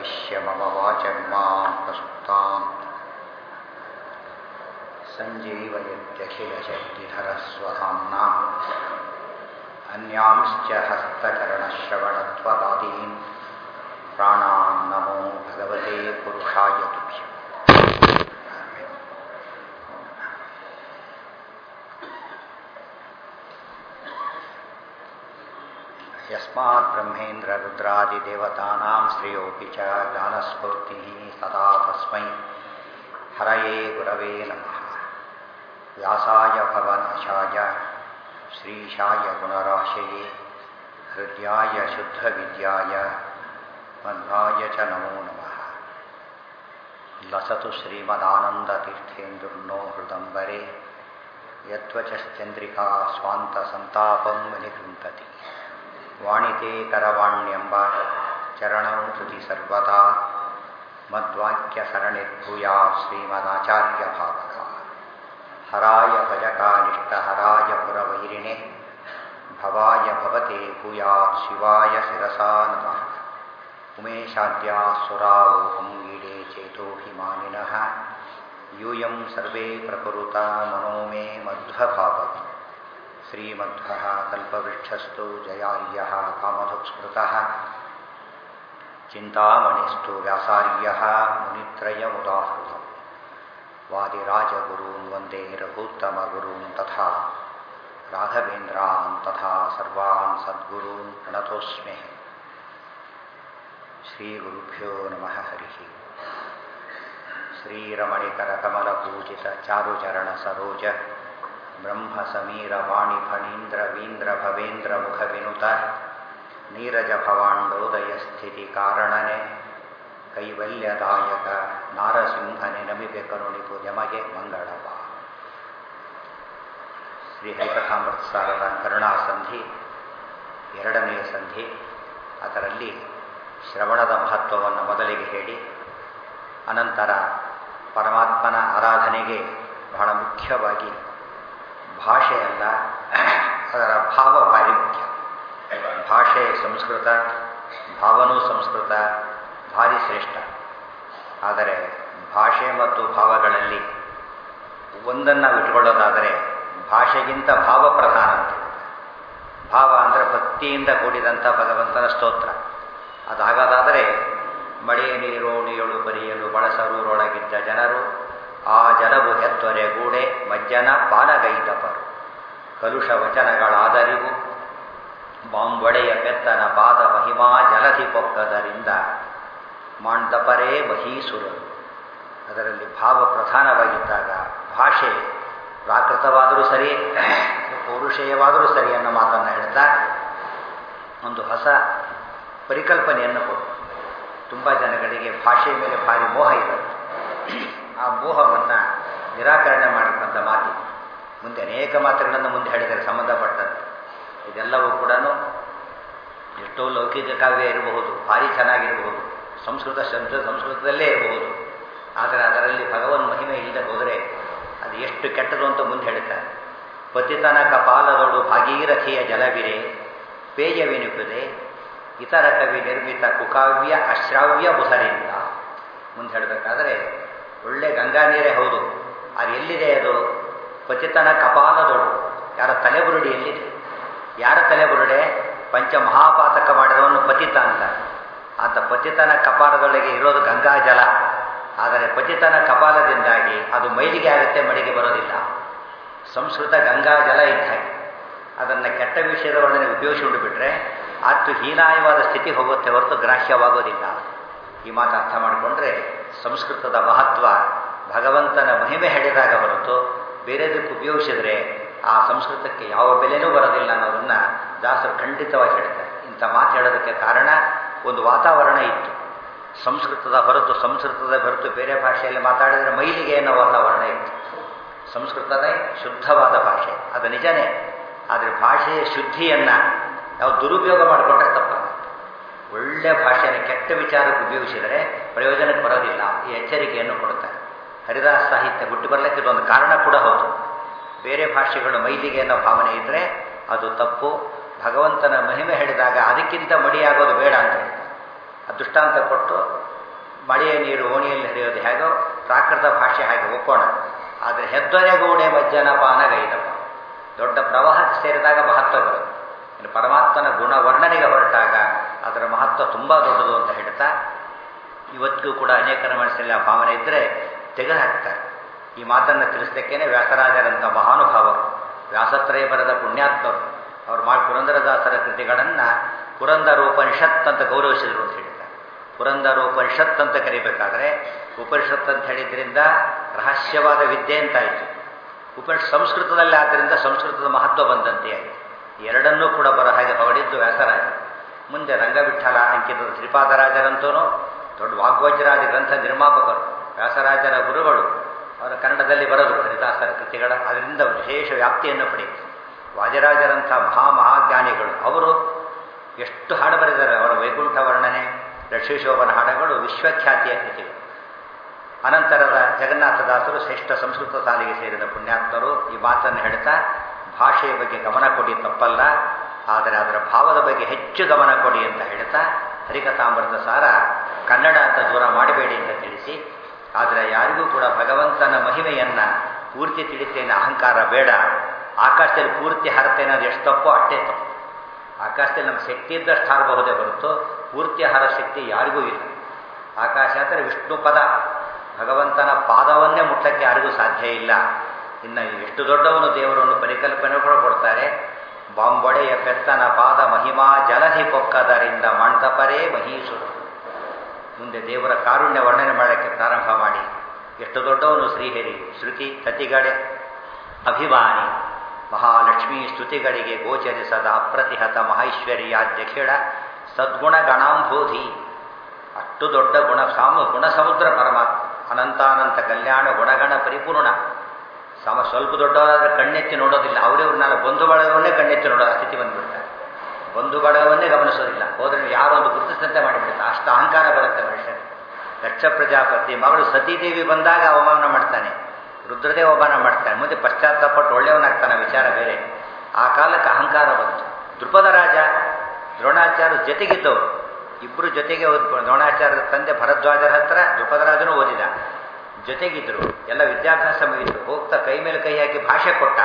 प्रविश्य मम वाचर्मां प्रसुप्ताम् सञ्जीवयत्यखिलशक्तिधरस्वधाम्ना अन्यांश्च हस्तचरणश्रवणत्वदादीन् प्राणान् नमो भगवते पुरुषाय तुभ्यम् यस्मात् ब्रह्मेन्द्ररुद्रादिदेवतानां श्रेयोऽपि च ज्ञानस्फूर्तिः सदा तस्मै हरये गुरवे नमः व्यासाय भवनाशाय श्रीशाय गुणराशये हृद्याय शुद्धविद्याय मध्वाय च नमो नमः लसतु श्रीमदानन्दतीर्थेन्दुर्नो हृदम्बरे यत्त्वचश्चन्द्रिका स्वान्तसन्तापं विनिकृन्तति ವಾಣಿತೆ ಕರವಾಣ್ಯಂಬ ಚರಣಂ ಶ್ರುತಿ ಸರ್ವದಾ ಮದ್ವಾಕ್ಯ ಸರಣಿರ್ಭೂಯಾ ಶ್ರೀಮದಾಚಾರ್ಯ ಭಾವಕ ಹರಾಯ ಭಜಕಾನಿಷ್ಠ ಹರಾಯ ಪುರವೈರಿಣೆ ಭವಾಯ ಭವತೆ ಭೂಯಾತ್ ಶಿವಾಯ ಶಿರಸಾ ನಮಃ ಉಮೇಶಾದ್ಯಾ ಸುರಾವೋಹಂ ಈಡೇ ಚೇತೋಭಿಮಾನಿನಃ ಯೂಯಂ ಸರ್ವೇ ಪ್ರಕುರುತ ಮನೋ ಮೇ ಮಧ್ವಭಾವತಿ श्रीमध्वः कल्पवृक्षस्तु जयार्यः कामधुक्स्मृतः चिन्तामणिस्तु व्यासार्यः मुनित्रयमुदाहृतम् वादिराजगुरून् वन्दे रघूत्तमगुरून् तथा राघवेन्द्रान् तथा सर्वान् सद्गुरून् प्रणतोऽस्मि श्रीगुरुभ्यो नमः हरिः श्रीरमणिकरकमलपूजितचारुचरणसरोज ब्रह्मसमीरवाणिफणीन्द्रवीन्द्रभवेन्द्रमुखविनुत ನೀರಜಭವಾಂಡೋದಯಸ್ಥಿತಿಕಾರಣನೆ ಕೈವಲ್ಯದಾಯಕ ನಾರಸಿಂಹನೆ ನಮಿಗೆ ಕರುಣಿಪು ಯಮಗೆ ಮಂಗಳವ ಶ್ರೀ ಹರಿಕಥಾಮೃತಸಾರದ ಕರುಣಾಸಂಧಿ ಎರಡನೆಯ ಸಂಧಿ ಅದರಲ್ಲಿ ಶ್ರವಣದ ಮಹತ್ವವನ್ನು ಮೊದಲಿಗೆ ಹೇಳಿ ಅನಂತರ ಪರಮಾತ್ಮನ ಆರಾಧನೆಗೆ ಬಹಳ ಮುಖ್ಯವಾಗಿ ಭಾಷೆಯಲ್ಲ ಅದರ ಭಾವ ಭಾರಿ ಮುಖ್ಯ ಭಾಷೆ ಸಂಸ್ಕೃತ ಭಾವನೂ ಸಂಸ್ಕೃತ ಭಾರಿ ಶ್ರೇಷ್ಠ ಆದರೆ ಭಾಷೆ ಮತ್ತು ಭಾವಗಳಲ್ಲಿ ಒಂದನ್ನು ನಾವು ಇಟ್ಕೊಳ್ಳೋದಾದರೆ ಭಾಷೆಗಿಂತ ಭಾವ ಪ್ರಧಾನ ಅಂತ ಭಾವ ಅಂದರೆ ಭಕ್ತಿಯಿಂದ ಕೂಡಿದಂಥ ಭಗವಂತನ ಸ್ತೋತ್ರ ಅದಾಗದಾದರೆ ಮಳೆ ನೀರು ನೀಳು ಬರಿಯಲು ಬಳಸರೂರೊಳಗಿದ್ದ ಜನರು ಆ ಜನವು ಹೆತ್ತೊರೆ ಗೂಡೆ ಮಜ್ಜನ ಪಾಲಗೈದಪರು ಕಲುಷ ವಚನಗಳಾದರಿವು ಬಾಂಬೊಡೆಯ ಪೆತ್ತನ ಪಾದ ಮಹಿಮಾ ಜಲಧಿ ಪೊಕ್ಕದರಿಂದ ಮಾಂಡಪರೇ ಮಹೀಸುರರು ಅದರಲ್ಲಿ ಭಾವ ಪ್ರಧಾನವಾಗಿದ್ದಾಗ ಭಾಷೆ ಪ್ರಾಕೃತವಾದರೂ ಸರಿ ಪೌರುಷೇಯವಾದರೂ ಸರಿ ಅನ್ನೋ ಮಾತನ್ನು ಹೇಳ್ತಾ ಒಂದು ಹೊಸ ಪರಿಕಲ್ಪನೆಯನ್ನು ಕೊಡು ತುಂಬ ಜನಗಳಿಗೆ ಭಾಷೆಯ ಮೇಲೆ ಭಾರಿ ಮೋಹ ಇರುತ್ತೆ ಆ ಮೋಹವನ್ನು ನಿರಾಕರಣೆ ಮಾಡತಕ್ಕಂಥ ಮಾತಿ ಮುಂದೆ ಅನೇಕ ಮಾತುಗಳನ್ನು ಮುಂದೆ ಹೇಳಿದರೆ ಸಂಬಂಧಪಟ್ಟಂತೆ ಇದೆಲ್ಲವೂ ಕೂಡ ಎಷ್ಟೋ ಲೌಕಿಕ ಕಾವ್ಯ ಇರಬಹುದು ಭಾರಿ ಚೆನ್ನಾಗಿರಬಹುದು ಸಂಸ್ಕೃತ ಶಬ್ದ ಸಂಸ್ಕೃತದಲ್ಲೇ ಇರಬಹುದು ಆದರೆ ಅದರಲ್ಲಿ ಭಗವನ್ ಮಹಿಮೆ ಇಲ್ಲದೆ ಹೋದರೆ ಅದು ಎಷ್ಟು ಕೆಟ್ಟದು ಅಂತ ಮುಂದೆ ಹೇಳ್ತಾರೆ ಪತಿತನ ಕಪಾಲದೊಳು ಭಾಗೀರಥಿಯ ಜಲವಿರೆ ಪೇಯವೆನಿಪುದೆ ಇತರ ಕವಿ ನಿರ್ಮಿತ ಕುಕಾವ್ಯ ಅಶ್ರಾವ್ಯ ಬುಧರಿಂದ ಮುಂದೆ ಹೇಳಬೇಕಾದ್ರೆ ಒಳ್ಳೆ ಗಂಗಾ ನೀರೇ ಹೌದು ಅದು ಎಲ್ಲಿದೆ ಅದು ಪತಿತನ ಕಪಾಲದೊಳು ಯಾರ ತಲೆಬುರುಡಿ ಎಲ್ಲಿದೆ ಯಾರ ತಲೆಬುರುಡೆ ಪಂಚ ಮಹಾಪಾತಕ ಮಾಡಿದವನು ಪತಿತ ಅಂತ ಅಂತ ಪತಿತನ ಕಪಾಲದೊಳಗೆ ಇರೋದು ಗಂಗಾ ಜಲ ಆದರೆ ಪತಿತನ ಕಪಾಲದಿಂದಾಗಿ ಅದು ಮೈಲಿಗೆ ಆಗುತ್ತೆ ಮಡಿಗೆ ಬರೋದಿಲ್ಲ ಸಂಸ್ಕೃತ ಗಂಗಾ ಜಲ ಇದ್ದ ಹಾಗೆ ಅದನ್ನು ಕೆಟ್ಟ ವಿಷಯದ ಒಳಗೆ ಉಪಯೋಗಿಸಿಕೊಂಡು ಬಿಟ್ರೆ ಅಷ್ಟು ಹೀನಾಯವಾದ ಸ್ಥಿತಿ ಹೋಗುತ್ತೆ ಹೊರತು ಗ್ರಾಹ್ಯವಾಗೋದಿಲ್ಲ ಈ ಮಾತು ಅರ್ಥ ಮಾಡಿಕೊಂಡ್ರೆ ಸಂಸ್ಕೃತದ ಮಹತ್ವ ಭಗವಂತನ ಮಹಿಮೆ ಹೇಳಿದಾಗ ಹೊರತು ಬೇರೆದಕ್ಕೆ ಉಪಯೋಗಿಸಿದ್ರೆ ಆ ಸಂಸ್ಕೃತಕ್ಕೆ ಯಾವ ಬೆಲೆನೂ ಬರೋದಿಲ್ಲ ಅನ್ನೋದನ್ನು ದಾಸರು ಖಂಡಿತವಾಗಿ ಹೇಳ್ತಾರೆ ಇಂಥ ಮಾತು ಹೇಳೋದಕ್ಕೆ ಕಾರಣ ಒಂದು ವಾತಾವರಣ ಇತ್ತು ಸಂಸ್ಕೃತದ ಹೊರತು ಸಂಸ್ಕೃತದ ಹೊರತು ಬೇರೆ ಭಾಷೆಯಲ್ಲಿ ಮಾತಾಡಿದರೆ ಮೈಲಿಗೆ ಅನ್ನೋ ವಾತಾವರಣ ಇತ್ತು ಸಂಸ್ಕೃತದ ಶುದ್ಧವಾದ ಭಾಷೆ ಅದು ನಿಜನೇ ಆದರೆ ಭಾಷೆಯ ಶುದ್ಧಿಯನ್ನು ನಾವು ದುರುಪಯೋಗ ಮಾಡಿಕೊಂಡ್ರೆ ತಪ್ಪಾಗುತ್ತೆ ಒಳ್ಳೆ ಭಾಷೆಯನ್ನು ಕೆಟ್ಟ ವಿಚಾರಕ್ಕೆ ಉಪಯೋಗಿಸಿದರೆ ಪ್ರಯೋಜನಕ್ಕೆ ಬರೋದಿಲ್ಲ ಈ ಎಚ್ಚರಿಕೆಯನ್ನು ಕೊಡುತ್ತಾರೆ ಹರಿದಾಸ ಸಾಹಿತ್ಯ ಹುಟ್ಟಿ ಬರಲಿಕ್ಕೆ ಇದೊಂದು ಕಾರಣ ಕೂಡ ಹೌದು ಬೇರೆ ಭಾಷೆಗಳು ಮೈಲಿಗೆ ಅನ್ನೋ ಭಾವನೆ ಇದ್ದರೆ ಅದು ತಪ್ಪು ಭಗವಂತನ ಮಹಿಮೆ ಹೇಳಿದಾಗ ಅದಕ್ಕಿಂತ ಮಡಿಯಾಗೋದು ಬೇಡ ಅಂತ ಹೇಳ್ತಾರೆ ಆ ದೃಷ್ಟಾಂತ ಕೊಟ್ಟು ಮಳೆಯ ನೀರು ಓಣಿಯಲ್ಲಿ ಹರಿಯೋದು ಹೇಗೋ ಪ್ರಾಕೃತ ಭಾಷೆ ಹಾಗೆ ಒಪ್ಪೋಣ ಆದರೆ ಹೆದ್ದೊನೆಗೂಡೆ ಮಜ್ಜನ ಪಾನಗೈದಪ್ಪ ದೊಡ್ಡ ಪ್ರವಾಹಕ್ಕೆ ಸೇರಿದಾಗ ಮಹತ್ವ ಬರುತ್ತೆ ಇನ್ನು ಪರಮಾತ್ಮನ ಗುಣ ವರ್ಣನೆಗೆ ಹೊರಟಾಗ ಅದರ ಮಹತ್ವ ತುಂಬ ದೊಡ್ಡದು ಅಂತ ಹೇಳ್ತಾ ಇವತ್ತಿಗೂ ಕೂಡ ಅನೇಕರ ಮನಸ್ಸಲ್ಲಿ ಆ ಭಾವನೆ ಇದ್ದರೆ ತೆಗೆದು ಹಾಕ್ತಾರೆ ಈ ಮಾತನ್ನು ತಿಳಿಸ್ಲಿಕ್ಕೇನೆ ವ್ಯಾಸರಾಜರಂಥ ಮಹಾನುಭಾವರು ವ್ಯಾಸತ್ರಯ ಬರೆದ ಪುಣ್ಯಾತ್ಮರು ಅವರು ಮಾಡಿ ಪುರಂದರದಾಸರ ಕೃತಿಗಳನ್ನು ಪುರಂದರೋಪನಿಷತ್ ಅಂತ ಗೌರವಿಸಿದರು ಅಂತ ಹೇಳ್ತಾರೆ ಪುರಂದರೋಪನಿಷತ್ ಅಂತ ಕರಿಬೇಕಾದ್ರೆ ಉಪನಿಷತ್ ಅಂತ ಹೇಳಿದ್ರಿಂದ ರಹಸ್ಯವಾದ ವಿದ್ಯೆ ಅಂತಾಯಿತು ಉಪನಿಷತ್ ಸಂಸ್ಕೃತದಲ್ಲಿ ಆದ್ದರಿಂದ ಸಂಸ್ಕೃತದ ಮಹತ್ವ ಬಂದಂತೆ ಆಯಿತು ಎರಡನ್ನೂ ಕೂಡ ಬರೋ ಹಾಗೆ ಹೊಗಳಿದ್ದು ವ್ಯಾಸರಾಜ ಮುಂದೆ ರಂಗವಿಠಲ ಅಂಕಿತದ ಶ್ರೀಪಾದರಾಜರಂತೂ ದೊಡ್ಡ ವಾಗ್ವಜ್ರಾದಿ ಗ್ರಂಥ ನಿರ್ಮಾಪಕರು ವ್ಯಾಸರಾಜರ ಗುರುಗಳು ಅವರ ಕನ್ನಡದಲ್ಲಿ ಬರೆದರು ಹರಿದಾಸರ ಕೃತಿಗಳ ಅದರಿಂದ ವಿಶೇಷ ವ್ಯಾಪ್ತಿಯನ್ನು ಪಡೆಯಿತು ವಾಜರಾಜರಂಥ ಮಹಾ ಮಹಾಜ್ಞಾನಿಗಳು ಅವರು ಎಷ್ಟು ಹಾಡು ಬರೆದಿದ್ದಾರೆ ಅವರ ವೈಕುಂಠ ವರ್ಣನೆ ಲಕ್ಷ್ಮೀಶೋಭನ ಹಾಡುಗಳು ವಿಶ್ವಖ್ಯಾತಿಯ ಕೃತಿಗಳು ಅನಂತರದ ಜಗನ್ನಾಥದಾಸರು ಶ್ರೇಷ್ಠ ಸಂಸ್ಕೃತ ಸಾಲಿಗೆ ಸೇರಿದ ಪುಣ್ಯಾತ್ಮರು ಈ ಮಾತನ್ನು ಹೇಳ್ತಾ ಭಾಷೆಯ ಬಗ್ಗೆ ಗಮನ ಕೊಡಿ ತಪ್ಪಲ್ಲ ಆದರೆ ಅದರ ಭಾವದ ಬಗ್ಗೆ ಹೆಚ್ಚು ಗಮನ ಕೊಡಿ ಅಂತ ಹೇಳ್ತಾ ಹರಿಕಥಾಮೃತ ಸಾರ ಕನ್ನಡ ಅಂತ ದೂರ ಮಾಡಬೇಡಿ ಅಂತ ತಿಳಿಸಿ ಆದರೆ ಯಾರಿಗೂ ಕೂಡ ಭಗವಂತನ ಮಹಿಮೆಯನ್ನು ಪೂರ್ತಿ ತಿಳಿತೇನೆ ಅಹಂಕಾರ ಬೇಡ ಆಕಾಶದಲ್ಲಿ ಪೂರ್ತಿ ಹರತೇನೆ ಅದು ಎಷ್ಟು ತಪ್ಪೋ ಅಷ್ಟೇ ತಪ್ಪು ಆಕಾಶದಲ್ಲಿ ನಮ್ಮ ಶಕ್ತಿ ಇದ್ದಷ್ಟು ಹಾರಬಹುದೇ ಹೊರತು ಪೂರ್ತಿ ಹಾರ ಶಕ್ತಿ ಯಾರಿಗೂ ಇಲ್ಲ ಆಕಾಶ ಅಂದರೆ ವಿಷ್ಣು ಪದ ಭಗವಂತನ ಪಾದವನ್ನೇ ಮುಟ್ಟಕ್ಕೆ ಯಾರಿಗೂ ಸಾಧ್ಯ ಇಲ್ಲ ಇನ್ನು ಎಷ್ಟು ದೊಡ್ಡವನು ದೇವರನ್ನು ಪರಿಕಲ್ಪನೆ ಕೂಡ ಕೊಡ್ತಾರೆ ಬಾಂಬೊಡೆಯ ಪೆತ್ತನ ಪಾದ ಮಹಿಮಾ ಜಲಧಿ ಪೊಕ್ಕದರಿಂದ ಮಂಟಪರೇ ಮಹೀಸುರು ಮುಂದೆ ದೇವರ ಕಾರುಣ್ಯ ವರ್ಣನೆ ಮಾಡೋಕ್ಕೆ ಪ್ರಾರಂಭ ಮಾಡಿ ಎಷ್ಟು ದೊಡ್ಡವನು ಶ್ರೀಹರಿ ಶ್ರುತಿ ತತಿಗಡೆ ಅಭಿಮಾನಿ ಮಹಾಲಕ್ಷ್ಮೀ ಸ್ತುತಿಗಳಿಗೆ ಗೋಚರಿಸದ ಅಪ್ರತಿಹತ ಮಹೈಶ್ವರ್ಯಾಧ್ಯಕ್ಷಿಣ ಸದ್ಗುಣ ಗಣಾಂಬೋಧಿ ಅಷ್ಟು ದೊಡ್ಡ ಗುಣ ಸಾಮ ಗುಣ ಸಮುದ್ರ ಪರಮಾತ್ಮ ಅನಂತಾನಂತ ಕಲ್ಯಾಣ ಗುಣಗಣ ಪರಿಪೂರ್ಣ ಸಮ ಸ್ವಲ್ಪ ದೊಡ್ಡವರಾದರೆ ಕಣ್ಣೆತ್ತಿ ನೋಡೋದಿಲ್ಲ ಅವರವ್ರನ್ನೆಲ್ಲ ಬಂಧು ಬಳಗವನ್ನೇ ಕಣ್ಣೆತ್ತಿ ನೋಡೋ ಸ್ಥಿತಿ ಬಂದ್ಬಿಡ್ತಾರೆ ಬಂಧು ಬಳಗವನ್ನೇ ಗಮನಿಸೋದಿಲ್ಲ ಹೋದ್ರೆ ಯಾರೋ ಒಂದು ಗುರುತಿಸಂತೆ ಮಾಡಿಬಿಡುತ್ತೆ ಅಷ್ಟು ಅಹಂಕಾರ ಬರುತ್ತೆ ಮನುಷ್ಯನಿಗೆ ದಕ್ಷ ಪ್ರಜಾಪತಿ ಮಗಳು ಸತೀದೇವಿ ಬಂದಾಗ ಅವಮಾನ ಮಾಡ್ತಾನೆ ರುದ್ರದೇವ ಅವಮಾನ ಮಾಡ್ತಾನೆ ಮುಂದೆ ಪಶ್ಚಾತ್ತಾಪಟ್ಟು ಒಳ್ಳೆಯವನಾಗ್ತಾನೆ ವಿಚಾರ ಬೇರೆ ಆ ಕಾಲಕ್ಕೆ ಅಹಂಕಾರ ಬಂತು ದೃಪದ ರಾಜ ದ್ರೋಣಾಚಾರ್ಯ ಜೊತೆಗಿದ್ದವರು ಇಬ್ಬರು ಜೊತೆಗೆ ದ್ರೋಣಾಚಾರ್ಯರ ತಂದೆ ಭರದ್ವಾಜರ ಹತ್ರ ದೃಪದರಾಜನೂ ಓದಿದ ಜೊತೆಗಿದ್ರು ಎಲ್ಲ ವಿದ್ಯಾಭ್ಯಾಸ ಮುಗಿದ್ರು ಹೋಗ್ತಾ ಕೈ ಮೇಲೆ ಕೈ ಹಾಕಿ ಭಾಷೆ ಕೊಟ್ಟ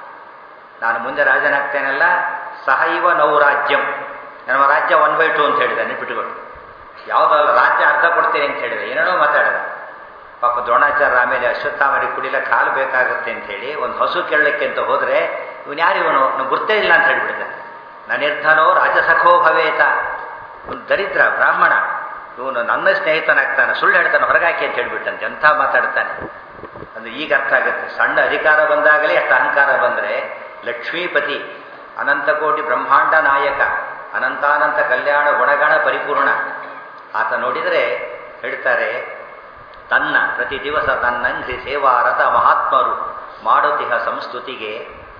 ನಾನು ಮುಂದೆ ರಾಜನಾಗ್ತೇನಲ್ಲ ಸಹೈವ ನೌರಾಜ್ಯಂ ನಮ್ಮ ರಾಜ್ಯ ಒನ್ ಬೈ ಟು ಅಂತ ಹೇಳಿದ ನೆನ್ಪಿಟ್ಕೊಂಡು ಯಾವುದಲ್ಲ ರಾಜ್ಯ ಅರ್ಧ ಕೊಡ್ತೇನೆ ಅಂತ ಹೇಳಿದೆ ಏನೇನೋ ಮಾತಾಡಿದ ಪಾಪ ದ್ರೋಣಾಚಾರ್ಯ ಆಮೇಲೆ ಅಶ್ವತ್ಥಾಮರಿ ಕುಡಿಲ ಕಾಲು ಬೇಕಾಗುತ್ತೆ ಅಂತ ಹೇಳಿ ಒಂದು ಹಸು ಕೇಳಲಿಕ್ಕೆ ಅಂತ ಹೋದರೆ ಇವನು ಯಾರು ಇವನು ನಂಗೆ ಗುರ್ತೇ ಇಲ್ಲ ಅಂತ ಹೇಳಿಬಿಡ್ತಾನೆ ನನಿರ್ಧನೋ ರಾಜಸಖೋ ಭವೇತ ಒಂದು ದರಿದ್ರ ಬ್ರಾಹ್ಮಣ ಇವನು ನನ್ನ ಸ್ನೇಹಿತನಾಗ್ತಾನೆ ಸುಳ್ಳು ಹೇಳ್ತಾನೆ ಹೊರಗಾಕಿ ಅಂತ ಹೇಳ್ಬಿಟ್ಟಂತೆ ಎಂಥ ಮಾತಾಡ್ತಾನೆ ಅಂದ್ರೆ ಈಗ ಅರ್ಥ ಆಗುತ್ತೆ ಸಣ್ಣ ಅಧಿಕಾರ ಬಂದಾಗಲೇ ಅಷ್ಟು ಅಹಂಕಾರ ಬಂದರೆ ಲಕ್ಷ್ಮೀಪತಿ ಅನಂತಕೋಟಿ ಬ್ರಹ್ಮಾಂಡ ನಾಯಕ ಅನಂತಾನಂತ ಕಲ್ಯಾಣ ಗುಣಗಣ ಪರಿಪೂರ್ಣ ಆತ ನೋಡಿದರೆ ಹೇಳ್ತಾರೆ ತನ್ನ ಪ್ರತಿ ದಿವಸ ತನ್ನಂಗ್ರಿ ಸೇವಾರಥ ಮಹಾತ್ಮರು ಮಾಡುತ್ತಿಹ ಸಂಸ್ತುತಿಗೆ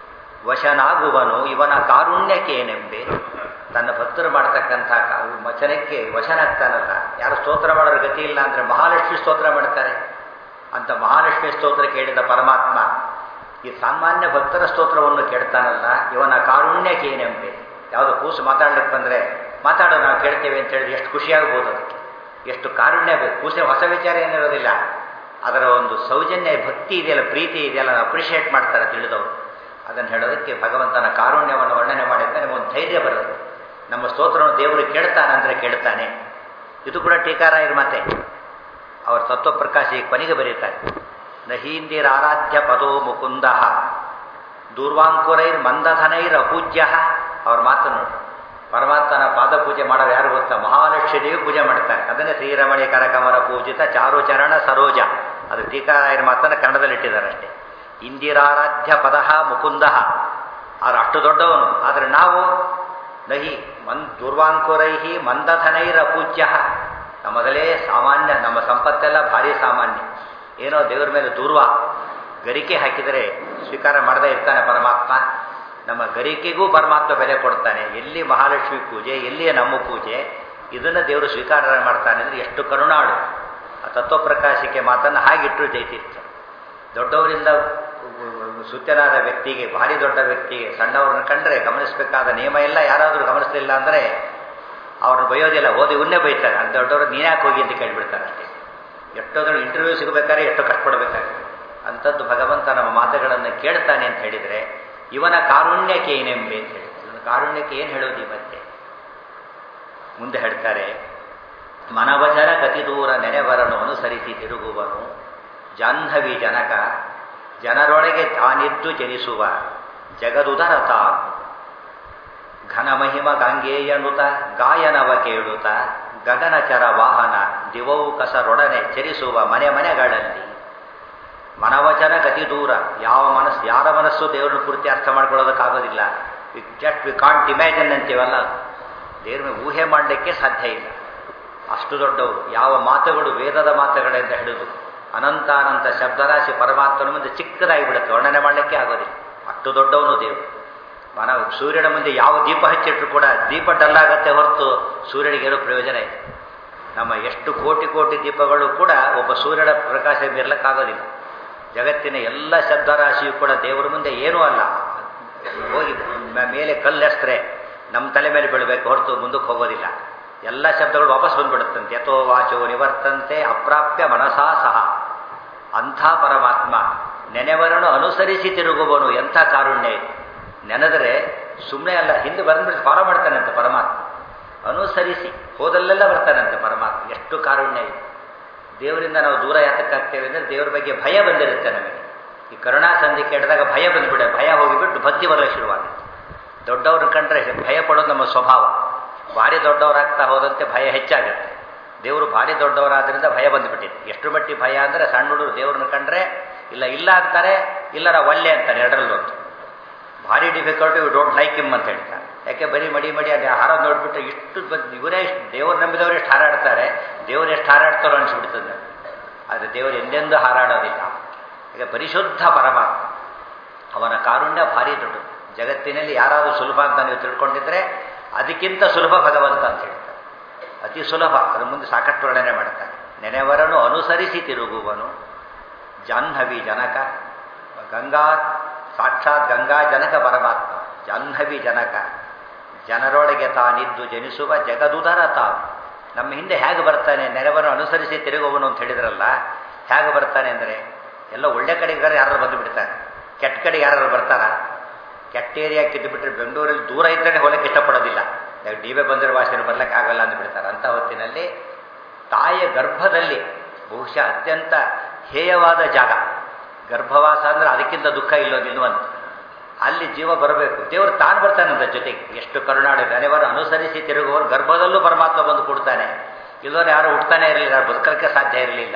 ವಶನಾಗುವನು ಇವನ ಕಾರುಣ್ಯಕ್ಕೇನೆಂಬೆ ತನ್ನ ಭಕ್ತರು ಮಾಡ್ತಕ್ಕಂಥ ವಚನಕ್ಕೆ ವಶನಾಗ್ತಾನಲ್ಲ ಯಾರು ಸ್ತೋತ್ರ ಮಾಡೋರ ಗತಿ ಇಲ್ಲ ಅಂದರೆ ಮಹಾಲಕ್ಷ್ಮಿ ಸ್ತೋತ್ರ ಮಾಡ್ತಾರೆ ಅಂತ ಮಹಾಲಕ್ಷ್ಮಿ ಸ್ತೋತ್ರ ಕೇಳಿದ ಪರಮಾತ್ಮ ಈ ಸಾಮಾನ್ಯ ಭಕ್ತರ ಸ್ತೋತ್ರವನ್ನು ಕೇಳ್ತಾನಲ್ಲ ಇವನ ಕಾರುಣ್ಯಕ್ಕೇನೆಂಬೆ ಯಾವುದೋ ಕೂಸು ಮಾತಾಡ್ಲಿಕ್ಕೆ ಬಂದರೆ ಮಾತಾಡೋ ನಾವು ಕೇಳ್ತೇವೆ ಅಂತ ಹೇಳಿದ್ರೆ ಎಷ್ಟು ಖುಷಿಯಾಗ್ಬೋದು ಅದಕ್ಕೆ ಎಷ್ಟು ಕಾರುಣ್ಯ ಬೇಕು ಕೂಸೆ ಹೊಸ ವಿಚಾರ ಏನಿರೋದಿಲ್ಲ ಅದರ ಒಂದು ಸೌಜನ್ಯ ಭಕ್ತಿ ಇದೆಯಲ್ಲ ಪ್ರೀತಿ ಇದೆಯಲ್ಲ ಅಪ್ರಿಷಿಯೇಟ್ ಮಾಡ್ತಾರೆ ತಿಳಿದವರು ಅದನ್ನು ಹೇಳೋದಕ್ಕೆ ಭಗವಂತನ ಕಾರುಣ್ಯವನ್ನು ವರ್ಣನೆ ಮಾಡಿದ್ರೆ ನಮಗೊಂದು ಧೈರ್ಯ ಬರುತ್ತೆ ನಮ್ಮ ಸ್ತೋತ್ರವನ್ನು ದೇವರು ಕೇಳ್ತಾನಂದ್ರೆ ಕೇಳ್ತಾನೆ ಇದು ಕೂಡ ಟೀಕಾರಾಯರ ಮಾತೆ ಅವರ ತತ್ವಪ್ರಕಾಶಿ ಕೊನೆಗೆ ಬರೀತಾರೆ ನಹೀಂದಿರ ಆರಾಧ್ಯ ಪದೋ ಮುಕುಂದ ದೂರ್ವಾಂಕುರೈರ್ ಮಂದಧನೈರ್ ಅಪೂಜ್ಯ ಅವ್ರ ಮಾತು ನೋಡಿ ಪರಮಾತ್ಮನ ಪಾದ ಪೂಜೆ ಮಾಡೋರು ಯಾರು ಗೊತ್ತಾ ಮಹಾಲಕ್ಷ್ಮಿ ದೇವಿ ಪೂಜೆ ಮಾಡ್ತಾರೆ ಅದನ್ನೇ ಶ್ರೀರಮಣಿ ಕರಕಮರ ಪೂಜಿತ ಚಾರುಚರಣ ಸರೋಜ ಅದು ಟೀಕಾರಾಯರ ಮಾತನ್ನು ಕನ್ನಡದಲ್ಲಿ ಇಟ್ಟಿದ್ದಾರೆ ಅಷ್ಟೇ ಇಂದಿರಾರಾಧ್ಯ ಪದಃ ಮುಕುಂದ ಆದ್ರೆ ಅಷ್ಟು ದೊಡ್ಡವನು ಆದರೆ ನಾವು ನಹಿ ಮನ್ ದುರ್ವಾಂಕುರೈಹಿ ಮಂದಧನೈರ ಪೂಜ್ಯ ಮೊದಲೇ ಸಾಮಾನ್ಯ ನಮ್ಮ ಸಂಪತ್ತೆಲ್ಲ ಭಾರಿ ಸಾಮಾನ್ಯ ಏನೋ ದೇವರ ಮೇಲೆ ದೂರ್ವ ಗರಿಕೆ ಹಾಕಿದರೆ ಸ್ವೀಕಾರ ಮಾಡದೇ ಇರ್ತಾನೆ ಪರಮಾತ್ಮ ನಮ್ಮ ಗರಿಕೆಗೂ ಪರಮಾತ್ಮ ಬೆಲೆ ಕೊಡ್ತಾನೆ ಎಲ್ಲಿ ಮಹಾಲಕ್ಷ್ಮಿ ಪೂಜೆ ಎಲ್ಲಿಯ ನಮ್ಮ ಪೂಜೆ ಇದನ್ನು ದೇವರು ಸ್ವೀಕಾರ ಮಾಡ್ತಾನೆ ಅಂದರೆ ಎಷ್ಟು ಕರುಣಾಳು ಆ ತತ್ವಪ್ರಕಾಶಕ್ಕೆ ಮಾತನ್ನು ಹಾಗಿಟ್ಟರು ಜೈತೀರ್ಥ ದೊಡ್ಡವರಿಂದ ಸುತ್ತನಾದ ವ್ಯಕ್ತಿಗೆ ಭಾರಿ ದೊಡ್ಡ ವ್ಯಕ್ತಿಗೆ ಸಣ್ಣವ್ರನ್ನ ಕಂಡ್ರೆ ಗಮನಿಸಬೇಕಾದ ನಿಯಮ ಎಲ್ಲ ಯಾರಾದರೂ ಗಮನಿಸಲಿಲ್ಲ ಅಂದರೆ ಅವ್ರನ್ನ ಬೈಯೋದಿಲ್ಲ ಓದಿ ಉನ್ನೇ ಬೈತಾರೆ ಅಂತ ದೊಡ್ಡವರು ನೀನ್ಯಾಕೆ ಹೋಗಿ ಅಂತ ಕೇಳಿಬಿಡ್ತಾರೆ ಅಷ್ಟೇ ಎಷ್ಟೋದ್ರೂ ಇಂಟರ್ವ್ಯೂ ಸಿಗಬೇಕಾದ್ರೆ ಎಷ್ಟು ಕಷ್ಟಪಡಬೇಕಾಗುತ್ತೆ ಅಂಥದ್ದು ಭಗವಂತ ನಮ್ಮ ಮಾತುಗಳನ್ನು ಕೇಳ್ತಾನೆ ಅಂತ ಹೇಳಿದರೆ ಇವನ ಕಾರುಣ್ಯಕ್ಕೆ ಏನೆಂಬೆ ಅಂತ ಹೇಳಿ ಇವನ ಕಾರುಣ್ಯಕ್ಕೆ ಏನು ಹೇಳೋದು ಈ ಮತ್ತೆ ಮುಂದೆ ಹೇಳ್ತಾರೆ ಮನವಚನ ಗತಿ ದೂರ ನೆನೆವರನು ಅನುಸರಿಸಿ ತಿರುಗುವನು ಜಾಹ್ನವಿ ಜನಕ ಜನರೊಳಗೆ ತಾನಿದ್ದು ಜನಿಸುವ ಜಗದುದರ ತಾನು ಘನಮಹಿಮ ಗಾಂಗೇಯನುತ ಗಾಯನವ ಕೇಳುತ್ತ ಗಗನಚರ ವಾಹನ ದಿವವು ಕಸರೊಡನೆ ಚರಿಸುವ ಮನೆ ಮನೆಗಳಲ್ಲಿ ಮನವಚನ ಗತಿ ದೂರ ಯಾವ ಮನಸ್ಸು ಯಾರ ಮನಸ್ಸು ದೇವರನ್ನು ಪೂರ್ತಿ ಅರ್ಥ ಮಾಡ್ಕೊಳ್ಳೋದಕ್ಕಾಗೋದಿಲ್ಲ we just we can't imagine ಅಂತೀವಲ್ಲ ದೇವ್ರ ಊಹೆ ಮಾಡಲಿಕ್ಕೆ ಸಾಧ್ಯ ಇಲ್ಲ ಅಷ್ಟು ದೊಡ್ಡವರು ಯಾವ ಮಾತುಗಳು ವೇದದ ಮಾತುಗಳಿಂದ ಹಿಡಿದು ಅನಂತಾನಂತ ಶಬ್ದರಾಶಿ ಪರಮಾತ್ಮನ ಮುಂದೆ ಚಿಕ್ಕದಾಗಿ ಬಿಡುತ್ತೆ ವರ್ಣನೆ ಮಾಡಲಿಕ್ಕೆ ಆಗೋದಿಲ್ಲ ಅಷ್ಟು ದೊಡ್ಡವನು ದೇವರು ಮನ ಸೂರ್ಯನ ಮುಂದೆ ಯಾವ ದೀಪ ಹಚ್ಚಿಟ್ರು ಕೂಡ ದೀಪ ಡಲ್ಲಾಗತ್ತೆ ಹೊರತು ಸೂರ್ಯನಿಗೆ ಏನೋ ಪ್ರಯೋಜನ ಇದೆ ನಮ್ಮ ಎಷ್ಟು ಕೋಟಿ ಕೋಟಿ ದೀಪಗಳು ಕೂಡ ಒಬ್ಬ ಸೂರ್ಯನ ಪ್ರಕಾಶ ಬೀರ್ಲಕ್ಕಾಗೋದಿಲ್ಲ ಜಗತ್ತಿನ ಎಲ್ಲ ಶಬ್ದರಾಶಿಯು ಕೂಡ ದೇವರ ಮುಂದೆ ಏನೂ ಅಲ್ಲ ಹೋಗಿ ಮೇಲೆ ಕಲ್ಲೆಸ್ತ್ರೆ ನಮ್ಮ ತಲೆ ಮೇಲೆ ಬೀಳಬೇಕು ಹೊರತು ಮುಂದಕ್ಕೆ ಹೋಗೋದಿಲ್ಲ ಎಲ್ಲ ಶಬ್ದಗಳು ವಾಪಸ್ ಬಂದ್ಬಿಡುತ್ತಂತೆ ಯಥೋ ವಾಚೋ ನಿವರ್ತಂತೆ ಅಪ್ರಾಪ್ಯ ಮನಸಾ ಸಹ ಅಂಥ ಪರಮಾತ್ಮ ನೆನೆವರನ್ನು ಅನುಸರಿಸಿ ತಿರುಗುವನು ಎಂಥ ಕಾರುಣ್ಯ ಇದೆ ನೆನೆದರೆ ಸುಮ್ಮನೆ ಅಲ್ಲ ಹಿಂದೆ ಬಂದ್ಬಿಟ್ಟು ಫಾಲೋ ಮಾಡ್ತಾನಂತೆ ಪರಮಾತ್ಮ ಅನುಸರಿಸಿ ಹೋದಲ್ಲೆಲ್ಲ ಬರ್ತಾನಂತೆ ಪರಮಾತ್ಮ ಎಷ್ಟು ಕಾರುಣ್ಯ ಇದೆ ದೇವರಿಂದ ನಾವು ದೂರ ಯಾತಕ್ಕಾಗ್ತೇವೆ ಅಂದರೆ ದೇವರ ಬಗ್ಗೆ ಭಯ ಬಂದಿರುತ್ತೆ ನಮಗೆ ಈ ಕರುಣಾ ಸಂಧಿ ಕೇಳಿದಾಗ ಭಯ ಬಂದ್ಬಿಡೆ ಭಯ ಹೋಗಿಬಿಟ್ಟು ಭಕ್ತಿ ಬರಲಿಕ್ಕೆ ಶುರುವಾಗುತ್ತೆ ದೊಡ್ಡವ್ರನ್ನ ಕಂಡ್ರೆ ಭಯ ಪಡೋದು ನಮ್ಮ ಸ್ವಭಾವ ಭಾರಿ ದೊಡ್ಡವರಾಗ್ತಾ ಹೋದಂತೆ ಭಯ ಹೆಚ್ಚಾಗುತ್ತೆ ದೇವರು ಭಾರಿ ದೊಡ್ಡವರಾದ್ರಿಂದ ಭಯ ಬಂದುಬಿಟ್ಟಿದೆ ಎಷ್ಟು ಮಟ್ಟಿ ಭಯ ಅಂದರೆ ಸಣ್ಣ ಹುಡುಗರು ದೇವ್ರನ್ನ ಕಂಡ್ರೆ ಇಲ್ಲ ಇಲ್ಲ ಅಂತಾರೆ ಇಲ್ಲರ ಒಳ್ಳೆ ಅಂತಾರೆ ಎರಡರಲ್ಲೊಂದು ಭಾರಿ difficult you don't like him ಅಂತ ಹೇಳ್ತಾರೆ ಯಾಕೆ ಬರೀ ಮಡಿ ಮಡಿ ಅದು ಹಾರ ನೋಡ್ಬಿಟ್ಟು ಇಷ್ಟು ಇವರೇ ಇಷ್ಟು ದೇವ್ರು ನಂಬಿದವರು ಎಷ್ಟು ಹಾರಾಡ್ತಾರೆ ದೇವರು ಎಷ್ಟು ಹಾರಾಡ್ತಾರೋ ಅನಿಸ್ಬಿಡ್ತದೆ ಆದರೆ ದೇವರು ಎಂದೆಂದೂ ಹಾರಾಡೋದಿಲ್ಲ ಈಗ ಪರಿಶುದ್ಧ ಪರಮಾತ್ಮ ಅವನ ಕಾರುಣ್ಯ ಭಾರಿ ದೊಡ್ಡದು ಜಗತ್ತಿನಲ್ಲಿ ಯಾರಾದರೂ ಸುಲಭ ಅಂತ ನೀವು ತಿಳ್ಕೊಂಡಿದ್ರೆ ಅದಕ್ಕಿಂತ ಸುಲಭ ಭಗವಂತ ಅಂತ ಹೇಳ್ತಾರೆ ಅತಿ ಸುಲಭ ಅದ್ರ ಮುಂದೆ ಸಾಕಷ್ಟು ವರ್ಣನೆ ಮಾಡ್ತಾರೆ ನೆನೆವರನು ಅನುಸರಿಸಿ ತಿರುಗುವನು ಜಾಹ್ನವಿ ಜನಕ ಗಂಗಾ ಸಾಕ್ಷಾತ್ ಗಂಗಾ ಜನಕ ಪರಮಾತ್ಮ ಜಾಹ್ನವಿ ಜನಕ ಜನರೊಳಗೆ ತಾನಿದ್ದು ಜನಿಸುವ ಜಗದುದರ ತಾನು ನಮ್ಮ ಹಿಂದೆ ಹೇಗೆ ಬರ್ತಾನೆ ನೆರವನ್ನು ಅನುಸರಿಸಿ ತಿರುಗುವನು ಅಂತ ಹೇಳಿದ್ರಲ್ಲ ಹೇಗೆ ಬರ್ತಾನೆ ಅಂದರೆ ಎಲ್ಲ ಒಳ್ಳೆ ಕಡೆಗಾರ ಯಾರು ಬಂದು ಬಿಡ್ತಾರೆ ಕೆಟ್ಟ ಕಡೆ ಯಾರು ಬರ್ತಾರ ಕೆಟ್ಟ ಏರಿಯಾ ಕಿದ್ದುಬಿಟ್ರೆ ಬೆಂಗಳೂರಲ್ಲಿ ದೂರ ಇದ್ದರೆ ಹೋಗಕ್ಕೆ ಇಷ್ಟಪಡೋದಿಲ್ಲ ಡಿ ಬಿ ಬಂದಿರೋ ಭಾಷೆಯನ್ನು ಬರ್ಲಿಕ್ಕೆ ಆಗಲ್ಲ ಅಂದ್ಬಿಡ್ತಾರೆ ಅಂಥ ಹೊತ್ತಿನಲ್ಲಿ ತಾಯಿಯ ಗರ್ಭದಲ್ಲಿ ಬಹುಶಃ ಅತ್ಯಂತ ಹೇಯವಾದ ಜಾಗ ಗರ್ಭವಾಸ ಅಂದ್ರೆ ಅದಕ್ಕಿಂತ ದುಃಖ ಇಲ್ಲೋದಿಲ್ವಂತ ಅಲ್ಲಿ ಜೀವ ಬರಬೇಕು ದೇವರು ತಾನು ಬರ್ತಾನಂತ ಜೊತೆಗೆ ಎಷ್ಟು ಕರುಣಾಡಿ ನೆನೆವರು ಅನುಸರಿಸಿ ತಿರುಗುವವರು ಗರ್ಭದಲ್ಲೂ ಪರಮಾತ್ಮ ಬಂದು ಕೊಡ್ತಾನೆ ಇಲ್ಲದ್ರೆ ಯಾರು ಹುಡ್ತಾನೆ ಇರಲಿಲ್ಲ ಬದುಕಲಿಕ್ಕೆ ಸಾಧ್ಯ ಇರಲಿಲ್ಲ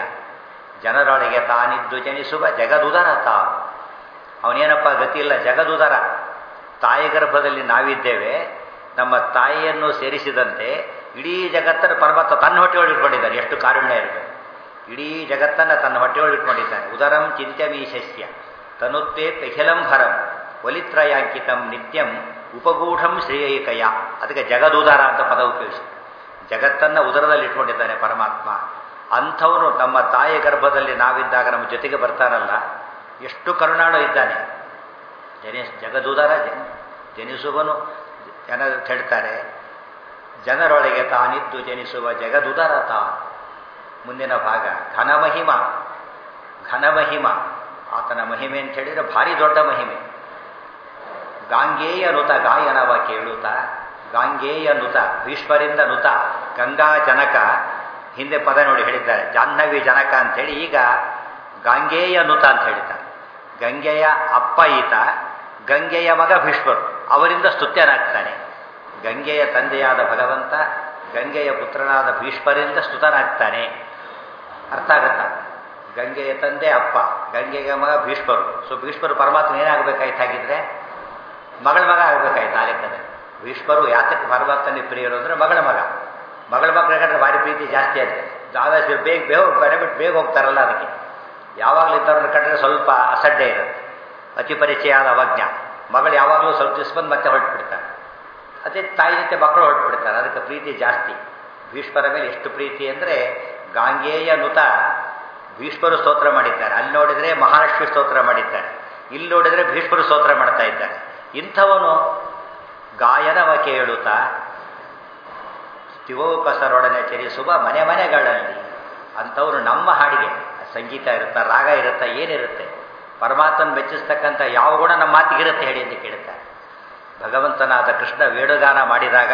ಜನರೊಳಗೆ ತಾನಿದ್ದು ಜನಿಸುವ ಜಗದುದರ ತಾನು ಅವನೇನಪ್ಪ ಗತಿ ಇಲ್ಲ ಜಗದುದರ ತಾಯಿ ಗರ್ಭದಲ್ಲಿ ನಾವಿದ್ದೇವೆ ನಮ್ಮ ತಾಯಿಯನ್ನು ಸೇರಿಸಿದಂತೆ ಇಡೀ ಜಗತ್ತನ್ನು ಪರಮಾತ್ಮ ತನ್ನ ಹೊಟ್ಟೆಯೊಳಗೆ ಇಟ್ಕೊಂಡಿದ್ದಾನೆ ಎಷ್ಟು ಕಾರುಣ್ಯ ಇರಬೇಕು ಇಡೀ ಜಗತ್ತನ್ನು ತನ್ನ ಹೊಟ್ಟೆಯೊಳಗೆ ಇಟ್ಕೊಂಡಿದ್ದಾನೆ ಉದರಂ ಚಿಂತ್ಯಮೀಶಸ್ಯ ತನುತ್ತೇ ಪೆಖಿಲಂಭರಂ ಒಲಿತ್ರಯಾಂಕಿತಂ ನಿತ್ಯಂ ಉಪಗೂಢಂ ಶ್ರೇಯೈಕಯ ಅದಕ್ಕೆ ಜಗದುದರ ಅಂತ ಪದ ಉಪಯೋಗಿಸಿ ಜಗತ್ತನ್ನು ಉದರದಲ್ಲಿ ಇಟ್ಕೊಂಡಿದ್ದಾನೆ ಪರಮಾತ್ಮ ಅಂಥವನು ನಮ್ಮ ತಾಯಿ ಗರ್ಭದಲ್ಲಿ ನಾವಿದ್ದಾಗ ನಮ್ಮ ಜೊತೆಗೆ ಬರ್ತಾನಲ್ಲ ಎಷ್ಟು ಕರುಣಾಳು ಇದ್ದಾನೆ ಜನಿಸ್ ಜಗದುದರ ಜನಿಸುವನು ಜನ ಹೇಳ್ತಾರೆ ಜನರೊಳಗೆ ತಾನಿದ್ದು ಜನಿಸುವ ಜಗದುದರ ತಾನು ಮುಂದಿನ ಭಾಗ ಘನಮಹಿಮ ಘನಮಹಿಮ ಆತನ ಮಹಿಮೆ ಅಂತ ಹೇಳಿದರೆ ಭಾರಿ ದೊಡ್ಡ ಮಹಿಮೆ ಗಾಂಗೇಯ ನುತ ಗಾಯನವ ಕೇಳುತ್ತ ಗಾಂಗೇಯ ನುತ ಭೀಷ್ಮರಿಂದ ನುತ ಗಂಗಾ ಜನಕ ಹಿಂದೆ ಪದ ನೋಡಿ ಹೇಳಿದ್ದಾರೆ ಜಾಹ್ನವಿ ಜನಕ ಅಂಥೇಳಿ ಈಗ ಗಾಂಗೇಯ ನುತ ಅಂತ ಹೇಳಿದ್ದಾರೆ ಗಂಗೆಯ ಅಪ್ಪ ಈತ ಗಂಗೆಯ ಮಗ ಭೀಷ್ಮರು ಅವರಿಂದ ಸ್ತುತ್ಯನಾಗ್ತಾನೆ ಗಂಗೆಯ ತಂದೆಯಾದ ಭಗವಂತ ಗಂಗೆಯ ಪುತ್ರನಾದ ಭೀಷ್ಮರಿಂದ ಸ್ತುತನಾಗ್ತಾನೆ ಅರ್ಥ ಆಗತ್ತ ಗಂಗೆಯ ತಂದೆ ಅಪ್ಪ ಗಂಗೆಯ ಮಗ ಭೀಷ್ಮರು ಸೊ ಭೀಷ್ಮರು ಪರಮಾತ್ಮ ಏನಾಗಬೇಕಾಯ್ತು ಹಾಗಿದ್ರೆ ಮಗಳ ಮಗ ಆಗಬೇಕಾಯ್ತು ಆ ಲೆಕ್ಕದಲ್ಲಿ ಭೀಷ್ಮರು ಯಾತಕ್ಕೆ ಪರಮಾತ್ಮನೇ ಪ್ರಿಯರು ಅಂದರೆ ಮಗಳ ಮಗ ಮಗಳ ಮಕ್ಕಳಿಗೆ ಭಾರಿ ಪ್ರೀತಿ ಜಾಸ್ತಿ ಆಗಿದೆ ಆದಷ್ಟು ಬೇಗ ಬೇಗ ಬಿಟ್ಟು ಬೇಗ ಹೋಗ್ತಾರಲ್ಲ ಅದಕ್ಕೆ ಯಾವಾಗಲೂ ಇದ್ದವ್ರನ್ನ ಕಂಡ್ರೆ ಸ್ವಲ್ಪ ಅಸಡ್ಡೆ ಇರುತ್ತೆ ಅತಿ ಪರಿಚಯ ಆದ ಅವಜ್ಞ ಮಗಳು ಯಾವಾಗಲೂ ಸ್ವಲ್ಪ ದಿವಸ ಬಂದು ಮತ್ತೆ ಹೊರಟುಬಿಡ್ತಾರೆ ಅದೇ ತಾಯಿ ಜೊತೆ ಮಕ್ಕಳು ಹೊರಟುಬಿಡ್ತಾರೆ ಅದಕ್ಕೆ ಪ್ರೀತಿ ಜಾಸ್ತಿ ಭೀಷ್ಮರ ಮೇಲೆ ಎಷ್ಟು ಪ್ರೀತಿ ಅಂದರೆ ಗಾಂಗೇಯ ನುತ ಭೀಷ್ಮರು ಸ್ತೋತ್ರ ಮಾಡಿದ್ದಾರೆ ಅಲ್ಲಿ ನೋಡಿದರೆ ಮಹಾಲಕ್ಷ್ಮಿ ಸ್ತೋತ್ರ ಮಾಡಿದ್ದಾರೆ ಇಲ್ಲಿ ನೋಡಿದರೆ ಭೀಷ್ಮರು ಸ್ತೋತ್ರ ಮಾಡ್ತಾ ಇದ್ದಾರೆ ಇಂಥವನು ಗಾಯನವ ಕೇಳುತ್ತಾ ಶಿವೋಕಸರೊಡನೆ ಚರಿಸುವ ಮನೆ ಮನೆಗಳಲ್ಲಿ ಅಂಥವ್ರು ನಮ್ಮ ಹಾಡಿಗೆ ಸಂಗೀತ ಇರುತ್ತಾ ರಾಗ ಇರುತ್ತಾ ಏನಿರುತ್ತೆ ಪರಮಾತ್ಮನ ಮೆಚ್ಚಿಸ್ತಕ್ಕಂಥ ಯಾವ ಗುಣ ನಮ್ಮ ಮಾತಿಗಿರುತ್ತೆ ಹೇಳಿ ಅಂತ ಕೇಳುತ್ತಾರೆ ಭಗವಂತನಾದ ಕೃಷ್ಣ ವೇಣುಗಾನ ಮಾಡಿದಾಗ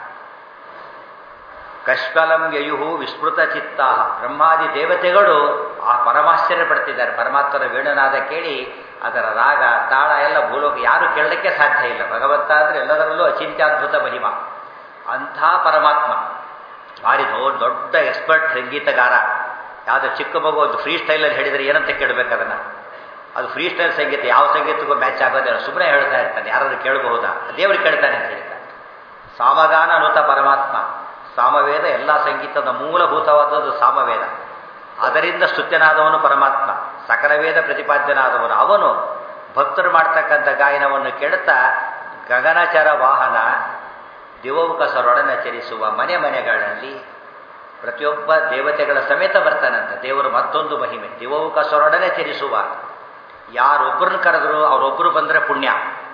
ಕಶ್ವಲಂ ಯಯುಹು ವಿಸ್ಮೃತ ಚಿತ್ತ ಬ್ರಹ್ಮಾದಿ ದೇವತೆಗಳು ಆ ಪರಮಾಶ್ಚರ್ಯ ಪಡ್ತಿದ್ದಾರೆ ಪರಮಾತ್ಮನ ವೇಣುನಾದ ಕೇಳಿ ಅದರ ರಾಗ ತಾಳ ಎಲ್ಲ ಭೂಲೋಕ ಯಾರು ಕೇಳಲಿಕ್ಕೆ ಸಾಧ್ಯ ಇಲ್ಲ ಭಗವಂತ ಅಂದರೆ ಎಲ್ಲದರಲ್ಲೂ ಅಚಿಂತ್ಯದ್ಭುತ ಮಹಿಮ ಅಂಥ ಪರಮಾತ್ಮ ಭಾರಿ ದೊಡ್ಡ ದೊಡ್ಡ ಎಕ್ಸ್ಪರ್ಟ್ ಸಂಗೀತಗಾರ ಯಾವುದೋ ಚಿಕ್ಕ ಮಗು ಒಂದು ಫ್ರೀ ಸ್ಟೈಲಲ್ಲಿ ಹೇಳಿದರೆ ಏನಂತ ಕೇಳಬೇಕು ಅದನ್ನು ಅದು ಫ್ರೀ ಸ್ಟೈಲ್ ಸಂಗೀತ ಯಾವ ಸಂಗೀತಕ್ಕೂ ಮ್ಯಾಚ್ ಆಗೋದಿಲ್ಲ ಸುಮ್ಮನೆ ಹೇಳ್ತಾ ಇರ್ತಾನೆ ಯಾರಾದ್ರೂ ಕೇಳಬಹುದಾ ದೇವ್ರಿಗೆ ಕೇಳ್ತಾನೆ ಅಂತ ಹೇಳ್ತಾನೆ ಸಾಮಗಾನ ಅನ್ನುತ್ತ ಪರಮಾತ್ಮ ಸಾಮವೇದ ಎಲ್ಲ ಸಂಗೀತದ ಮೂಲಭೂತವಾದದ್ದು ಸಾಮವೇದ ಅದರಿಂದ ಸ್ತುತ್ಯನಾದವನು ಪರಮಾತ್ಮ ಸಕಲವೇದ ಪ್ರತಿಪಾದ್ಯನಾದವನು ಅವನು ಭಕ್ತರು ಮಾಡ್ತಕ್ಕಂಥ ಗಾಯನವನ್ನು ಕೇಳುತ್ತಾ ಗಗನಚರ ವಾಹನ ದಿವೌಕಸರೊಡನೆ ಚರಿಸುವ ಮನೆ ಮನೆಗಳಲ್ಲಿ ಪ್ರತಿಯೊಬ್ಬ ದೇವತೆಗಳ ಸಮೇತ ಬರ್ತಾನಂತೆ ದೇವರು ಮತ್ತೊಂದು ಮಹಿಮೆ ದಿವೌಕಸರೊಡನೆ ಚರಿಸುವ ಯಾರೊಬ್ಬರನ್ನ ಕರೆದ್ರು ಅವರೊಬ್ಬರು ಬಂದರೆ ಪುಣ್ಯ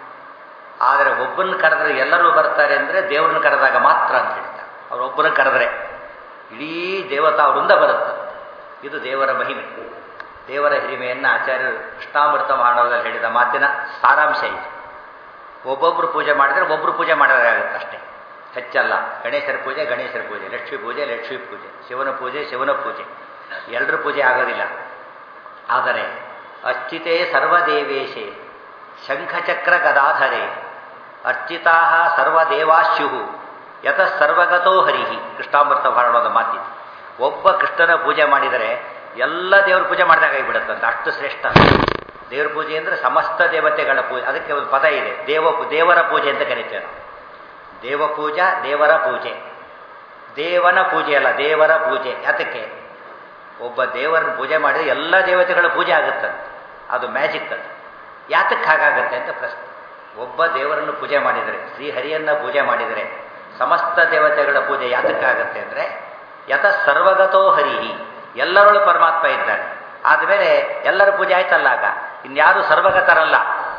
ಆದರೆ ಒಬ್ಬರನ್ನ ಕರೆದ್ರೆ ಎಲ್ಲರೂ ಬರ್ತಾರೆ ಅಂದರೆ ದೇವ್ರನ್ನ ಕರೆದಾಗ ಮಾತ್ರ ಅಂತ ಹೇಳ್ತಾರೆ ಅವರೊಬ್ಬರನ್ನ ಕರೆದ್ರೆ ಇಡೀ ದೇವತಾ ವೃಂದ ಬರುತ್ತೆ ಇದು ದೇವರ ಮಹಿಮೆ ದೇವರ ಹಿರಿಮೆಯನ್ನು ಆಚಾರ್ಯರು ಕೃಷ್ಣಾಮೃತ ಮಾನವದಲ್ಲಿ ಹೇಳಿದ ಮಾತಿನ ಸಾರಾಂಶ ಇದು ಒಬ್ಬೊಬ್ಬರು ಪೂಜೆ ಮಾಡಿದರೆ ಒಬ್ಬರು ಪೂಜೆ ಮಾಡೋದಾಗುತ್ತೆ ಅಷ್ಟೇ ಹೆಚ್ಚಲ್ಲ ಗಣೇಶರ ಪೂಜೆ ಗಣೇಶರ ಪೂಜೆ ಲಕ್ಷ್ಮೀ ಪೂಜೆ ಲಕ್ಷ್ಮೀ ಪೂಜೆ ಶಿವನ ಪೂಜೆ ಶಿವನ ಪೂಜೆ ಎಲ್ಲರ ಪೂಜೆ ಆಗೋದಿಲ್ಲ ಆದರೆ ಅರ್ಚಿತೇ ಸರ್ವದೇವೇಶೆ ಶಂಖಚಕ್ರ ಗದಾಧರೆ ಅರ್ಚಿತಾ ಸರ್ವದೇವಾಶ್ಯು ಯತ ಸರ್ವಗತೋ ಹರಿಹಿ ಕೃಷ್ಣಾಮೃತ ಭಾರಣದ ಮಾತಿದೆ ಒಬ್ಬ ಕೃಷ್ಣನ ಪೂಜೆ ಮಾಡಿದರೆ ಎಲ್ಲ ದೇವ್ರ ಪೂಜೆ ಮಾಡಿದಾಗಿಬಿಡುತ್ತಂತೆ ಅಷ್ಟು ಶ್ರೇಷ್ಠ ದೇವ್ರ ಪೂಜೆ ಅಂದರೆ ಸಮಸ್ತ ದೇವತೆಗಳ ಪೂಜೆ ಅದಕ್ಕೆ ಒಂದು ಪದ ಇದೆ ದೇವ ದೇವರ ಪೂಜೆ ಅಂತ ಕರಿತೇವೆ ನಾವು ದೇವ ಪೂಜಾ ದೇವರ ಪೂಜೆ ದೇವನ ಪೂಜೆ ಅಲ್ಲ ದೇವರ ಪೂಜೆ ಯಾತಕ್ಕೆ ಒಬ್ಬ ದೇವರನ್ನ ಪೂಜೆ ಮಾಡಿದರೆ ಎಲ್ಲ ದೇವತೆಗಳ ಪೂಜೆ ಆಗುತ್ತಂತೆ ಅದು ಮ್ಯಾಜಿಕ್ ಅದು ಯಾತಕ್ಕೆ ಹಾಗಾಗತ್ತೆ ಅಂತ ಪ್ರಶ್ನೆ ಒಬ್ಬ ದೇವರನ್ನು ಪೂಜೆ ಮಾಡಿದರೆ ಶ್ರೀಹರಿಯನ್ನ ಪೂಜೆ ಮಾಡಿದರೆ ಸಮಸ್ತ ದೇವತೆಗಳ ಪೂಜೆ ಯಾತಕ್ಕಾಗತ್ತೆ ಅಂದರೆ ಯತ ಸರ್ವಗತೋ ಹರಿಹಿ ಎಲ್ಲರೊಳು ಪರಮಾತ್ಮ ಇದ್ದಾನೆ ಆದಮೇಲೆ ಎಲ್ಲರ ಪೂಜೆ ಆಯ್ತಲ್ಲ ಆಗ ಇನ್ಯಾರು ಸರ್ವಗತರಲ್ಲ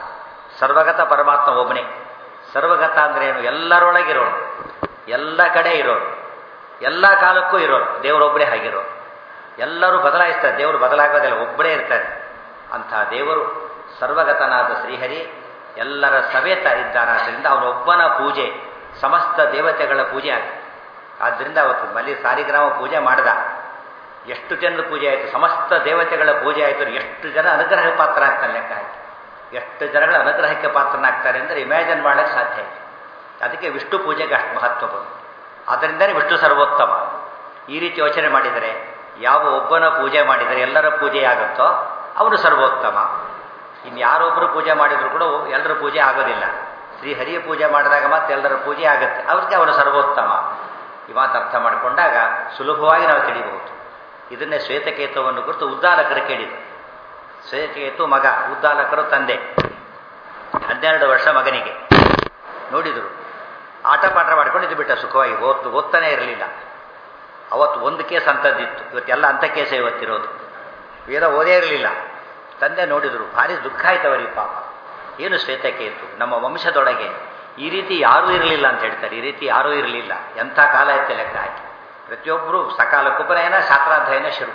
ಸರ್ವಗತ ಪರಮಾತ್ಮ ಒಬ್ಬನೇ ಸರ್ವಗತ ಅಂದ್ರೆ ಏನು ಎಲ್ಲರೊಳಗಿರೋನು ಎಲ್ಲ ಕಡೆ ಇರೋರು ಎಲ್ಲ ಕಾಲಕ್ಕೂ ಇರೋರು ದೇವರೊಬ್ಬರೇ ಆಗಿರೋರು ಎಲ್ಲರೂ ಬದಲಾಯಿಸ್ತಾರೆ ದೇವರು ಬದಲಾಗೋದಿಲ್ಲ ಒಬ್ಬರೇ ಇರ್ತಾರೆ ಅಂಥ ದೇವರು ಸರ್ವಗತನಾದ ಶ್ರೀಹರಿ ಎಲ್ಲರ ಸಮೇತ ಇದ್ದಾನಾದ್ದರಿಂದ ಅವನೊಬ್ಬನ ಪೂಜೆ ಸಮಸ್ತ ದೇವತೆಗಳ ಪೂಜೆ ಆಗುತ್ತೆ ಆದ್ದರಿಂದ ಅವತ್ತು ಮಲ್ಲಿ ಸಾರಿಗ್ರಾಮ ಪೂಜೆ ಮಾಡ್ದ ಎಷ್ಟು ಜನರ ಪೂಜೆ ಆಯಿತು ಸಮಸ್ತ ದೇವತೆಗಳ ಪೂಜೆ ಆಯಿತು ಎಷ್ಟು ಜನ ಅನುಗ್ರಹ ಪಾತ್ರ ಆಗ್ತಾನೆ ಲೆಕ್ಕ ಹಾಕಿ ಎಷ್ಟು ಜನಗಳ ಅನುಗ್ರಹಕ್ಕೆ ಪಾತ್ರನಾಗ್ತಾರೆ ಅಂದರೆ ಇಮ್ಯಾಜಿನ್ ಮಾಡೋಕ್ಕೆ ಸಾಧ್ಯ ಇಲ್ಲ ಅದಕ್ಕೆ ವಿಷ್ಣು ಪೂಜೆಗೆ ಅಷ್ಟು ಮಹತ್ವ ಬಂತು ಅದರಿಂದಲೇ ವಿಷ್ಣು ಸರ್ವೋತ್ತಮ ಈ ರೀತಿ ಯೋಚನೆ ಮಾಡಿದರೆ ಯಾವ ಒಬ್ಬನ ಪೂಜೆ ಮಾಡಿದರೆ ಎಲ್ಲರ ಪೂಜೆ ಆಗುತ್ತೋ ಅವನು ಸರ್ವೋತ್ತಮ ಇನ್ನು ಯಾರೊಬ್ಬರು ಪೂಜೆ ಮಾಡಿದ್ರು ಕೂಡ ಎಲ್ಲರ ಪೂಜೆ ಆಗೋದಿಲ್ಲ ಶ್ರೀ ಹರಿಯ ಪೂಜೆ ಮಾಡಿದಾಗ ಮತ್ತೆ ಎಲ್ಲರ ಪೂಜೆ ಆಗುತ್ತೆ ಅವ್ರಿಗೆ ಅವನು ಸರ್ವೋತ್ತಮ ಈ ಮಾತು ಅರ್ಥ ಮಾಡಿಕೊಂಡಾಗ ಸುಲಭವಾಗಿ ನಾವು ತಿಳಿಬಹುದು ಇದನ್ನೇ ಶ್ವೇತಕೇತುವನ್ನು ಕುರಿತು ಉದ್ದಾಲಕರು ಕೇಳಿದರು ಶ್ವೇತಕೇತು ಮಗ ಉದ್ದಾಲಕರು ತಂದೆ ಹನ್ನೆರಡು ವರ್ಷ ಮಗನಿಗೆ ನೋಡಿದರು ಆಟ ಪಾಠ ಮಾಡ್ಕೊಂಡು ಇದು ಬಿಟ್ಟ ಸುಖವಾಗಿ ಓದ್ ಓದ್ತಾನೆ ಇರಲಿಲ್ಲ ಅವತ್ತು ಒಂದು ಕೇಸ್ ಅಂಥದ್ದಿತ್ತು ಇವತ್ತೆಲ್ಲ ಅಂಥ ಕೇಸೇ ಇವತ್ತಿರೋದು ವೇದ ಓದೇ ಇರಲಿಲ್ಲ ತಂದೆ ನೋಡಿದರು ಭಾರಿ ದುಃಖ ಆಯ್ತು ಅವರಿಗೆ ಪಾಪ ಏನು ಶ್ವೇತಕೇತು ನಮ್ಮ ವಂಶದೊಳಗೆ ಈ ರೀತಿ ಯಾರೂ ಇರಲಿಲ್ಲ ಅಂತ ಹೇಳ್ತಾರೆ ಈ ರೀತಿ ಯಾರೂ ಇರಲಿಲ್ಲ ಎಂಥ ಕಾಲ ಇತ್ತೆ ಲೆಕ್ಕ ಹಾಕಿ ಪ್ರತಿಯೊಬ್ಬರು ಸಕಾಲ ಕುಪನಯನ ಶಾಸ್ತ್ರಾಧ್ಯಯನ ಶುರು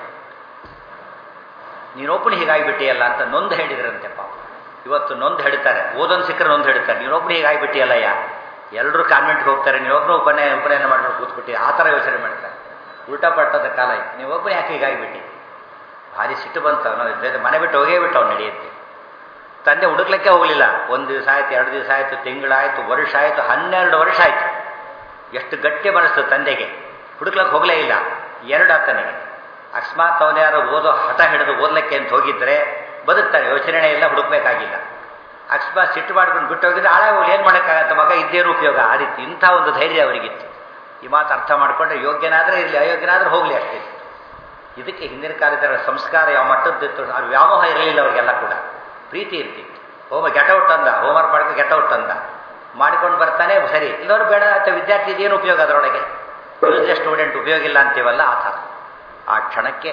ನೀನೊಬ್ಬನು ಹೀಗಾಗಿಬಿಟ್ಟಿಯಲ್ಲ ಅಂತ ನೊಂದು ಹೇಳಿದ್ರಂತೆ ಪಾಪ ಇವತ್ತು ನೊಂದು ಹೇಳ್ತಾರೆ ಓದೊಂದು ಸಿಕ್ಕರೆ ನೊಂದು ಹೇಳ್ತಾರೆ ನೀನೊಬ್ಬನು ಹೀಗಾಗಿಬಿಟ್ಟಿಯಲ್ಲಯ್ಯ ಎಲ್ಲರೂ ಕಾನ್ವೆಂಟ್ಗೆ ಹೋಗ್ತಾರೆ ನೀವೊಬ್ಬರು ಉಪನಯನ ಉಪನಯನ ಮಾಡ್ಕೊಂಡು ಕೂತ್ಬಿಟ್ಟು ಆ ಥರ ಯೋಚನೆ ಮಾಡ್ತಾರೆ ಉಲ್ಟಾ ಪಟ್ಟದ ಕಾಲ ಇತ್ತು ನೀವೊಬ್ಬರು ಯಾಕೆ ಹೀಗಾಗಿಬಿಟ್ಟಿ ಭಾರಿ ಸಿಟ್ಟು ಬಂತು ಅವನು ಮನೆ ಬಿಟ್ಟು ಹೋಗೇ ಬಿಟ್ಟು ಅವ್ನು ನಡೆಯುತ್ತೆ ತಂದೆ ಹುಡುಕ್ಲಿಕ್ಕೆ ಹೋಗಲಿಲ್ಲ ಒಂದು ದಿವಸ ಆಯ್ತು ಎರಡು ದಿವಸ ಆಯಿತು ತಿಂಗಳಾಯಿತು ವರ್ಷ ಆಯಿತು ಹನ್ನೆರಡು ವರ್ಷ ಆಯಿತು ಎಷ್ಟು ಗಟ್ಟಿ ಮನಸ್ಸು ತಂದೆಗೆ ಹುಡುಕ್ಲಕ್ಕೆ ಹೋಗಲೇ ಇಲ್ಲ ಎರಡು ಆತನಿಗೆ ಅಕಸ್ಮಾತ್ ಅವನು ಯಾರು ಓದೋ ಹಠ ಹಿಡಿದು ಓದ್ಲಿಕ್ಕೆ ಅಂತ ಹೋಗಿದ್ರೆ ಬದುಕ್ತಾನೆ ಯೋಚನೆ ಇಲ್ಲ ಹುಡುಕ್ಬೇಕಾಗಿಲ್ಲ ಅಕಸ್ಮಾತ್ ಸಿಟ್ಟು ಮಾಡ್ಕೊಂಡು ಬಿಟ್ಟು ಹೋಗಿದ್ರೆ ಆಳ ಹೋಗಿ ಏನು ಮಾಡೋಕ್ಕಾಗತ್ತೆ ಮಗ ಇದ್ದೇನು ಉಪಯೋಗ ಆ ರೀತಿ ಇಂಥ ಒಂದು ಧೈರ್ಯ ಅವರಿಗಿತ್ತು ಈ ಮಾತು ಅರ್ಥ ಮಾಡಿಕೊಂಡ್ರೆ ಯೋಗ್ಯನಾದರೆ ಇರಲಿ ಅಯೋಗ್ಯನಾದ್ರೆ ಹೋಗಲಿ ಅಷ್ಟೇ ಇದಕ್ಕೆ ಹಿಂದಿನ ಕಾಲದ ಸಂಸ್ಕಾರ ಯಾವ ಮಟ್ಟದ್ದಿತ್ತು ಅವ್ರ ವ್ಯಾಮೋಹ ಇರಲಿಲ್ಲ ಅವರಿಗೆಲ್ಲ ಕೂಡ ಪ್ರೀತಿ ಇರ್ತಿತ್ತು ಹೋಮ ಗೆಟೌಟ್ ಅಂದ ಹೋಮ್ವರ್ಕ್ ಮಾಡ್ಕೊಂಡು ಗೆಟೌಟ್ ಅಂದ ಮಾಡಿಕೊಂಡು ಬರ್ತಾನೆ ಸರಿ ಇಲ್ಲವರು ಬೇಡ ಅಂತ ವಿದ್ಯಾರ್ಥಿ ಇದೇನು ಉಪಯೋಗ ಅದರೊಳಗೆ ಯೂಸ್ ಸ್ಟೂಡೆಂಟ್ ಉಪಯೋಗ ಇಲ್ಲ ಅಂತೀವಲ್ಲ ಆ ಥರ ಆ ಕ್ಷಣಕ್ಕೆ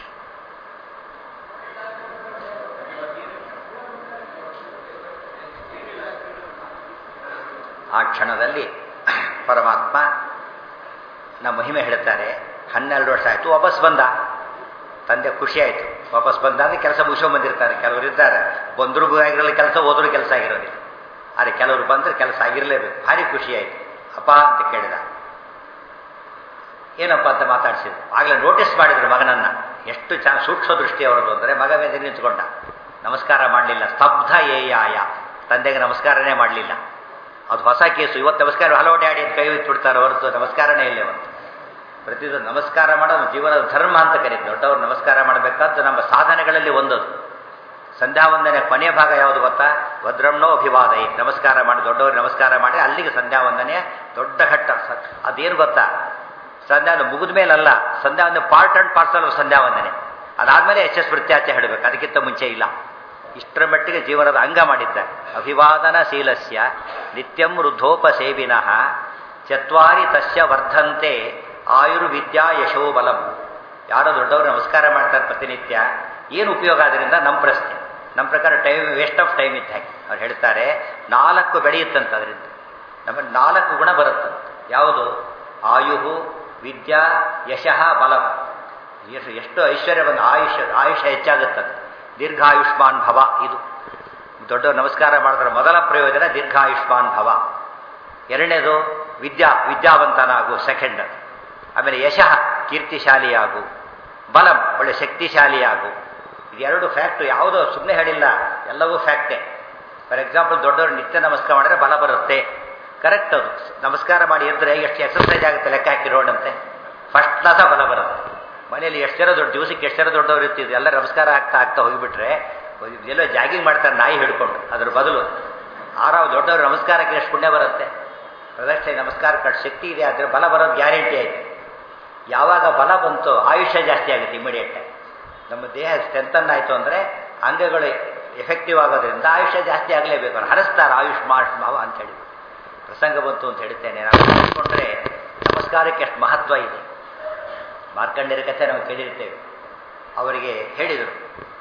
ಆ ಕ್ಷಣದಲ್ಲಿ ಪರಮಾತ್ಮ ನಮ್ಮ ಮಹಿಮೆ ಹೇಳ್ತಾರೆ ಹನ್ನೆರಡು ವರ್ಷ ಆಯಿತು ವಾಪಸ್ ಬಂದ ತಂದೆ ಖುಷಿ ಆಯಿತು ವಾಪಸ್ ಬಂದಾಗ ಕೆಲಸ ಮುಗಿಸ್ಕೊಂಡ್ ಬಂದಿರ್ತಾರೆ ಕೆಲವರು ಇದ್ದಾರೆ ಬಂದ್ರಿಗೂ ಆಗಿರಲ್ಲ ಕೆಲಸ ಹೋದ್ರೂ ಕೆಲಸ ಆಗಿರೋದಿಲ್ಲ ಆದರೆ ಕೆಲವರು ಬಂದರೆ ಕೆಲಸ ಆಗಿರಲೇಬೇಕು ಭಾರಿ ಖುಷಿ ಆಯಿತು ಅಪ್ಪ ಅಂತ ಕೇಳಿದ ಏನಪ್ಪ ಅಂತ ಮಾತಾಡ್ಸಿದ್ರು ಆಗಲೇ ನೋಟಿಸ್ ಮಾಡಿದ್ರು ಮಗನನ್ನ ಎಷ್ಟು ಚೆನ್ನಾಗಿ ಸೂಕ್ಷ್ಮ ದೃಷ್ಟಿ ಅವರದು ಅಂದರೆ ಮಗ ಮೇಲೆ ನಿಂತ್ಕೊಂಡ ನಮಸ್ಕಾರ ಮಾಡಲಿಲ್ಲ ಸ್ತಬ್ಧ ಏಯಾಯ ತಂದೆಗೆ ನಮಸ್ಕಾರನೇ ಮಾಡಲಿಲ್ಲ ಅದು ಹೊಸ ಕೇಸು ಇವತ್ತು ನಮಸ್ಕಾರ ಹಲೋ ಡ್ಯಾಡಿ ಅಂತ ಕೈ ಬಿಟ್ಬಿಡ್ತಾರೆ ಹೊರತು ನಮಸ್ಕಾರನೇ ಇಲ್ಲ ಇವತ್ತು ಪ್ರತಿದಿನ ನಮಸ್ಕಾರ ಮಾಡೋದು ಜೀವನದ ಧರ್ಮ ಅಂತ ಕರೀತಾರೆ ದೊಡ್ಡವರು ನಮಸ್ಕಾರ ಮಾಡಬೇಕಾದ್ದು ನಮ್ಮ ಸಾಧನೆಗಳಲ್ಲಿ ಒಂದದು ಸಂಧ್ಯಾವಂದನೆ ಕೊನೆಯ ಭಾಗ ಯಾವುದು ಗೊತ್ತಾ ಭದ್ರಮ್ನೋ ಅಭಿವಾದೈ ನಮಸ್ಕಾರ ಮಾಡಿ ದೊಡ್ಡವರು ನಮಸ್ಕಾರ ಮಾಡಿ ಅಲ್ಲಿಗೆ ಸಂಧ್ಯಾವಂದನೆಯ ದೊಡ್ಡ ಘಟ್ಟ ಅದೇನು ಗೊತ್ತಾ ಸಂಧ್ಯಾವಂದನೆ ಮುಗಿದ ಮೇಲಲ್ಲ ಸಂಧ್ಯಾವಂದನೆ ಪಾರ್ಟ್ ಅಂಡ್ ಪಾರ್ಸಲ್ ಸಂಧ್ಯಾವಂದನೆ ಅದಾದ್ಮೇಲೆ ಎಚ್ ಎಸ್ ವೃತ್ಯಾಚೆ ಹೇಳಬೇಕು ಅದಕ್ಕಿಂತ ಮುಂಚೆ ಇಲ್ಲ ಇಷ್ಟರ ಮಟ್ಟಿಗೆ ಜೀವನದ ಅಂಗ ಮಾಡಿದ್ದಾರೆ ಅಭಿವಾದನ ಶೀಲಸ್ಯ ನಿತ್ಯಂ ವೃದ್ಧೋಪಸೇವಿನಃ ಚತ್ವಾರಿ ತಸ್ಯ ವರ್ಧಂತೆ ಆಯುರ್ವಿದ್ಯಾ ಯಶೋಬಲಂ ಯಾರೋ ದೊಡ್ಡವರು ನಮಸ್ಕಾರ ಮಾಡ್ತಾರೆ ಪ್ರತಿನಿತ್ಯ ಏನು ಉಪಯೋಗ ಅದರಿಂದ ನಮ್ಮ ಪ್ರಶ್ನೆ ನಮ್ಮ ಪ್ರಕಾರ ಟೈಮ್ ವೇಸ್ಟ್ ಆಫ್ ಟೈಮ್ ಇದ್ದ ಹಾಗೆ ಅವ್ರು ಹೇಳ್ತಾರೆ ನಾಲ್ಕು ಬೆಳೆಯುತ್ತಂತ ಅದರಿಂದ ನಮಗೆ ನಾಲ್ಕು ಗುಣ ಬರುತ್ತಂತ ಯಾವುದು ಆಯುಹು ವಿದ್ಯಾ ಯಶಃ ಬಲಂ ಎಷ್ಟು ಎಷ್ಟು ಐಶ್ವರ್ಯ ಬಂದು ಆಯುಷ ಆಯುಷ ಹೆಚ್ಚಾಗುತ್ತದೆ ದೀರ್ಘಾಯುಷ್ಮಾನ್ ಭವ ಇದು ದೊಡ್ಡ ನಮಸ್ಕಾರ ಮಾಡಿದ್ರೆ ಮೊದಲ ಪ್ರಯೋಜನ ದೀರ್ಘಾಯುಷ್ಮಾನ್ ಭವ ಎರಡನೇದು ವಿದ್ಯಾ ವಿದ್ಯಾವಂತನಾಗು ಸೆಕೆಂಡ್ ಆಮೇಲೆ ಯಶಃ ಕೀರ್ತಿಶಾಲಿಯಾಗು ಬಲಂ ಒಳ್ಳೆ ಶಕ್ತಿಶಾಲಿಯಾಗು ಇದೆರಡು ಫ್ಯಾಕ್ಟು ಯಾವುದೋ ಸುಮ್ಮನೆ ಹೇಳಿಲ್ಲ ಎಲ್ಲವೂ ಫ್ಯಾಕ್ಟೇ ಫಾರ್ ಎಕ್ಸಾಂಪಲ್ ದೊಡ್ಡವರು ನಿತ್ಯ ನಮಸ್ಕಾರ ಮಾಡಿದ್ರೆ ಬಲ ಬರುತ್ತೆ ಕರೆಕ್ಟ್ ಅದು ನಮಸ್ಕಾರ ಮಾಡಿ ಎದ್ರೆ ಎಷ್ಟು ಎಕ್ಸರ್ಸೈಸ್ ಆಗುತ್ತೆ ಲೆಕ್ಕ ಹಾಕಿ ನೋಡಂತೆ ಫಸ್ಟ್ ಕ್ಲಾಸ ಬಲ ಬರುತ್ತೆ ಮನೆಯಲ್ಲಿ ಎಷ್ಟು ಜನ ದೊಡ್ಡ ದಿವಸಕ್ಕೆ ಎಷ್ಟು ಜನ ದೊಡ್ಡವರು ಇರ್ತಿದ್ರು ಎಲ್ಲ ನಮಸ್ಕಾರ ಆಗ್ತಾ ಆಗ್ತಾ ಹೋಗಿಬಿಟ್ರೆ ಎಲ್ಲೋ ಜಾಗಿಂಗ್ ಮಾಡ್ತಾರೆ ನಾಯಿ ಹಿಡ್ಕೊಂಡು ಅದ್ರ ಬದಲು ಆರಾವ್ ದೊಡ್ಡವರು ನಮಸ್ಕಾರಕ್ಕೆ ಎಷ್ಟು ಪುಣ್ಯ ಬರುತ್ತೆ ಪ್ರದಕ್ಷಿಣೆ ನಮಸ್ಕಾರ ಕಟ್ ಶಕ್ತಿ ಇದೆ ಆದರೆ ಬಲ ಬರೋದು ಗ್ಯಾರಂಟಿ ಆಯಿತು ಯಾವಾಗ ಬಲ ಬಂತು ಆಯುಷ್ಯ ಜಾಸ್ತಿ ಆಗುತ್ತೆ ಇಮಿಡಿಯೇಟ್ ನಮ್ಮ ದೇಹ ಸ್ಟ್ರೆಂತನ್ ಆಯಿತು ಅಂದರೆ ಅಂಗಗಳು ಎಫೆಕ್ಟಿವ್ ಆಗೋದ್ರಿಂದ ಆಯುಷ್ಯ ಜಾಸ್ತಿ ಆಗಲೇಬೇಕು ಅವ್ರು ಹರಿಸ್ತಾರೆ ಆಯುಷ್ಮಾನ್ ಭಾವ ಅಂತ ಹೇಳಿ ಪ್ರಸಂಗ ಬಂತು ಅಂತ ಹೇಳ್ತೇನೆ ನಾವು ನೋಡಿಕೊಂಡ್ರೆ ನಮಸ್ಕಾರಕ್ಕೆ ಎಷ್ಟು ಮಹತ್ವ ಇದೆ ಮಾರ್ಕಂಡ್ಯರ ಕಥೆ ನಾವು ಕೇಳಿರ್ತೇವೆ ಅವರಿಗೆ ಹೇಳಿದರು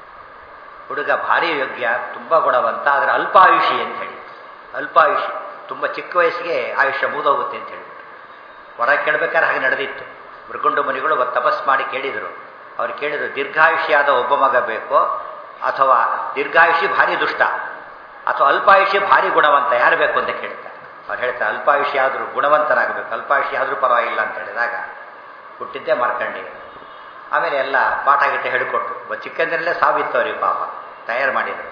ಹುಡುಗ ಭಾರಿ ಯೋಗ್ಯ ತುಂಬ ಗುಣವಂತ ಆದರೆ ಅಲ್ಪಾಯುಷಿ ಅಂತ ಹೇಳಿ ಅಲ್ಪಾಯುಷಿ ತುಂಬ ಚಿಕ್ಕ ವಯಸ್ಸಿಗೆ ಆಯುಷ್ಯ ಮುಗಿದೋಗುತ್ತೆ ಅಂತ ಹೇಳಿಬಿಟ್ಟು ಹೊರ ಕೇಳಬೇಕಾದ್ರೆ ಹಾಗೆ ನಡೆದಿತ್ತು ಮೃಗುಂಡು ಮುನಿಗಳು ತಪಸ್ ಮಾಡಿ ಕೇಳಿದರು ಅವ್ರು ಕೇಳಿದ್ರು ದೀರ್ಘಾಯುಷಿಯಾದ ಒಬ್ಬ ಮಗ ಬೇಕೋ ಅಥವಾ ದೀರ್ಘಾಯುಷಿ ಭಾರಿ ದುಷ್ಟ ಅಥವಾ ಅಲ್ಪಾಯುಷಿ ಭಾರಿ ಗುಣವಂತ ಯಾರು ಬೇಕು ಅಂತ ಕೇಳ್ತಾರೆ ಅವ್ರು ಹೇಳ್ತಾರೆ ಅಲ್ಪಾಯುಷಿ ಆದರೂ ಗುಣವಂತನಾಗಬೇಕು ಅಲ್ಪಾಯುಷಿ ಆದರೂ ಪರವಾಗಿಲ್ಲ ಅಂತ ಹೇಳಿದಾಗ ಹುಟ್ಟಿದ್ದೇ ಮಾರ್ಕಂಡಿ ಆಮೇಲೆ ಎಲ್ಲ ಪಾಠ ಗೀಟ ಹೇಳಿಕೊಟ್ರು ಚಿಕ್ಕಂದಿನಲ್ಲೇ ಸಾವಿತ್ತು ಅವ್ರಿಗೆ ಪಾಪ ತಯಾರು ಮಾಡಿದರು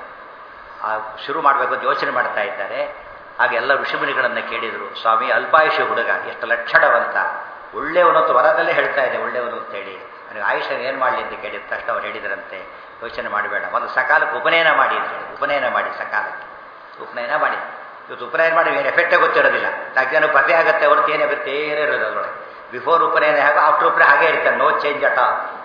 ಆ ಶುರು ಮಾಡಬೇಕು ಅಂತ ಯೋಚನೆ ಮಾಡ್ತಾ ಇದ್ದಾರೆ ಆಗ ಎಲ್ಲ ಋಷಿಮುನಿಗಳನ್ನು ಕೇಳಿದರು ಸ್ವಾಮಿ ಅಲ್ಪಾಯುಷಿ ಹುಡುಗ ಎಷ್ಟು ಲಕ್ಷಣವಂತ ಒಳ್ಳೆಯವನಂತ ವರದಲ್ಲೇ ಹೇಳ್ತಾ ಇದೆ ಒಳ್ಳೆಯವನು ಅಂತ ಹೇಳಿ ನನಗೆ ಆಯುಷ ಏನು ಮಾಡಲಿ ಅಂತ ಕೇಳಿದ ತಕ್ಷಣ ಅವ್ರು ಹೇಳಿದ್ರಂತೆ ಯೋಚನೆ ಮಾಡಬೇಡ ಮೊದಲು ಸಕಾಲಕ್ಕೆ ಉಪನಯನ ಮಾಡಿ ಅಂತ ಹೇಳಿ ಉಪನಯನ ಮಾಡಿ ಸಕಾಲಕ್ಕೆ ಉಪನಯನ ಮಾಡಿ ಇವತ್ತು ಉಪನಯನ ಮಾಡಿ ಏನು ಎಫೆಕ್ಟೇ ಗೊತ್ತಿರೋದಿಲ್ಲ ನಾಲ್ಕು ಜನ ಪದೇ ಆಗುತ್ತೆ ಹೊರತು ಏನೇ ಬರುತ್ತೆ ಏನೇ ಇರೋದು ಅದರೊಳಗೆ ಬಿಫೋರ್ ಉಪನಯನ ಹೇಗೋ ಆಫ್ಟರ್ ಉಪನಯ ಹಾಗೆ ಇರ್ತಾರೆ ನೋ ಚೇಂಜ್ ಅಟ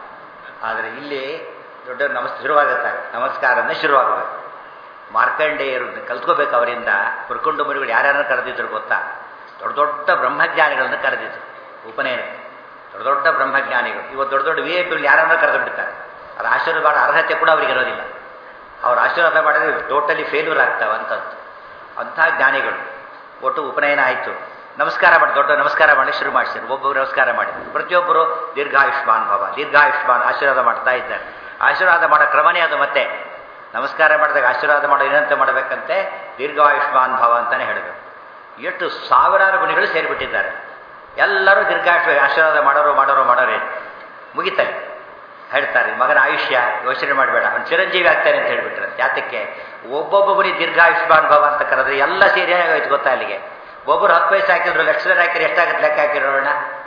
ಆದರೆ ಇಲ್ಲಿ ದೊಡ್ಡ ನಮಸ್ ಶುರುವಾಗುತ್ತೆ ನಮಸ್ಕಾರನೇ ಶುರುವಾಗಬೇಕು ಮಾರ್ಕಂಡೇಯರು ಕಲ್ತ್ಕೋಬೇಕು ಅವರಿಂದ ಕುರ್ಕೊಂಡು ಮುನಿಗಳು ಯಾರ್ಯಾರನ್ನು ಕರೆದಿದ್ರು ಗೊತ್ತಾ ದೊಡ್ಡ ದೊಡ್ಡ ಬ್ರಹ್ಮಜ್ಞಾನಿಗಳನ್ನು ಕರೆದಿದ್ರು ಉಪನಯನ ದೊಡ್ಡ ದೊಡ್ಡ ಬ್ರಹ್ಮಜ್ಞಾನಿಗಳು ಇವತ್ತು ದೊಡ್ಡ ದೊಡ್ಡ ವಿ ಐ ಪಿಗಳು ಯಾರನ್ನ ಕರೆದು ಬಿಡ್ತಾರೆ ಅವ್ರ ಆಶೀರ್ವಾದ ಮಾಡೋ ಅರ್ಹತೆ ಕೂಡ ಅವ್ರಿಗೆ ಇರೋದಿಲ್ಲ ಅವ್ರ ಆಶೀರ್ವಾದ ಮಾಡಿದ್ರೆ ಟೋಟಲಿ ಫೇಲ್ಯೂರ್ ಆಗ್ತಾವೆ ಅಂಥದ್ದು ಅಂಥ ಜ್ಞಾನಿಗಳು ಒಟ್ಟು ಉಪನಯನ ಆಯಿತು ನಮಸ್ಕಾರ ಮಾಡಿ ದೊಡ್ಡ ನಮಸ್ಕಾರ ಮಾಡಿ ಶುರು ಮಾಡಿಸಿದ್ರು ಒಬ್ಬೊಬ್ಬರು ನಮಸ್ಕಾರ ಮಾಡಿದ್ರು ಪ್ರತಿಯೊಬ್ಬರು ದೀರ್ಘಾಯುಷ್ಮಾನ್ ಭವ ದೀರ್ಘಾಯುಷ್ಮಾನ್ ಆಶೀರ್ವಾದ ಮಾಡ್ತಾ ಇದ್ದಾರೆ ಆಶೀರ್ವಾದ ಮಾಡೋ ಕ್ರಮನೇ ಅದು ಮತ್ತೆ ನಮಸ್ಕಾರ ಮಾಡಿದಾಗ ಆಶೀರ್ವಾದ ಮಾಡೋ ಏನಂತ ಮಾಡಬೇಕಂತೆ ದೀರ್ಘಾಯುಷ್ಮಾನ್ ಭವ ಅಂತಲೇ ಹೇಳಬೇಕು ಎಷ್ಟು ಸಾವಿರಾರು ಗುಣಿಗಳು ಸೇರಿಬಿಟ್ಟಿದ್ದಾರೆ ಎಲ್ಲರೂ ದೀರ್ಘಾಯುಷ ಆಶೀರ್ವಾದ ಮಾಡೋರು ಮಾಡೋರು ಮಾಡೋರೇ ಮುಗಿತಾರೆ ಹೇಳ್ತಾರೆ ಮಗನ ಆಯುಷ್ಯ ಯೋಚನೆ ಮಾಡಬೇಡ ಅವ್ನು ಚಿರಂಜೀವಿ ಆಗ್ತಾನೆ ಅಂತ ಹೇಳ್ಬಿಟ್ರೆ ಯಾತಕ್ಕೆ ಒಬ್ಬೊಬ್ಬೊಬ್ಬರಿಗೆ ದೀರ್ಘಾಯುಷ್ಮಾನ್ ಭವ ಅಂತ ಕರೆದ್ರೆ ಎಲ್ಲ ಸೇರಿ ಆಗೋಯ್ತು ಗೊತ್ತಾ ಅಲ್ಲಿಗೆ ಒಬ್ಬರು ಹತ್ತು ವಯಸ್ಸು ಹಾಕಿದ್ರು ಲಕ್ಷದ ಹಾಕಿದ್ರೆ ಎಷ್ಟಾಗುತ್ತೆ ಲೆಕ್ಕ ಹಾಕಿರೋಣ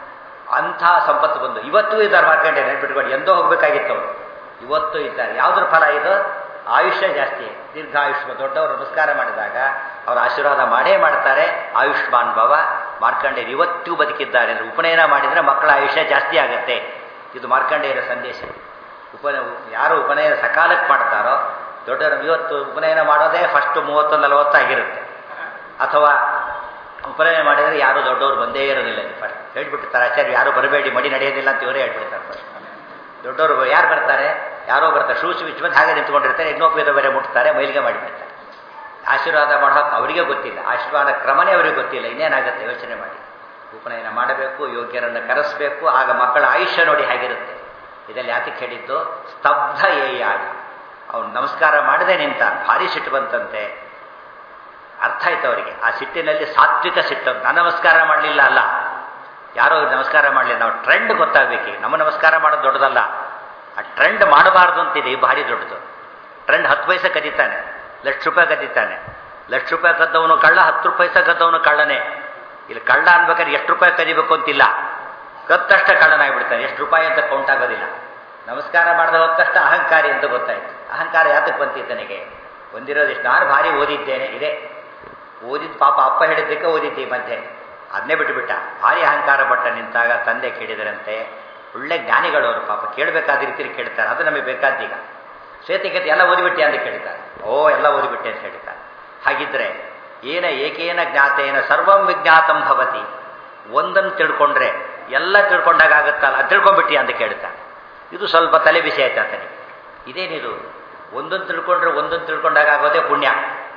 ಅಂಥ ಸಂಪತ್ತು ಬಂದು ಇವತ್ತೂ ಇದ್ದಾರೆ ಮಾರ್ಕಂಡೆ ನೆನ್ಪಿಟ್ಕೊಂಡು ಎಂದೋ ಹೋಗ್ಬೇಕಾಗಿತ್ತು ಅವರು ಇವತ್ತು ಇದ್ದಾರೆ ಯಾವುದ್ರ ಫಲ ಇದು ಆಯುಷ್ಯ ಜಾಸ್ತಿ ದೀರ್ಘಾಯುಷ್ಮ ದೊಡ್ಡವರು ನಮಸ್ಕಾರ ಮಾಡಿದಾಗ ಅವರು ಆಶೀರ್ವಾದ ಮಾಡೇ ಮಾಡ್ತಾರೆ ಆಯುಷ್ಮಾನ್ ಭವ ಮಾರ್ಕಂಡೇಯರು ಇವತ್ತಿಗೂ ಬದುಕಿದ್ದಾರೆ ಅಂದರೆ ಉಪನಯನ ಮಾಡಿದರೆ ಮಕ್ಕಳ ಆಯುಷ್ಯ ಜಾಸ್ತಿ ಆಗುತ್ತೆ ಇದು ಮಾರ್ಕಂಡೇಯರ ಸಂದೇಶ ಉಪನ ಯಾರು ಉಪನಯನ ಸಕಾಲಕ್ಕೆ ಮಾಡ್ತಾರೋ ದೊಡ್ಡವರು ಇವತ್ತು ಉಪನಯನ ಮಾಡೋದೇ ಫಸ್ಟ್ ಮೂವತ್ತು ನಲವತ್ತು ಆಗಿರುತ್ತೆ ಅಥವಾ ಉಪನಯನ ಮಾಡಿದರೆ ಯಾರು ದೊಡ್ಡವರು ಬಂದೇ ಇರೋದಿಲ್ಲ ಫಸ್ಟ್ ಹೇಳ್ಬಿಟ್ಟಿರ್ತಾರೆ ಆಚಾರ್ಯ ಯಾರು ಬರಬೇಡಿ ಮಡಿ ನಡೆಯೋದಿಲ್ಲ ಅಂತ ಇವರೇ ಹೇಳ್ಬಿಡ್ತಾರೆ ಫಸ್ಟ್ ದೊಡ್ಡವರು ಯಾರು ಬರ್ತಾರೆ ಯಾರೋ ಬರ್ತಾರೆ ಶೂಸ್ ವಿಚ್ ಬಂದು ಹಾಗೆ ನಿಂತ್ಕೊಂಡಿರ್ತಾರೆ ಇನ್ನೊಬ್ಬ ಬೇರೆ ಮುಟ್ತಾರೆ ಮೈಲಿಗೆ ಮಾಡಿಬಿಡ್ತಾರೆ ಆಶೀರ್ವಾದ ಮಾಡೋಕೆ ಅವರಿಗೆ ಗೊತ್ತಿಲ್ಲ ಆಶೀರ್ವಾದ ಕ್ರಮನೇ ಅವರಿಗೆ ಗೊತ್ತಿಲ್ಲ ಇನ್ನೇನಾಗುತ್ತೆ ಯೋಚನೆ ಮಾಡಿ ಉಪನಯನ ಮಾಡಬೇಕು ಯೋಗ್ಯರನ್ನು ಕರೆಸಬೇಕು ಆಗ ಮಕ್ಕಳ ಆಯುಷ್ಯ ನೋಡಿ ಹೇಗಿರುತ್ತೆ ಇದರಲ್ಲಿ ಯಾತಕ್ಕೆ ಹೇಳಿದ್ದು ಸ್ತಬ್ಧ ಏಯಾಗ ಅವನು ನಮಸ್ಕಾರ ಮಾಡದೆ ನಿಂತ ಭಾರಿ ಸಿಟ್ಟು ಬಂತಂತೆ ಅರ್ಥ ಆಯ್ತು ಅವರಿಗೆ ಆ ಸಿಟ್ಟಿನಲ್ಲಿ ಸಾತ್ವಿಕ ಸಿಟ್ಟು ನಾನು ನಮಸ್ಕಾರ ಮಾಡಲಿಲ್ಲ ಅಲ್ಲ ಯಾರೋ ನಮಸ್ಕಾರ ಮಾಡಲಿಲ್ಲ ನಾವು ಟ್ರೆಂಡ್ ಗೊತ್ತಾಗಬೇಕು ನಮ್ಮ ನಮಸ್ಕಾರ ಮಾಡೋದು ದೊಡ್ಡದಲ್ಲ ಆ ಟ್ರೆಂಡ್ ಮಾಡಬಾರ್ದು ಅಂತಿದೆ ಭಾರಿ ದೊಡ್ಡದು ಟ್ರೆಂಡ್ ಹತ್ತು ಪೈಸೆ ಕದೀತಾನೆ ಲಕ್ಷ ರೂಪಾಯಿ ಕದೀತಾನೆ ಲಕ್ಷ ರೂಪಾಯಿ ಕದ್ದವನು ಕಳ್ಳ ಹತ್ತು ರೂಪಾಯಿ ಕದ್ದವನು ಕಳ್ಳನೇ ಇಲ್ಲಿ ಕಳ್ಳ ಅನ್ಬೇಕಾದ್ರೆ ಎಷ್ಟು ರೂಪಾಯಿ ಕದಿಬೇಕು ಅಂತಿಲ್ಲ ಕತ್ತಷ್ಟ ಕಳ್ಳನಾಗ್ಬಿಡ್ತಾನೆ ಎಷ್ಟು ರೂಪಾಯಿ ಅಂತ ಕೌಂಟ್ ಆಗೋದಿಲ್ಲ ನಮಸ್ಕಾರ ಮಾಡಿದ ಹೊತ್ತಷ್ಟ ಅಹಂಕಾರಿ ಅಂತ ಗೊತ್ತಾಯ್ತು ಅಹಂಕಾರ ಯಾತಕ್ಕೆ ಬಂತಿತ್ತು ನನಗೆ ಒಂದಿರೋದಿಷ್ಟು ನಾನು ಭಾರಿ ಓದಿದ್ದೇನೆ ಇದೆ ಓದಿದ್ದು ಪಾಪ ಅಪ್ಪ ಹೇಳಿದ್ದಕ್ಕೆ ಓದಿದ್ದೆ ಈ ಮಧ್ಯೆ ಅದನ್ನೇ ಬಿಟ್ಟುಬಿಟ್ಟ ಭಾರಿ ಅಹಂಕಾರ ಬಟ್ಟ ನಿಂತಾಗ ತಂದೆ ಕೇಳಿದರಂತೆ ಒಳ್ಳೆ ಜ್ಞಾನಿಗಳವರು ಪಾಪ ಕೇಳಬೇಕಾದ ರೀತಿಯಲ್ಲಿ ಕೇಳ್ತಾರೆ ಅದು ನಮಗೆ ಬೇಕಾದ್ದೀಗ ಶ್ವೇತಿಕತೆ ಎಲ್ಲ ಓದಿಬಿಟ್ಟೆ ಅಂತ ಕೇಳ್ತಾರೆ ಓ ಎಲ್ಲ ಓದಿಬಿಟ್ಟೆ ಅಂತ ಹೇಳ್ತಾರೆ ಹಾಗಿದ್ರೆ ಏನ ಏಕೇನ ಜ್ಞಾತೇನ ಸರ್ವಂ ವಿಜ್ಞಾತಂ ಭವತಿ ಒಂದನ್ನು ತಿಳ್ಕೊಂಡ್ರೆ ಎಲ್ಲ ತಿಳ್ಕೊಂಡಾಗ ಆಗುತ್ತಲ್ಲ ಅದು ತಿಳ್ಕೊಂಡ್ಬಿಟ್ಟಿ ಅಂತ ಕೇಳ್ತಾನೆ ಇದು ಸ್ವಲ್ಪ ತಲೆ ಬಿಸಿ ಆಯ್ತು ಆತನಿಗೆ ಇದೇನಿದು ಒಂದೊಂದು ತಿಳ್ಕೊಂಡ್ರೆ ಒಂದೊಂದು ತಿಳ್ಕೊಂಡಾಗ ಆಗೋದೇ ಪುಣ್ಯ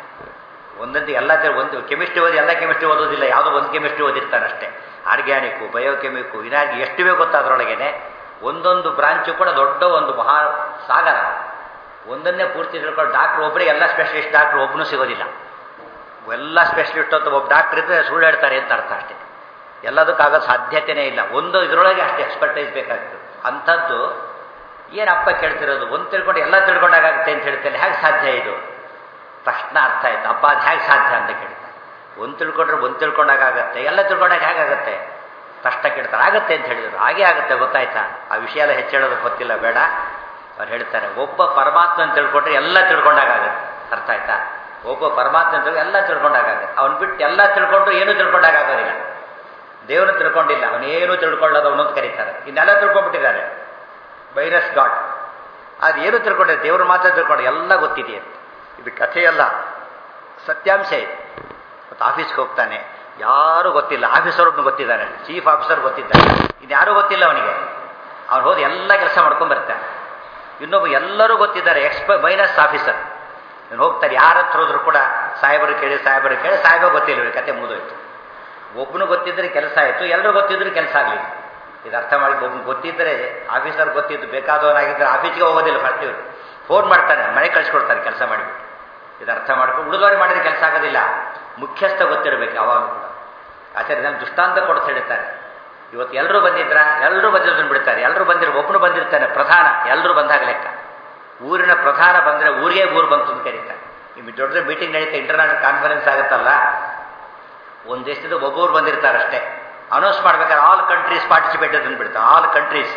ಒಂದೊಂದು ಎಲ್ಲ ಒಂದು ಕೆಮಿಸ್ಟ್ರಿ ಓದಿ ಎಲ್ಲ ಕೆಮಿಸ್ಟ್ರಿ ಓದೋದಿಲ್ಲ ಯಾವುದೋ ಒಂದು ಕೆಮಿಸ್ಟ್ರಿ ಓದಿರ್ತಾನೆ ಅಷ್ಟೇ ಆರ್ಗ್ಯಾನಿಕ್ಕು ಬಯೋಕೆಮಿಕ್ಕು ಇನಾಗಿ ಎಷ್ಟು ಬೇಕು ಗೊತ್ತಾದ್ರೊಳಗೇನೆ ಒಂದೊಂದು ಬ್ರಾಂಚು ಕೂಡ ದೊಡ್ಡ ಒಂದು ಮಹಾ ಸಾಗರ ಒಂದನ್ನೇ ಪೂರ್ತಿ ತಿಳ್ಕೊಂಡು ಡಾಕ್ಟ್ರ್ ಒಬ್ಬರಿಗೆ ಎಲ್ಲ ಸ್ಪೆಷಲಿಸ್ಟ್ ಡಾಕ್ಟ್ರ್ ಒಬ್ಬನೂ ಸಿಗೋದಿಲ್ಲ ಎಲ್ಲ ಸ್ಪೆಷಲಿಸ್ಟ್ ಅಂತ ಒಬ್ಬ ಡಾಕ್ಟ್ರ್ ಇದ್ದರೆ ಸುಳ್ಳು ಹೇಳ್ತಾರೆ ಅಂತ ಅರ್ಥ ಅಷ್ಟೇ ಎಲ್ಲದಕ್ಕಾಗೋ ಸಾಧ್ಯತೆಯೇ ಇಲ್ಲ ಒಂದು ಇದರೊಳಗೆ ಅಷ್ಟೇ ಎಕ್ಸ್ಪರ್ಟೈಸ್ ಬೇಕಾಗ್ತದೆ ಅಂಥದ್ದು ಏನಪ್ಪ ಕೇಳ್ತಿರೋದು ಒಂದು ತಿಳ್ಕೊಂಡು ಎಲ್ಲ ತಿಳ್ಕೊಂಡಾಗುತ್ತೆ ಅಂತ ಹೇಳ್ತೇನೆ ಹೇಗೆ ಸಾಧ್ಯ ಇದು ತಕ್ಷಣ ಅರ್ಥ ಆಯ್ತು ಅಪ್ಪ ಅದು ಹೇಗೆ ಸಾಧ್ಯ ಅಂತ ಕೇಳ್ತಾರೆ ಒಂದು ತಿಳ್ಕೊಂಡ್ರೆ ಒಂದು ತಿಳ್ಕೊಂಡಾಗತ್ತೆ ಎಲ್ಲ ತಿಳ್ಕೊಂಡಾಗ ಹೇಗಾಗತ್ತೆ ತಕ್ಷಣ ಕೇಳ್ತಾರೆ ಆಗತ್ತೆ ಅಂತ ಹೇಳಿದ್ರು ಹಾಗೆ ಆಗುತ್ತೆ ಗೊತ್ತಾಯ್ತಾ ಆ ವಿಷಯ ಎಲ್ಲ ಹೆಚ್ಚೇಳೋದಕ್ಕೆ ಗೊತ್ತಿಲ್ಲ ಬೇಡ ಅವ್ರು ಹೇಳ್ತಾರೆ ಒಬ್ಬ ಪರಮಾತ್ಮ ಅಂತ ತಿಳ್ಕೊಂಡ್ರೆ ಎಲ್ಲ ತಿಳ್ಕೊಂಡಾಗತ್ತೆ ಅರ್ಥ ಆಯ್ತಾ ಒಬ್ಬ ಪರಮಾತ್ಮ ಅಂತ ಎಲ್ಲ ತಿಳ್ಕೊಂಡಾಗತ್ತೆ ಅವ್ನು ಬಿಟ್ಟು ಎಲ್ಲ ತಿಳ್ಕೊಂಡು ಏನೂ ತಿಳ್ಕೊಂಡಾಗೋದಿಲ್ಲ ದೇವರು ತಿಳ್ಕೊಂಡಿಲ್ಲ ಅವನೇನು ತಿಳ್ಕೊಳ್ಳೋದು ಅವನೊಂದು ಕರೀತಾರೆ ಇನ್ನೆಲ್ಲ ತಿಳ್ಕೊಂಡ್ಬಿಟ್ಟಿದ್ದಾರೆ ವೈರಸ್ ಗಾಡ್ ಅದು ಏನು ತಿಳ್ಕೊಂಡೆ ದೇವರು ಮಾತ್ರ ತಿಳ್ಕೊಂಡು ಎಲ್ಲ ಗೊತ್ತಿದೆಯಂತೆ ಇದು ಕಥೆಯಲ್ಲ ಸತ್ಯಾಂಶ ಇದೆ ಮತ್ತು ಆಫೀಸ್ಗೆ ಹೋಗ್ತಾನೆ ಯಾರೂ ಗೊತ್ತಿಲ್ಲ ಆಫೀಸರ್ನು ಗೊತ್ತಿದ್ದಾನೆ ಚೀಫ್ ಆಫೀಸರ್ ಗೊತ್ತಿದ್ದಾನೆ ಇನ್ಯಾರೂ ಗೊತ್ತಿಲ್ಲ ಅವನಿಗೆ ಅವ್ನು ಹೋಗಿ ಎಲ್ಲ ಕೆಲಸ ಮಾಡ್ಕೊಂಡು ಬರ್ತಾನೆ ಇನ್ನೊಬ್ಬ ಎಲ್ಲರೂ ಗೊತ್ತಿದ್ದಾರೆ ಎಕ್ಸ್ಪ ಮೈನಸ್ ಆಫೀಸರ್ ಇವ್ನು ಹೋಗ್ತಾರೆ ಯಾರ ಹತ್ರ ಹೋದ್ರು ಕೂಡ ಸಾಹೇಬರು ಕೇಳಿ ಸಾಹೇಬರು ಕೇಳಿ ಸಾಹೇಬ ಗೊತ್ತಿಲ್ಲ ಇವ್ರಿಗೆ ಕತೆ ಮುಗಿದೋಯ್ತು ಒಬ್ಬನು ಗೊತ್ತಿದ್ರೆ ಕೆಲಸ ಆಯಿತು ಎಲ್ಲರೂ ಗೊತ್ತಿದ್ರೆ ಕೆಲಸ ಆಗಲಿಲ್ಲ ಇದು ಅರ್ಥ ಮಾಡಿ ಒಬ್ಬನು ಗೊತ್ತಿದ್ದರೆ ಆಫೀಸರ್ ಗೊತ್ತಿದ್ದು ಬೇಕಾದವನಾಗಿದ್ದರೆ ಆಫೀಸ್ಗೆ ಹೋಗೋದಿಲ್ಲ ಫಸ್ಟ್ ಇವರು ಫೋನ್ ಮಾಡ್ತಾನೆ ಮನೆ ಕಳಿಸ್ಕೊಡ್ತಾರೆ ಕೆಲಸ ಮಾಡಿಬಿಟ್ಟು ಇದು ಅರ್ಥ ಮಾಡ್ಕೊಂಡು ಉಳಿದವ್ರಿಗೆ ಮಾಡಿದ್ರೆ ಕೆಲಸ ಆಗೋದಿಲ್ಲ ಮುಖ್ಯಸ್ಥ ಗೊತ್ತಿರಬೇಕು ಯಾವಾಗ ಕೂಡ ಆಚಾರ್ಯ ನಾನು ದೃಷ್ಟಾಂತ ಕೊಡ್ತಾ ಹೇಳ್ತಾರೆ ಇವತ್ತು ಎಲ್ಲರೂ ಬಂದಿದ್ರ ಎಲ್ಲರೂ ಬಂದಿರೋದನ್ನು ಬಿಡ್ತಾರೆ ಎಲ್ಲರೂ ಬಂದಿರೋ ಒಬ್ಬನು ಬಂದಿರ್ತಾನೆ ಪ್ರಧಾನ ಎಲ್ಲರೂ ಬಂದಾಗ ಲೆಕ್ಕ ಊರಿನ ಪ್ರಧಾನ ಬಂದರೆ ಊರಿಗೆ ಊರು ಬಂತು ಅಂತ ಕರೀತಾರೆ ನಿಮಗೆ ದೊಡ್ಡ ಮೀಟಿಂಗ್ ನಡೀತಾ ಇಂಟರ್ನ್ಯಾಷನಲ್ ಕಾನ್ಫರೆನ್ಸ್ ಆಗುತ್ತಲ್ಲ ಒಂದು ದೇಶದ ಒಬ್ಬರು ಬಂದಿರ್ತಾರೆ ಅಷ್ಟೇ ಅನೌನ್ಸ್ ಮಾಡ್ಬೇಕಾದ್ರೆ ಆಲ್ ಕಂಟ್ರೀಸ್ ಪಾರ್ಟಿಸಿಪೇಟ್ ಅದನ್ನು ಬಿಡ್ತಾರೆ ಆಲ್ ಕಂಟ್ರೀಸ್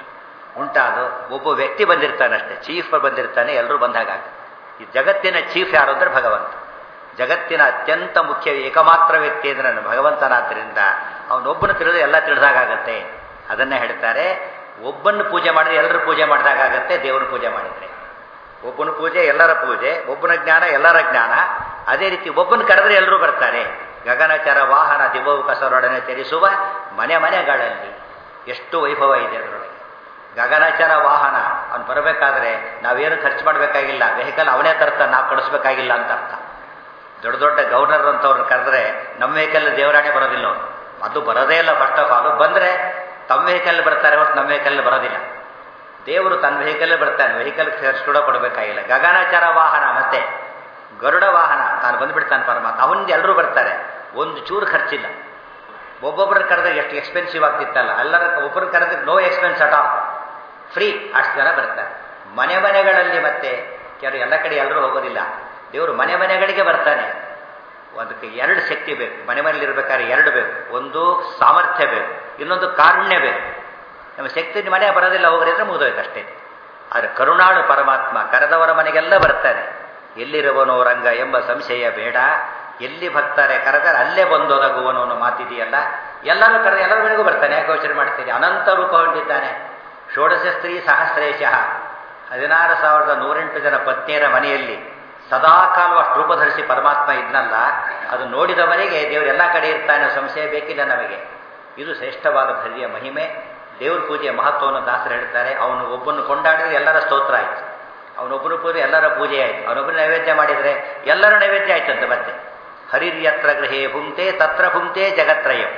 ಉಂಟಾದು ಒಬ್ಬ ವ್ಯಕ್ತಿ ಬಂದಿರ್ತಾನೆ ಅಷ್ಟೇ ಚೀಫ್ ಬಂದಿರ್ತಾನೆ ಎಲ್ಲರೂ ಬಂದಾಗ ಈ ಜಗತ್ತಿನ ಚೀಫ್ ಯಾರು ಅಂದರೆ ಭಗವಂತ ಜಗತ್ತಿನ ಅತ್ಯಂತ ಮುಖ್ಯ ಏಕಮಾತ್ರ ವ್ಯಕ್ತಿ ಅಂದರೆ ನನ್ನ ಭಗವಂತನಾದ್ದರಿಂದ ಅವನೊಬ್ಬನು ತಿಳಿದು ಎಲ್ಲ ತಿಳಿದಾಗತ್ತೆ ಅದನ್ನೇ ಹೇಳ್ತಾರೆ ಒಬ್ಬನ್ನು ಪೂಜೆ ಮಾಡಿದ್ರೆ ಎಲ್ಲರೂ ಪೂಜೆ ಮಾಡಿದಾಗತ್ತೆ ದೇವರ ಪೂಜೆ ಮಾಡಿದರೆ ಒಬ್ಬನ ಪೂಜೆ ಎಲ್ಲರ ಪೂಜೆ ಒಬ್ಬನ ಜ್ಞಾನ ಎಲ್ಲರ ಜ್ಞಾನ ಅದೇ ರೀತಿ ಒಬ್ಬನ ಕರೆದ್ರೆ ಎಲ್ಲರೂ ಬರ್ತಾರೆ ಗಗನಚರ ವಾಹನ ದಿವವು ಕಸರೊಡನೆ ಚರಿಸುವ ಮನೆ ಮನೆಗಳಲ್ಲಿ ಎಷ್ಟು ವೈಭವ ಇದೆ ಅದರೊಳಗೆ ಗಗನಚರ ವಾಹನ ಅವ್ನು ಬರಬೇಕಾದ್ರೆ ನಾವೇನು ಖರ್ಚು ಮಾಡಬೇಕಾಗಿಲ್ಲ ವೆಹಿಕಲ್ ಅವನೇ ತರ್ತಾನೆ ನಾವು ಕಳಿಸ್ಬೇಕಾಗಿಲ್ಲ ಅಂತ ಅರ್ಥ ದೊಡ್ಡ ದೊಡ್ಡ ಗವರ್ನರ್ ಅಂತವ್ರನ್ನ ಕರೆದ್ರೆ ನಮ್ಮ ವೆಹಿಕಲ್ ದೇವರಾಣೆ ಬರೋದಿಲ್ಲ ಅವ್ರು ಅದು ಬರೋದೇ ಇಲ್ಲ ಫಸ್ಟ್ ಆಫ್ ಆಲ್ ಬಂದರೆ ತಮ್ಮ ವೆಹಿಕಲ್ ಬರ್ತಾರೆ ಹೊತ್ತು ನಮ್ಮ ವೆಹಿಕಲ್ ಬರೋದಿಲ್ಲ ದೇವರು ತನ್ನ ವೆಹಿಕಲ್ ಬರ್ತಾನೆ ವೆಹಿಕಲ್ ಖರ್ಚು ಕೂಡ ಕೊಡಬೇಕಾಗಿಲ್ಲ ಗಗನಚರ ವಾಹನ ಮತ್ತೆ ಗರುಡ ವಾಹನ ತಾನು ಬಂದುಬಿಡ್ತಾನೆ ಪರಮಾತ್ಮ ಅವನಿಂದ ಎಲ್ಲರೂ ಬರ್ತಾರೆ ಒಂದು ಚೂರು ಖರ್ಚಿಲ್ಲ ಒಬ್ಬೊಬ್ಬರನ್ನ ಕರೆದ್ರೆ ಎಷ್ಟು ಎಕ್ಸ್ಪೆನ್ಸಿವ್ ಆಗ್ತಿತ್ತಲ್ಲ ಎಲ್ಲರ ಒಬ್ಬರು ಕರೆದ್ರೆ no expense at all free ಅಷ್ಟು ಜನ ಬರ್ತಾರೆ ಮನೆ ಮನೆಗಳಲ್ಲಿ ಮತ್ತೆ ಕೆಲವು ಎಲ್ಲ ಕಡೆ ಎಲ್ಲರೂ ಹೋಗೋದಿಲ್ಲ ದೇವರು ಮನೆ ಮನೆಗಳಿಗೆ ಬರ್ತಾನೆ ಅದಕ್ಕೆ ಎರಡು ಶಕ್ತಿ ಬೇಕು ಮನೆ ಮನೇಲಿ ಇರ್ಬೇಕಾದ್ರೆ ಎರಡು ಬೇಕು ಒಂದು ಸಾಮರ್ಥ್ಯ ಬೇಕು ಇನ್ನೊಂದು ಕಾರುಣ್ಯ ಬೇಕು ನಮ್ಮ ಶಕ್ತಿ ಮನೆ ಬರೋದಿಲ್ಲ ಹೋಗೋದಿದ್ರೆ ಮುಗಿದೋಯ್ತು ಅಷ್ಟೇ ಆದರೆ ಕರುಣಾಳು ಪರಮಾತ್ಮ ಕರೆದವರ ಮನೆಗೆಲ್ಲ ಬರ್ತಾನೆ ಎಲ್ಲಿರುವನೋ ರಂಗ ಎಂಬ ಸಂಶಯ ಬೇಡ ಎಲ್ಲಿ ಭಕ್ತಾರೆ ಕರೆದರೆ ಅಲ್ಲೇ ಬಂದೊದಗುವನು ಅನ್ನೋ ಮಾತಿದೆಯಲ್ಲ ಎಲ್ಲರೂ ಕರೆದ ಎಲ್ಲರ ಮನೆಗೂ ಬರ್ತಾನೆ ಯಾಕೆ ಯೋಚನೆ ಮಾಡ್ತೀರಿ ಅನಂತ ರೂಪ ಹೊಂದಿದ್ದಾನೆ ಷೋಡಶ ಸ್ತ್ರೀ ಸಹಸ್ರೇಶಃ ಹದಿನಾರು ಸಾವಿರದ ನೂರೆಂಟು ಜನ ಪತ್ನಿಯರ ಮನೆಯಲ್ಲಿ ಸದಾಕಾಲ ಅಷ್ಟು ರೂಪ ಧರಿಸಿ ಪರಮಾತ್ಮ ಇದ್ನಲ್ಲ ಅದು ನೋಡಿದವನಿಗೆ ದೇವರು ಎಲ್ಲ ಕಡೆ ಇರ್ತಾನೆ ಸಂಶಯ ಬೇಕಿಲ್ಲ ನಮಗೆ ಇದು ಶ್ರೇಷ್ಠವಾದ ಭರ್ಯ ಮಹಿಮೆ ದೇವ್ರ ಪೂಜೆಯ ಮಹತ್ವವನ್ನು ದಾಸರು ಹೇಳ್ತಾರೆ ಅವನು ಒಬ್ಬನ್ನು ಕೊಂಡಾಡಿದ್ರೆ ಎಲ್ಲರ ಸ್ತೋತ್ರ ಆಯಿತು ಅವನೊಬ್ಬನ ಪೂಜೆ ಎಲ್ಲರ ಪೂಜೆ ಆಯಿತು ಅವನೊಬ್ಬರು ನೈವೇದ್ಯ ಮಾಡಿದರೆ ಎಲ್ಲರ ನೈವೇದ್ಯ ಆಯ್ತಂತೆ ಮತ್ತೆ ಹರಿರ್ಯತ್ರ ಗೃಹೇ ಭುಂಕ್ತೆ ತತ್ರ ಭುಂಕ್ತೆ ಜಗತ್ರಯಂ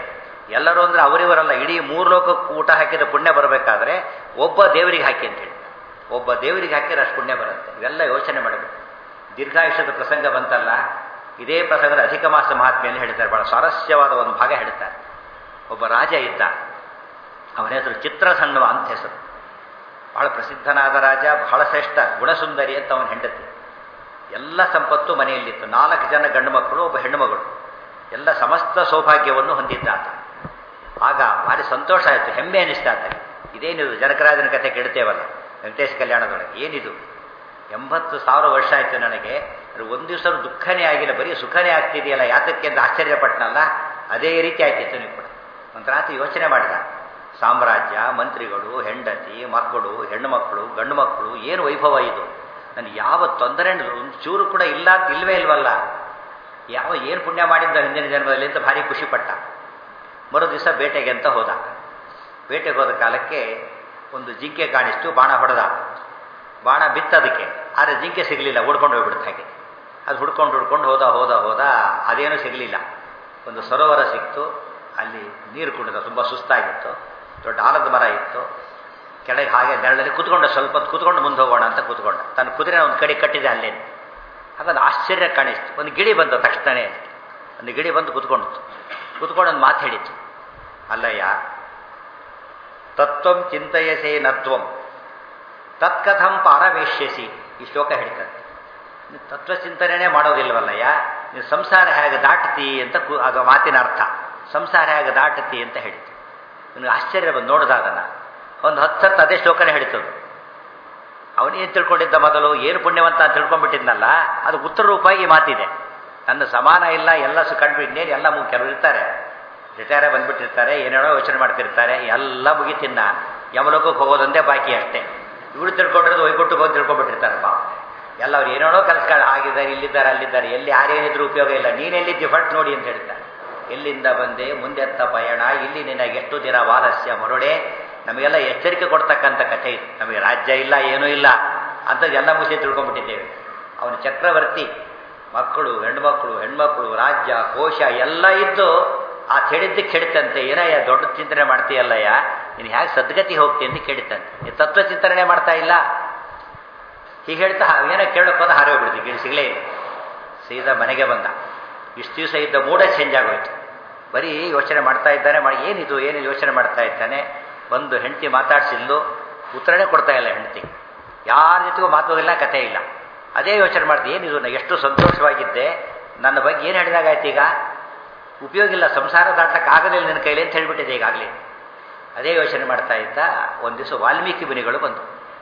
ಎಲ್ಲರೂ ಅಂದರೆ ಅವರಿವರಲ್ಲ ಇಡೀ ಮೂರು ಲೋಕಕ್ಕೆ ಊಟ ಹಾಕಿದ ಪುಣ್ಯ ಬರಬೇಕಾದ್ರೆ ಒಬ್ಬ ದೇವರಿಗೆ ಹಾಕಿ ಅಂತ ಹೇಳಿ ಒಬ್ಬ ದೇವರಿಗೆ ಹಾಕಿದ್ರೆ ಅಷ್ಟು ಪುಣ್ಯ ಬರುತ್ತೆ ಇವೆಲ್ಲ ಯೋಚನೆ ಮಾಡಬೇಕು ದೀರ್ಘಾಯುಷ್ಯದ ಪ್ರಸಂಗ ಬಂತಲ್ಲ ಇದೇ ಪ್ರಸಂಗದ ಅಧಿಕ ಮಾಸ ಮಹಾತ್ಮೆಯಲ್ಲಿ ಹೇಳ್ತಾರೆ ಬಹಳ ಸ್ವಾರಸ್ಯವಾದ ಒಂದು ಭಾಗ ಹೇಳ್ತಾರೆ ಒಬ್ಬ ರಾಜ ಇದ್ದ ಅವನ ಹೆಸರು ಚಿತ್ರಸಣ್ಣವ ಅಂತ ಹೆಸರು ಬಹಳ ಪ್ರಸಿದ್ಧನಾದ ರಾಜ ಬಹಳ ಶ್ರೇಷ್ಠ ಗುಣಸುಂದರಿ ಅಂತ ಅವನ ಹೆಂಡತಿ ಎಲ್ಲ ಸಂಪತ್ತು ಮನೆಯಲ್ಲಿತ್ತು ನಾಲ್ಕು ಜನ ಗಂಡು ಮಕ್ಕಳು ಒಬ್ಬ ಹೆಣ್ಣು ಮಗಳು ಎಲ್ಲ ಸಮಸ್ತ ಸೌಭಾಗ್ಯವನ್ನು ಹೊಂದಿದ್ದ ಆತ ಆಗ ಭಾರಿ ಸಂತೋಷ ಆಯಿತು ಹೆಮ್ಮೆ ಅನಿಸ್ತಾ ಆತಗೆ ಇದೇನಿದು ಜನಕರಾಜನ ಕಥೆ ಕೇಳ್ತೇವಲ್ಲ ವೆಂಕಟೇಶ್ ಕಲ್ಯಾಣದೊಳಗೆ ಏನಿದು ಎಂಬತ್ತು ಸಾವಿರ ವರ್ಷ ಆಯಿತು ನನಗೆ ಅದು ಒಂದು ದಿವಸ ದುಃಖನೇ ಆಗಿಲ್ಲ ಬರೀ ಸುಖನೇ ಆಗ್ತಿದೆಯಲ್ಲ ಯಾತಕ್ಕೆ ಅಂತ ಆಶ್ಚರ್ಯಪಟ್ಟನಲ್ಲ ಅದೇ ರೀತಿ ಆಯ್ತಿತ್ತು ನೀವು ಕೂಡ ಒಂದು ರಾತ್ರಿ ಯೋಚನೆ ಮಾಡಿದ ಸಾಮ್ರಾಜ್ಯ ಮಂತ್ರಿಗಳು ಹೆಂಡತಿ ಮಕ್ಕಳು ಹೆಣ್ಣು ಮಕ್ಕಳು ಗಂಡು ಮಕ್ಕಳು ಏನು ವೈಭವ ಇದು ನನಗೆ ಯಾವ ತೊಂದರೆ ಒಂದು ಚೂರು ಕೂಡ ಇಲ್ಲ ಅಂತ ಇಲ್ವೇ ಇಲ್ವಲ್ಲ ಯಾವ ಏನು ಪುಣ್ಯ ಮಾಡಿದ್ದ ಹಿಂದಿನ ಜನ್ಮದಲ್ಲಿ ಅಂತ ಭಾರಿ ಖುಷಿಪಟ್ಟ ಮರು ದಿವಸ ಬೇಟೆಗೆ ಅಂತ ಹೋದ ಬೇಟೆಗೆ ಹೋದ ಕಾಲಕ್ಕೆ ಒಂದು ಜಿಂಕೆ ಕಾಣಿಸ್ತು ಬಾಣ ಹೊಡೆದ ಬಾಣ ಬಿತ್ತದಕ್ಕೆ ಆದರೆ ಜಿಂಕೆ ಸಿಗಲಿಲ್ಲ ಓಡ್ಕೊಂಡು ಹೋಗ್ಬಿಡ್ತು ಹಾಗೆ ಅದು ಹುಡ್ಕೊಂಡು ಹುಡ್ಕೊಂಡು ಹೋದ ಹೋದ ಹೋದ ಅದೇನೂ ಸಿಗಲಿಲ್ಲ ಒಂದು ಸರೋವರ ಸಿಕ್ತು ಅಲ್ಲಿ ನೀರು ಕುಡಿದ ತುಂಬ ಸುಸ್ತಾಗಿತ್ತು ದೊಡ್ಡ ಆಲದ ಮರ ಇತ್ತು ಕೆಳಗೆ ಹಾಗೆ ನೆರಳಲ್ಲಿ ಕೂತ್ಕೊಂಡ ಸ್ವಲ್ಪ ಹೊತ್ತು ಕೂತ್ಕೊಂಡು ಮುಂದೆ ಹೋಗೋಣ ಅಂತ ಕೂತ್ಕೊಂಡ ತನ್ನ ಕುದುರೆ ಒಂದು ಕಡೆ ಕಟ್ಟಿದೆ ಅಲ್ಲೇನು ಹಾಗಾದ್ರೆ ಆಶ್ಚರ್ಯ ಕಾಣಿಸ್ತು ಒಂದು ಗಿಳಿ ಬಂದ ತಕ್ಷಣವೇ ಒಂದು ಗಿಳಿ ಬಂದು ಕೂತ್ಕೊಂಡಿತ್ತು ಕೂತ್ಕೊಂಡು ಒಂದು ಮಾತು ಹೇಳಿತ್ತು ಅಲ್ಲಯ್ಯ ತತ್ವಂ ಚಿಂತಯಸೇ ನತ್ವಂ ತತ್ಕಥಂ ಪಾರವೇಶ್ಯಸಿ ಈ ಶ್ಲೋಕ ಹೇಳ್ತಾರೆ ನೀವು ತತ್ವಚಿಂತನೆ ಮಾಡೋದಿಲ್ವಲ್ಲಯ್ಯ ನೀವು ಸಂಸಾರ ಹೇಗೆ ದಾಟ್ತಿ ಅಂತ ಕು ಅದು ಮಾತಿನ ಅರ್ಥ ಸಂಸಾರ ಹೇಗೆ ದಾಟತಿ ಅಂತ ಹೇಳಿತು ನಿನಗೆ ಆಶ್ಚರ್ಯ ಬಂದು ನೋಡ್ದ ಅದನ್ನು ಒಂದು ಹತ್ತು ಹತ್ತು ಅದೇ ಶ್ಲೋಕನೇ ಹೇಳ್ತದು ಅವನೇನು ತಿಳ್ಕೊಂಡಿದ್ದ ಮೊದಲು ಏನು ಪುಣ್ಯವಂತ ಅಂತ ತಿಳ್ಕೊಂಡ್ಬಿಟ್ಟಿದ್ನಲ್ಲ ಅದು ಉತ್ತರ ರೂಪಾಗಿ ಮಾತಿದೆ ನನ್ನ ಸಮಾನ ಇಲ್ಲ ಎಲ್ಲ ಸು ಕಂಡು ಇನ್ನೇನು ಎಲ್ಲ ಮು ಕೆಲವರು ಇರ್ತಾರೆ ರಿಟೈರೇ ಬಂದ್ಬಿಟ್ಟಿರ್ತಾರೆ ಏನೇನೋ ಯೋಚನೆ ಮಾಡ್ತಿರ್ತಾರೆ ಎಲ್ಲ ಮುಗಿತಿನ್ನ ಯಮಲೋಕಕ್ಕೆ ಹೋಗೋದೊಂದೇ ಬಾಕಿ ಅಷ್ಟೇ ಇವರು ತಿಳ್ಕೊಂಡಿರೋದು ಒಯ್ಕೊಟ್ಟು ಬಂದು ತಿಳ್ಕೊಂಡ್ಬಿಟ್ಟಿರ್ತಾರೆ ಪಾಪ ಎಲ್ಲ ಅವ್ರು ಏನೇನೋ ಕೆಲಸಗಳು ಆಗಿದ್ದಾರೆ ಇಲ್ಲಿದ್ದಾರೆ ಅಲ್ಲಿದ್ದಾರೆ ಎಲ್ಲಿ ಯಾರೇನಿದ್ರು ಉಪಯೋಗ ಇಲ್ಲ ನೀನೆಲ್ಲಿದ್ದಿ ಫಟ್ ನೋಡಿ ಅಂತ ಹೇಳ್ತಾರೆ ಎಲ್ಲಿಂದ ಬಂದೆ ಮುಂದೆತ್ತ ಪಯಣ ಇಲ್ಲಿ ನಿನಗೆ ಎಷ್ಟು ದಿನ ವಾರಸ್ಯ ಮರುಡೆ ನಮಗೆಲ್ಲ ಎಚ್ಚರಿಕೆ ಕೊಡ್ತಕ್ಕಂಥ ಕಥೆ ಇದು ನಮಗೆ ರಾಜ್ಯ ಇಲ್ಲ ಏನೂ ಇಲ್ಲ ಅಂಥದ್ದೆಲ್ಲ ಮುಗಿಸಿ ತಿಳ್ಕೊಂಡ್ಬಿಟ್ಟಿದ್ದೇವೆ ಅವನು ಚಕ್ರವರ್ತಿ ಮಕ್ಕಳು ಹೆಣ್ಮಕ್ಳು ಹೆಣ್ಮಕ್ಳು ರಾಜ್ಯ ಕೋಶ ಎಲ್ಲ ಇದ್ದು ಆ ಹೇಳಿದ್ದಕ್ಕೆ ಕೆಡಿತಂತೆ ಏನಯ್ಯ ದೊಡ್ಡ ಚಿಂತನೆ ಮಾಡ್ತೀಯಲ್ಲಯ್ಯ ನೀನು ಹೇಗೆ ಸದ್ಗತಿ ಹೋಗ್ತಿ ಅಂತ ಕೇಳಿತಂತೆ ನೀನು ತತ್ವ ಚಿಂತನೆ ಮಾಡ್ತಾ ಇಲ್ಲ ಹೀಗೆ ಹೇಳ್ತಾ ಏನೋ ಕೇಳೋಕೆ ಹೋದ ಹಾರಿ ಹೋಗ್ಬಿಡ್ತಿ ಗಿಳಿ ಸಿಗಲೇ ಇಲ್ಲ ಸೀದಾ ಮನೆಗೆ ಬಂದ ಇಷ್ಟು ದಿವಸ ಇದ್ದ ಮೂಡ ಚೇಂಜ್ ಆಗೋಯ್ತು ಬರೀ ಯೋಚನೆ ಮಾಡ್ತಾ ಇದ್ದಾನೆ ಮಾಡಿ ಏನಿದು ಏನು ಯೋಚನೆ ಮಾಡ್ತಾ ಇದ್ದಾನೆ ಒಂದು ಹೆಂಡತಿ ಮಾತಾಡ್ಸಿಲ್ಲು ಉತ್ತರನೇ ಕೊಡ್ತಾ ಇಲ್ಲ ಹೆಂಡತಿ ಯಾರ ಜೊತೆಗೂ ಮಾತೋದಿಲ್ಲ ಕಥೆ ಇಲ್ಲ ಅದೇ ಯೋಚನೆ ಮಾಡ್ತೀನಿ ಏನಿದು ನಾನು ಎಷ್ಟು ಸಂತೋಷವಾಗಿದ್ದೆ ನನ್ನ ಬಗ್ಗೆ ಏನು ಹೇಳಿದಾಗಾಯ್ತು ಈಗ ಉಪಯೋಗ ಇಲ್ಲ ಸಂಸಾರ ದಾಟಕ್ಕೆ ಆಗಲಿಲ್ಲ ನಿನ್ನ ಕೈಲಿ ಅಂತ ಹೇಳಿಬಿಟ್ಟಿದೆ ಈಗಾಗಲೇ ಅದೇ ಯೋಚನೆ ಮಾಡ್ತಾ ಇದ್ದ ಒಂದು ದಿವಸ ವಾಲ್ಮೀಕಿ ಮುನಿಗಳು ಬಂದು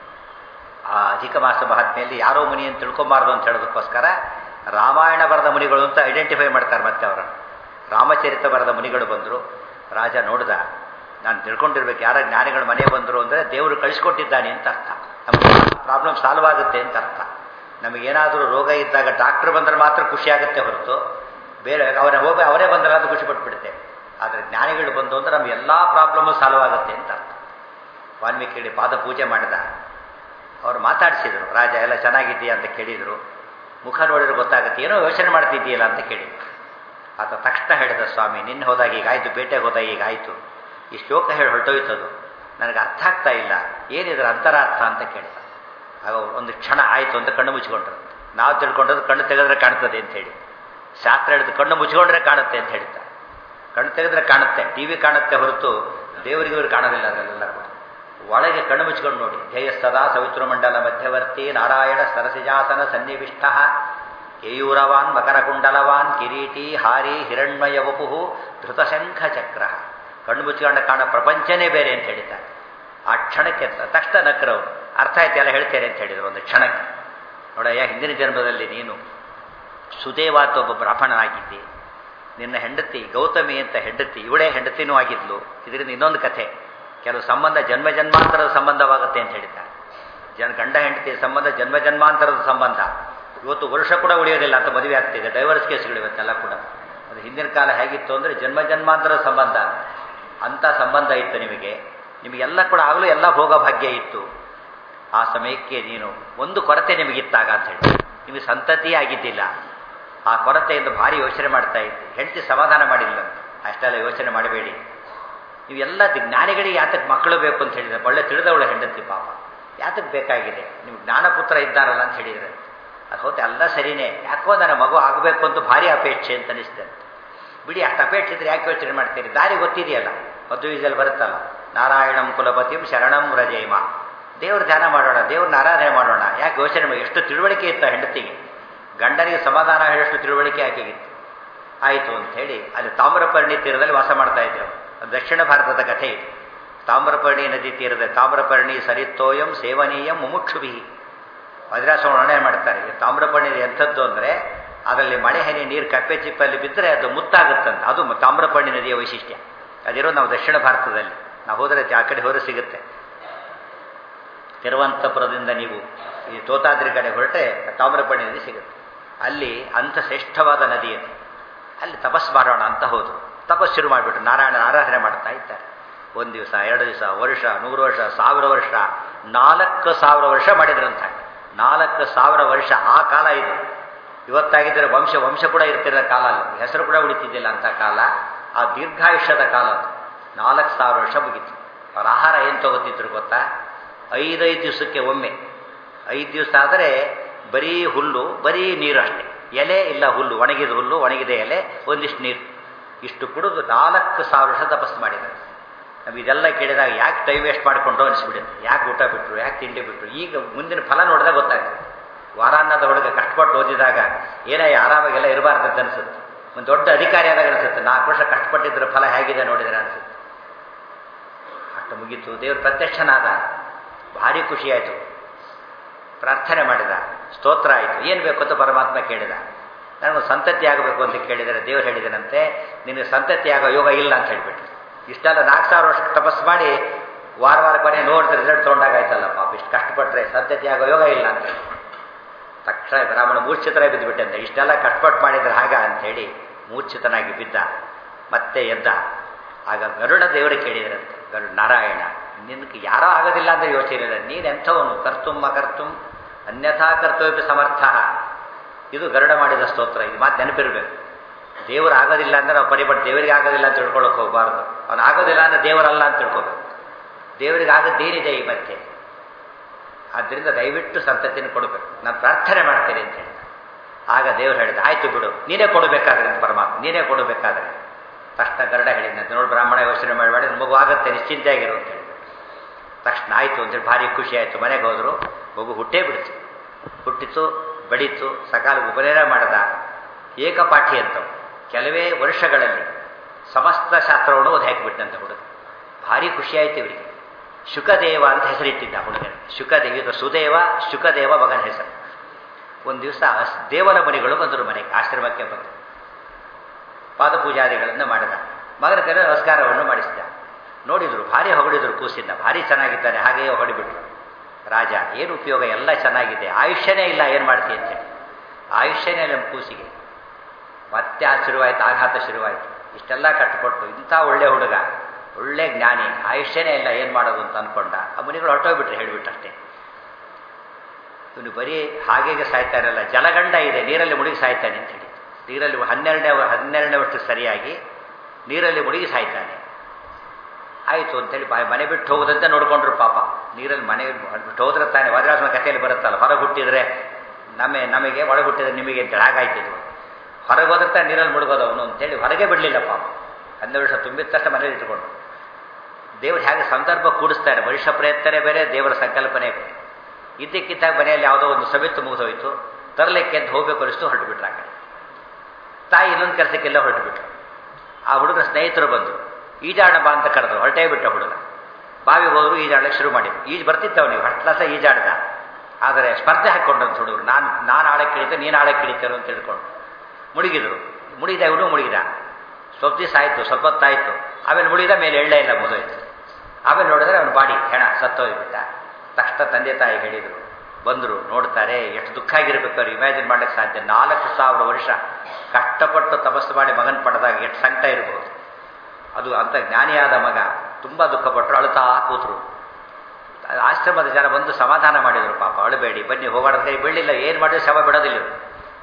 ಆ ಅಧಿಕ ಮಾಸ ಮಹಾತ್ಮೆಯಲ್ಲಿ ಯಾರೋ ಮುನಿ ಅಂತ ತಿಳ್ಕೊಬಾರ್ದು ಅಂತ ಹೇಳೋದಕ್ಕೋಸ್ಕರ ರಾಮಾಯಣ ಬರೆದ ಮುನಿಗಳು ಅಂತ ಐಡೆಂಟಿಫೈ ಮಾಡ್ತಾರೆ ಮತ್ತೆ ಅವರನ್ನು ರಾಮಚರಿತ ಬರೆದ ಮುನಿಗಳು ಬಂದರು ರಾಜ ನೋಡ್ದ ನಾನು ತಿಳ್ಕೊಂಡಿರ್ಬೇಕು ಯಾರ ಜ್ಞಾನಿಗಳು ಮನೆ ಬಂದರು ಅಂದರೆ ದೇವರು ಕಳಿಸ್ಕೊಟ್ಟಿದ್ದಾನೆ ಅಂತ ಅರ್ಥ ನಮಗೆ ಪ್ರಾಬ್ಲಮ್ ಸಾಲ್ವ್ ಆಗುತ್ತೆ ಅಂತ ಅರ್ಥ ನಮಗೇನಾದರೂ ರೋಗ ಇದ್ದಾಗ ಡಾಕ್ಟ್ರ್ ಬಂದರೆ ಮಾತ್ರ ಖುಷಿ ಆಗುತ್ತೆ ಹೊರತು ಬೇರೆ ಅವರ ಹೋಗಿ ಅವರೇ ಬಂದರೆ ಅದು ಖುಷಿ ಪಟ್ಬಿಡುತ್ತೇವೆ ಆದರೆ ಜ್ಞಾನಿಗಳು ಬಂದು ಅಂದರೆ ನಮಗೆ ಎಲ್ಲ ಪ್ರಾಬ್ಲಮ್ಮು ಸಾಲ್ವ್ ಆಗುತ್ತೆ ಅಂತ ಅರ್ಥ ವಾಲ್ಮೀಕಿ ಪಾದ ಪೂಜೆ ಮಾಡಿದ ಅವ್ರು ಮಾತಾಡಿಸಿದರು ರಾಜ ಎಲ್ಲ ಚೆನ್ನಾಗಿದ್ದೀಯಾ ಅಂತ ಕೇಳಿದರು ಮುಖ ನೋಡಿದ್ರೆ ಗೊತ್ತಾಗುತ್ತೆ ಏನೋ ಯೋಚನೆ ಮಾಡ್ತಿದ್ದೀಯಲ್ಲ ಅಂತ ಕೇಳಿದ್ರು ಆತ ತಕ್ಷಣ ಹೇಳಿದ ಸ್ವಾಮಿ ನಿನ್ನೆ ಹೋದಾಗ ಈಗಾಯಿತು ಬೇಟೆಗೆ ಹೋದಾಗ ಈಗಾಯಿತು ಈ ಶ್ಲೋಕ ಹೇಳಿ ಹೊರಟೋಯ್ತದು ನನಗೆ ಅರ್ಥ ಆಗ್ತಾ ಇಲ್ಲ ಏನಿದ್ರ ಅಂತರಾರ್ಥ ಅಂತ ಕೇಳ್ದ ಆಗ ಒಂದು ಕ್ಷಣ ಆಯಿತು ಅಂತ ಕಣ್ಣು ಮುಚ್ಕೊಂಡ್ರು ನಾವು ತಿಳ್ಕೊಂಡದ್ದು ಕಣ್ಣು ತೆಗೆದ್ರೆ ಕಾಣ್ತದೆ ಅಂತ ಹೇಳಿ ಶಾಸ್ತ್ರ ಹೇಳಿದ್ದು ಕಣ್ಣು ಮುಚ್ಕೊಂಡ್ರೆ ಕಾಣುತ್ತೆ ಅಂತ ಹೇಳ್ತಾರೆ ಕಣ್ಣು ತೆಗೆದ್ರೆ ಕಾಣುತ್ತೆ ಟಿ ವಿ ಕಾಣುತ್ತೆ ಹೊರತು ದೇವರಿಗೆ ಇವರು ಕಾಣೋದಿಲ್ಲ ಅದನ್ನೆಲ್ಲ ಕೂಡ ಒಳಗೆ ಕಣ್ಣು ಮುಚ್ಕೊಂಡು ನೋಡಿ ಧ್ಯೇಯ ಸದಾ ಸವಿತೃಮಂಡಲ ಮಧ್ಯವರ್ತಿ ನಾರಾಯಣ ಸರಸಿಜಾಸನ ಸನ್ನಿವಿಷ್ಟ ಕೇಯೂರವಾನ್ ಮಕರಕುಂಡಲವಾನ್ ಕಿರೀಟಿ ಹಾರಿ ಹಿರಣ್ಮಯ ವಪುಹು ಧೃತಶಂಖ ಚಕ್ರ ಕಣ್ಣು ಮುಚ್ಕೊಂಡು ಕಾಣೋ ಪ್ರಪಂಚನೇ ಬೇರೆ ಅಂತ ಹೇಳಿದ್ದಾರೆ ಆ ಕ್ಷಣಕ್ಕೆ ತಕ್ಷಣ ನಕ್ರವರು ಅರ್ಥ ಆಯ್ತು ಎಲ್ಲ ಹೇಳ್ತೇನೆ ಅಂತ ಹೇಳಿದರು ಒಂದು ಕ್ಷಣಕ್ಕೆ ನೋಡಯ್ಯ ಹಿಂದಿನ ಜನ್ಮದಲ್ಲಿ ನೀನು ಸುದೇವಾತ ಒಬ್ಬ ಬ್ರಾಹ್ಮಣನಾಗಿದ್ದಿ ನಿನ್ನ ಹೆಂಡತಿ ಗೌತಮಿ ಅಂತ ಹೆಂಡತಿ ಇವಳೇ ಹೆಂಡತಿನೂ ಆಗಿದ್ಲು ಇದರಿಂದ ಇನ್ನೊಂದು ಕಥೆ ಕೆಲವು ಸಂಬಂಧ ಜನ್ಮ ಜನ್ಮಾಂತರದ ಸಂಬಂಧವಾಗುತ್ತೆ ಅಂತ ಹೇಳಿದ್ದಾರೆ ಜನ ಗಂಡ ಹೆಂಡತಿಯ ಸಂಬಂಧ ಜನ್ಮ ಜನ್ಮಾಂತರದ ಸಂಬಂಧ ಇವತ್ತು ವರ್ಷ ಕೂಡ ಉಳಿಯೋದಿಲ್ಲ ಅಂತ ಮದುವೆ ಆಗ್ತಿದೆ ಡೈವರ್ಸ್ ಕೇಸ್ಗಳು ಇವತ್ತೆಲ್ಲ ಕೂಡ ಅದು ಹಿಂದಿನ ಕಾಲ ಹೇಗಿತ್ತು ಅಂದರೆ ಜನ್ಮ ಜನ್ಮಾಂತರದ ಸಂಬಂಧ ಅಂಥ ಸಂಬಂಧ ಇತ್ತು ನಿಮಗೆ ನಿಮಗೆಲ್ಲ ಕೂಡ ಆಗಲೂ ಎಲ್ಲ ಭೋಗ ಭಾಗ್ಯ ಇತ್ತು ಆ ಸಮಯಕ್ಕೆ ನೀನು ಒಂದು ಕೊರತೆ ನಿಮಗಿತ್ತಾಗ ಅಂತ ಹೇಳಿ ನಿಮಗೆ ಸಂತತಿಯೇ ಆಗಿದ್ದಿಲ್ಲ ಆ ಕೊರತೆಯಿಂದ ಭಾರಿ ಯೋಚನೆ ಮಾಡ್ತಾ ಇದ್ದೆ ಹೆಂಡತಿ ಸಮಾಧಾನ ಮಾಡಿಲ್ಲ ಅಷ್ಟೆಲ್ಲ ಯೋಚನೆ ಮಾಡಬೇಡಿ ನೀವೆಲ್ಲ ಜ್ಞಾನಿಗಳಿಗೆ ಯಾತಕ್ಕೆ ಮಕ್ಕಳು ಬೇಕು ಅಂತ ಹೇಳಿದ್ರೆ ಒಳ್ಳೆ ತಿಳಿದವಳು ಹೆಂಡತಿ ಪಾಪ ಯಾತಕ್ಕೆ ಬೇಕಾಗಿದೆ ನೀವು ಜ್ಞಾನಪುತ್ರ ಇದ್ದಾರಲ್ಲ ಅಂತ ಹೇಳಿದರೆ ಅದು ಹೌದು ಎಲ್ಲ ಸರಿನೇ ಯಾಕೋ ನನ್ನ ಮಗು ಆಗಬೇಕು ಅಂತ ಭಾರಿ ಅಪೇಕ್ಷೆ ಅಂತ ಅನಿಸ್ತಂತೆ ಬಿಡಿ ಅಷ್ಟು ಅಪೇಕ್ಷೆ ಇದ್ರೆ ಯಾಕೆ ಯೋಚನೆ ಮಾಡ್ತೀರಿ ದಾರಿ ಗೊತ್ತಿದೆಯಲ್ಲ ಮದುವೆಜಲ್ಲಿ ಬರುತ್ತಲ್ಲ ನಾರಾಯಣಂ ಕುಲಪತಿಂ ಶರಣಂ ವ್ರಜೇಮ ದೇವ್ರ ಧ್ಯಾನ ಮಾಡೋಣ ದೇವ್ರನ್ನ ಆರಾಧನೆ ಮಾಡೋಣ ಯಾಕೆ ಯೋಚನೆ ಮಾಡಿ ಎಷ್ಟು ತಿಳುವಳಿಕೆ ಇತ್ತು ಹೆಂಡತಿಗೆ ಗಂಡನಿಗೆ ಸಮಾಧಾನ ಹೇಳಷ್ಟು ತಿಳುವಳಿಕೆ ಆಕೆಗಿತ್ತು ಆಯಿತು ಅಂತ ಹೇಳಿ ಅಲ್ಲಿ ತಾಮ್ರಪರ್ಣಿ ತೀರದಲ್ಲಿ ವಾಸ ಮಾಡ್ತಾ ಇದ್ರು ಅದು ದಕ್ಷಿಣ ಭಾರತದ ಕಥೆ ಇದು ತಾಮ್ರಪರ್ಣಿ ನದಿ ತೀರದ ತಾಮ್ರಪರ್ಣಿ ಸರಿತ್ತೋಯಂ ಸೇವನೀಯಂ ಮುಮುಕ್ಷುಭಿ ವಜ್ರಾಸ ವರ್ಣನೆ ಮಾಡ್ತಾರೆ ಈ ತಾಮ್ರಪರ್ಣಿ ಎಂಥದ್ದು ಅಂದರೆ ಅದರಲ್ಲಿ ಮಳೆ ಹನಿ ನೀರು ಕಪ್ಪೆ ಚಿಪ್ಪಲ್ಲಿ ಬಿದ್ದರೆ ಅದು ಮುತ್ತಾಗುತ್ತಂತ ಅದು ತಾಮ್ರಪರ್ಣಿ ನದಿಯ ವೈಶಿಷ್ಟ್ಯ ಅದಿರೋದು ನಾವು ದಕ್ಷಿಣ ಭಾರತದಲ್ಲಿ ನಾವು ಹೋದರೆ ಆ ಕಡೆ ಹೋದ್ರೆ ಸಿಗುತ್ತೆ ತಿರುವಂತಪುರದಿಂದ ನೀವು ಈ ತೋತಾದ್ರಿ ಕಡೆ ಹೊರಟೆ ತಾಮ್ರಪರ್ಣಿ ನದಿ ಸಿಗುತ್ತೆ ಅಲ್ಲಿ ಅಂಥ ಶ್ರೇಷ್ಠವಾದ ನದಿ ಅದು ಅಲ್ಲಿ ತಪಸ್ ಮಾಡೋಣ ಅಂತ ಹೋದು ತಪಸ್ ಶುರು ಮಾಡಿಬಿಟ್ಟು ನಾರಾಯಣನ ಆರಾಧನೆ ಮಾಡ್ತಾ ಇದ್ದಾರೆ ಒಂದು ದಿವಸ ಎರಡು ದಿವಸ ವರ್ಷ ನೂರು ವರ್ಷ ಸಾವಿರ ವರ್ಷ ನಾಲ್ಕು ಸಾವಿರ ವರ್ಷ ಮಾಡಿದ್ರಂತ ನಾಲ್ಕು ಸಾವಿರ ವರ್ಷ ಆ ಕಾಲ ಇದು ಇವತ್ತಾಗಿದ್ದರೆ ವಂಶ ವಂಶ ಕೂಡ ಇರ್ತಿರೋ ಕಾಲ ಅಲ್ಲ ಹೆಸರು ಕೂಡ ಉಳಿತಿದ್ದಿಲ್ಲ ಅಂತ ಕಾಲ ಆ ದೀರ್ಘಾಯುಷ್ಯದ ಕಾಲ ಅದು ನಾಲ್ಕು ಸಾವಿರ ವರ್ಷ ಮುಗೀತು ಅವ್ರ ಆಹಾರ ಏನು ತಗೋತಿದ್ರು ಗೊತ್ತಾ ಐದೈದು ದಿವಸಕ್ಕೆ ಒಮ್ಮೆ ಐದು ದಿವಸ ಆದರೆ ಬರೀ ಹುಲ್ಲು ಬರೀ ನೀರು ಅಷ್ಟೇ ಎಲೆ ಇಲ್ಲ ಹುಲ್ಲು ಒಣಗಿದ ಹುಲ್ಲು ಒಣಗಿದ ಎಲೆ ಒಂದಿಷ್ಟು ನೀರು ಇಷ್ಟು ಕುಡಿದು ನಾಲ್ಕು ಸಾವಿರ ವರ್ಷ ತಪಸ್ಸು ಮಾಡಿದ್ದಾರೆ ನಮ್ಗೆ ಇದೆಲ್ಲ ಕೇಳಿದಾಗ ಯಾಕೆ ಟೈಮ್ ವೇಸ್ಟ್ ಮಾಡಿಕೊಂಡು ಅನಿಸ್ಬಿಡುತ್ತೆ ಯಾಕೆ ಊಟ ಬಿಟ್ಟರು ಯಾಕೆ ತಿಂಡಿ ಬಿಟ್ಟರು ಈಗ ಮುಂದಿನ ಫಲ ನೋಡಿದಾಗ ಗೊತ್ತಾಗುತ್ತೆ ವಾರಾನ್ನದ ಹುಡುಗ ಕಷ್ಟಪಟ್ಟು ಓದಿದಾಗ ಏನೇ ಆರಾಮಾಗೆಲ್ಲ ಇರಬಾರ್ದಂತ ಅನಿಸುತ್ತೆ ಒಂದು ದೊಡ್ಡ ಅಧಿಕಾರಿ ಆದಾಗ ಅನಿಸುತ್ತೆ ನಾಲ್ಕು ವರ್ಷ ಕಷ್ಟಪಟ್ಟಿದ್ರ ಫಲ ಹೇಗಿದೆ ನೋಡಿದ್ರೆ ಅನಿಸುತ್ತೆ ಅಷ್ಟು ಮುಗೀತು ದೇವರು ಪ್ರತ್ಯಕ್ಷನಾದ ಭಾರಿ ಖುಷಿಯಾಯಿತು ಪ್ರಾರ್ಥನೆ ಮಾಡಿದ ಸ್ತೋತ್ರ ಆಯಿತು ಏನು ಬೇಕು ಅಂತ ಪರಮಾತ್ಮ ಕೇಳಿದ ನನಗೆ ಸಂತತಿ ಆಗಬೇಕು ಅಂತ ಕೇಳಿದರೆ ದೇವರು ಹೇಳಿದನಂತೆ ನಿನಗೆ ಸಂತತಿ ಆಗೋ ಯೋಗ ಇಲ್ಲ ಅಂತ ಹೇಳಿಬಿಟ್ಟು ಇಷ್ಟೆಲ್ಲ ನಾಲ್ಕು ಸಾವಿರ ವರ್ಷ ತಪಸ್ಸು ಮಾಡಿ ವಾರ ವಾರ ಕೊನೆ ನೋಡಿದ್ರೆ ರಿಸಲ್ಟ್ ತೊಗೊಂಡಾಗಾಯ್ತಲ್ಲ ಪಾಪ ಇಷ್ಟು ಕಷ್ಟಪಟ್ಟರೆ ಸಂತತಿ ಆಗೋ ಯೋಗ ಇಲ್ಲ ಅಂತ ತಕ್ಷಣ ಬ್ರಾಹ್ಮಣ ಮೂರ್ಛಿತರಾಗಿ ಬಿದ್ದುಬಿಟ್ಟಂತೆ ಇಷ್ಟೆಲ್ಲ ಕಷ್ಟಪಟ್ಟು ಮಾಡಿದ್ರೆ ಹಾಗ ಅಂಥೇಳಿ ಮೂರ್ಛಿತನಾಗಿ ಬಿದ್ದ ಮತ್ತೆ ಎದ್ದ ಆಗ ಗರುಡ ದೇವರು ಕೇಳಿದ್ರಂತೆ ಗರುಡ ನಾರಾಯಣ ನಿನಗೆ ಯಾರೋ ಆಗೋದಿಲ್ಲ ಅಂತ ಯೋಚನೆ ಇಲ್ಲ ನೀನು ಎಂಥವನು ಕರ್ತುಮ್ಮ ಕರ್ತುಂ ಅನ್ಯಥಾ ಕರ್ತವ್ಯ ಸಮರ್ಥ ಇದು ಗರುಡ ಮಾಡಿದ ಸ್ತೋತ್ರ ಇದು ಮಾತು ನೆನಪಿರಬೇಕು ದೇವರು ಆಗೋದಿಲ್ಲ ಅಂದ್ರೆ ನಾವು ಪರಿಪಟ್ಟು ದೇವರಿಗೆ ಆಗೋದಿಲ್ಲ ಅಂತ ತಿಳ್ಕೊಳಕ್ಕೆ ಹೋಗಬಾರ್ದು ಅವನು ಆಗೋದಿಲ್ಲ ಅಂದ್ರೆ ದೇವರಲ್ಲ ಅಂತ ತಿಳ್ಕೊಬೇಕು ದೇವರಿಗೆ ಆಗೋದೇನಿದೆ ಈ ಮಧ್ಯೆ ಆದ್ದರಿಂದ ದಯವಿಟ್ಟು ಸಂತತಿನ ಕೊಡಬೇಕು ನಾನು ಪ್ರಾರ್ಥನೆ ಮಾಡ್ತೇನೆ ಅಂತ ಹೇಳಿದ ಆಗ ದೇವರು ಹೇಳಿದ ಆಯ್ತು ಬಿಡು ನೀನೇ ಕೊಡಬೇಕಾದ್ರೆ ಪರಮಾತ್ಮ ನೀನೇ ಕೊಡಬೇಕಾದ್ರೆ ತಕ್ಷಣ ಗರುಡ ಹೇಳಿದಂತೆ ನೋಡಿ ಬ್ರಾಹ್ಮಣ ಯೋಚನೆ ಮಾಡಬೇಡಿ ಮಗು ಆಗುತ್ತೆ ನಿಶ್ಚಿಂತೆ ಆಗಿರು ಅಂತ ಹೇಳಿ ತಕ್ಷಣ ಆಯಿತು ಅಂತೇಳಿ ಭಾರಿ ಖುಷಿ ಆಯಿತು ಮನೆಗೆ ಹೋದರು ಮಗು ಹುಟ್ಟೇ ಬಿಡ್ತು ಹುಟ್ಟಿತು ಬಡಿತು ಸಕಾಲ ಉಪನಯನ ಮಾಡಿದ ಏಕಪಾಠಿ ಅಂತ ಕೆಲವೇ ವರ್ಷಗಳಲ್ಲಿ ಸಮಸ್ತ ಶಾಸ್ತ್ರವನ್ನು ಓದಿ ಹಾಕಿಬಿಟ್ಟಂತೆ ಹುಡುಗ ಭಾರಿ ಖುಷಿಯಾಯಿತು ಇವರಿಗೆ ಶುಕದೇವ ಅಂತ ಹೆಸರಿಟ್ಟಿದ್ದ ಹುಡುಗನಿಗೆ ಶುಕದೇವ ಇದು ಸುದೇವ ಶುಕದೇವ ಮಗನ ಹೆಸರು ಒಂದು ದಿವಸ ದೇವರ ಮಣಿಗಳು ಬಂದರು ಮನೆಗೆ ಆಶ್ರಮಕ್ಕೆ ಬಂದರು ಪಾದಪೂಜಾದಿಗಳನ್ನು ಮಾಡಿದ ಮಗನ ಕರೆ ನಮಸ್ಕಾರವನ್ನು ಮಾಡಿಸಿದ ನೋಡಿದರು ಭಾರಿ ಹೊಗಳಿದ್ರು ಕೂಸಿನ ಭಾರಿ ಚೆನ್ನಾಗಿದ್ದಾನೆ ಹಾಗೆಯೇ ಹೊಡಿಬಿಟ್ರು ರಾಜ ಏನು ಉಪಯೋಗ ಎಲ್ಲ ಚೆನ್ನಾಗಿದೆ ಆಯುಷ್ಯನೇ ಇಲ್ಲ ಏನು ಮಾಡ್ತೀವಿ ಅಂತೇಳಿ ಆಯುಷ್ಯನೇ ನಮ್ಮ ಕೂಸಿಗೆ ಮತ್ತೆ ಆ ಶುರುವಾಯಿತು ಆಘಾತ ಶುರುವಾಯಿತು ಇಷ್ಟೆಲ್ಲ ಕಷ್ಟಪಟ್ಟು ಇಂಥ ಒಳ್ಳೆ ಹುಡುಗ ಒಳ್ಳೆ ಜ್ಞಾನಿ ಆಯುಷ್ಯನೇ ಇಲ್ಲ ಏನು ಮಾಡೋದು ಅಂತ ಅಂದ್ಕೊಂಡ ಆ ಮುನಿಗಳು ಹೊರಟೋಗ್ಬಿಟ್ರೆ ಹೇಳಿಬಿಟ್ಟು ಅಷ್ಟೇ ಇವನು ಬರೀ ಹಾಗೆಗೆ ಸಾಯ್ತಾ ಇರಲ್ಲ ಜಲಗಂಡ ಇದೆ ನೀರಲ್ಲಿ ಮುಳುಗಿ ಸಾಯ್ತಾನೆ ಅಂತ ಹೇಳಿ ನೀರಲ್ಲಿ ಹನ್ನೆರಡನೇ ಹನ್ನೆರಡನೇ ವರ್ಷ ಸರಿಯಾಗಿ ನೀರಲ್ಲಿ ಮುಳುಗಿ ಸಾಯ್ತಾನೆ ಆಯಿತು ಅಂತೇಳಿ ಮನೆ ಬಿಟ್ಟು ಹೋಗೋದಂತೆ ನೋಡ್ಕೊಂಡ್ರು ಪಾಪ ನೀರಲ್ಲಿ ಮನೆ ಬಿಟ್ಟು ಹೋದ್ರೆ ತಾನೆ ವಜ್ರಾಸನ ಕಥೆಯಲ್ಲಿ ಬರುತ್ತಲ್ಲ ಹೊರಗೆ ಹುಟ್ಟಿದ್ರೆ ನಮಗೆ ನಮಗೆ ಒಳಗೆ ಹುಟ್ಟಿದ್ರೆ ನಿಮಗೆ ಅಂತೇಳಿ ಹಾಗಾಯ್ತಿದ್ರು ಹೊರಗೆ ಹೋದ್ರೆ ತಾನೆ ನೀರಲ್ಲಿ ಮುಳುಗೋದವನು ಅಂತೇಳಿ ಹೊರಗೆ ಬಿಡಲಿಲ್ಲ ಪಾಪ ಹನ್ನೆರಡು ವರ್ಷ ತುಂಬಿದ ತಕ್ಷಣ ಮನೇಲಿ ಇಟ್ಕೊಂಡು ದೇವರು ಹೇಗೆ ಸಂದರ್ಭ ಕೂಡಿಸ್ತಾರೆ ಮನುಷ್ಯ ಪ್ರಯತ್ನನೇ ಬೇರೆ ದೇವರ ಸಂಕಲ್ಪನೆ ಬೇರೆ ಇದ್ದಕ್ಕಿದ್ದಾಗ ಮನೆಯಲ್ಲಿ ಯಾವುದೋ ಒಂದು ಸಮಿತ್ತು ಮುಗಿದೋಯ್ತು ತರಲಿಕ್ಕೆ ಅಂತ ಹೋಗ್ಬೇಕು ಅನಿಸ್ತು ಹೊರಟು ಬಿಟ್ರು ಆ ಕಡೆ ತಾಯಿ ಇನ್ನೊಂದು ಕೆಲಸಕ್ಕೆಲ್ಲ ಹೊರಟು ಬಿಟ್ರು ಆ ಹುಡುಗನ ಸ್ನೇಹಿತರು ಬಂದರು ಈಜಾಡ ಬಾ ಅಂತ ಕರೆದ್ರು ಹೊರಟೇ ಬಿಟ್ಟ ಹುಡುಗ ಬಾವಿಗೆ ಹೋದ್ರು ಈಜಾಡಕ್ಕೆ ಶುರು ಮಾಡಿದ್ರು ಈಜು ಬರ್ತಿತ್ತವ ನೀವು ಹತ್ತು ಕ್ಲಾಸ ಈಜಾಡ್ದ ಆದರೆ ಸ್ಪರ್ಧೆ ಹಾಕ್ಕೊಂಡ್ರಂತ ಹುಡುಗರು ನಾನು ನಾನು ಆಳಕ್ಕೆ ಇಳಿತೆ ನೀನು ಆಳಕ್ಕೆ ಇಳಿತೇನೋ ಅಂತ ತಿಳ್ಕೊಂಡು ಮುಳುಗಿದ್ರು ಮುಳುಗಿದ ಇವನು ಮುಳುಗಿದ ಸ್ವಲ್ಪ ದಿವಸ ಆಯಿತು ಸ್ವಲ್ಪ ಹೊತ್ತಾಯಿತು ಆಮೇಲೆ ಮುಳುಗಿದ ಮೇಲೆ ಎಳ್ಳೆ ಇಲ್ಲ ಮುಗಿದೋಯ್ತು ಆಮೇಲೆ ನೋಡಿದ್ರೆ ಅವನ ಬಾಡಿ ಹೆಣ ಸತ್ತೋಗ್ಬಿಟ್ಟ ತಕ್ಷಣ ತಂದೆ ತಾಯಿ ಹೇಳಿದರು ಬಂದರು ನೋಡ್ತಾರೆ ಎಷ್ಟು ದುಃಖ ಆಗಿರ್ಬೇಕು ಅವ್ರು ಇಮ್ಯಾಜಿನ್ ಮಾಡಕ್ಕೆ ಸಾಧ್ಯ ನಾಲ್ಕು ಸಾವಿರ ವರ್ಷ ಕಷ್ಟಪಟ್ಟು ತಪಸ್ಸು ಮಾಡಿ ಮಗನ ಪಡೆದಾಗ ಎಷ್ಟು ಸಂಕಟ ಇರ್ಬೋದು ಅದು ಅಂಥ ಜ್ಞಾನಿಯಾದ ಮಗ ತುಂಬ ದುಃಖಪಟ್ಟರು ಅಳುತ್ತಾ ಕೂತರು ಆಶ್ರಮದ ಜನ ಬಂದು ಸಮಾಧಾನ ಮಾಡಿದರು ಪಾಪ ಅಳಬೇಡಿ ಬನ್ನಿ ಹೋಗೋಣ ಕೈ ಬೀಳಲಿಲ್ಲ ಏನು ಮಾಡಿದ್ರು ಶವ ಬಿಡೋದಿಲ್ಲ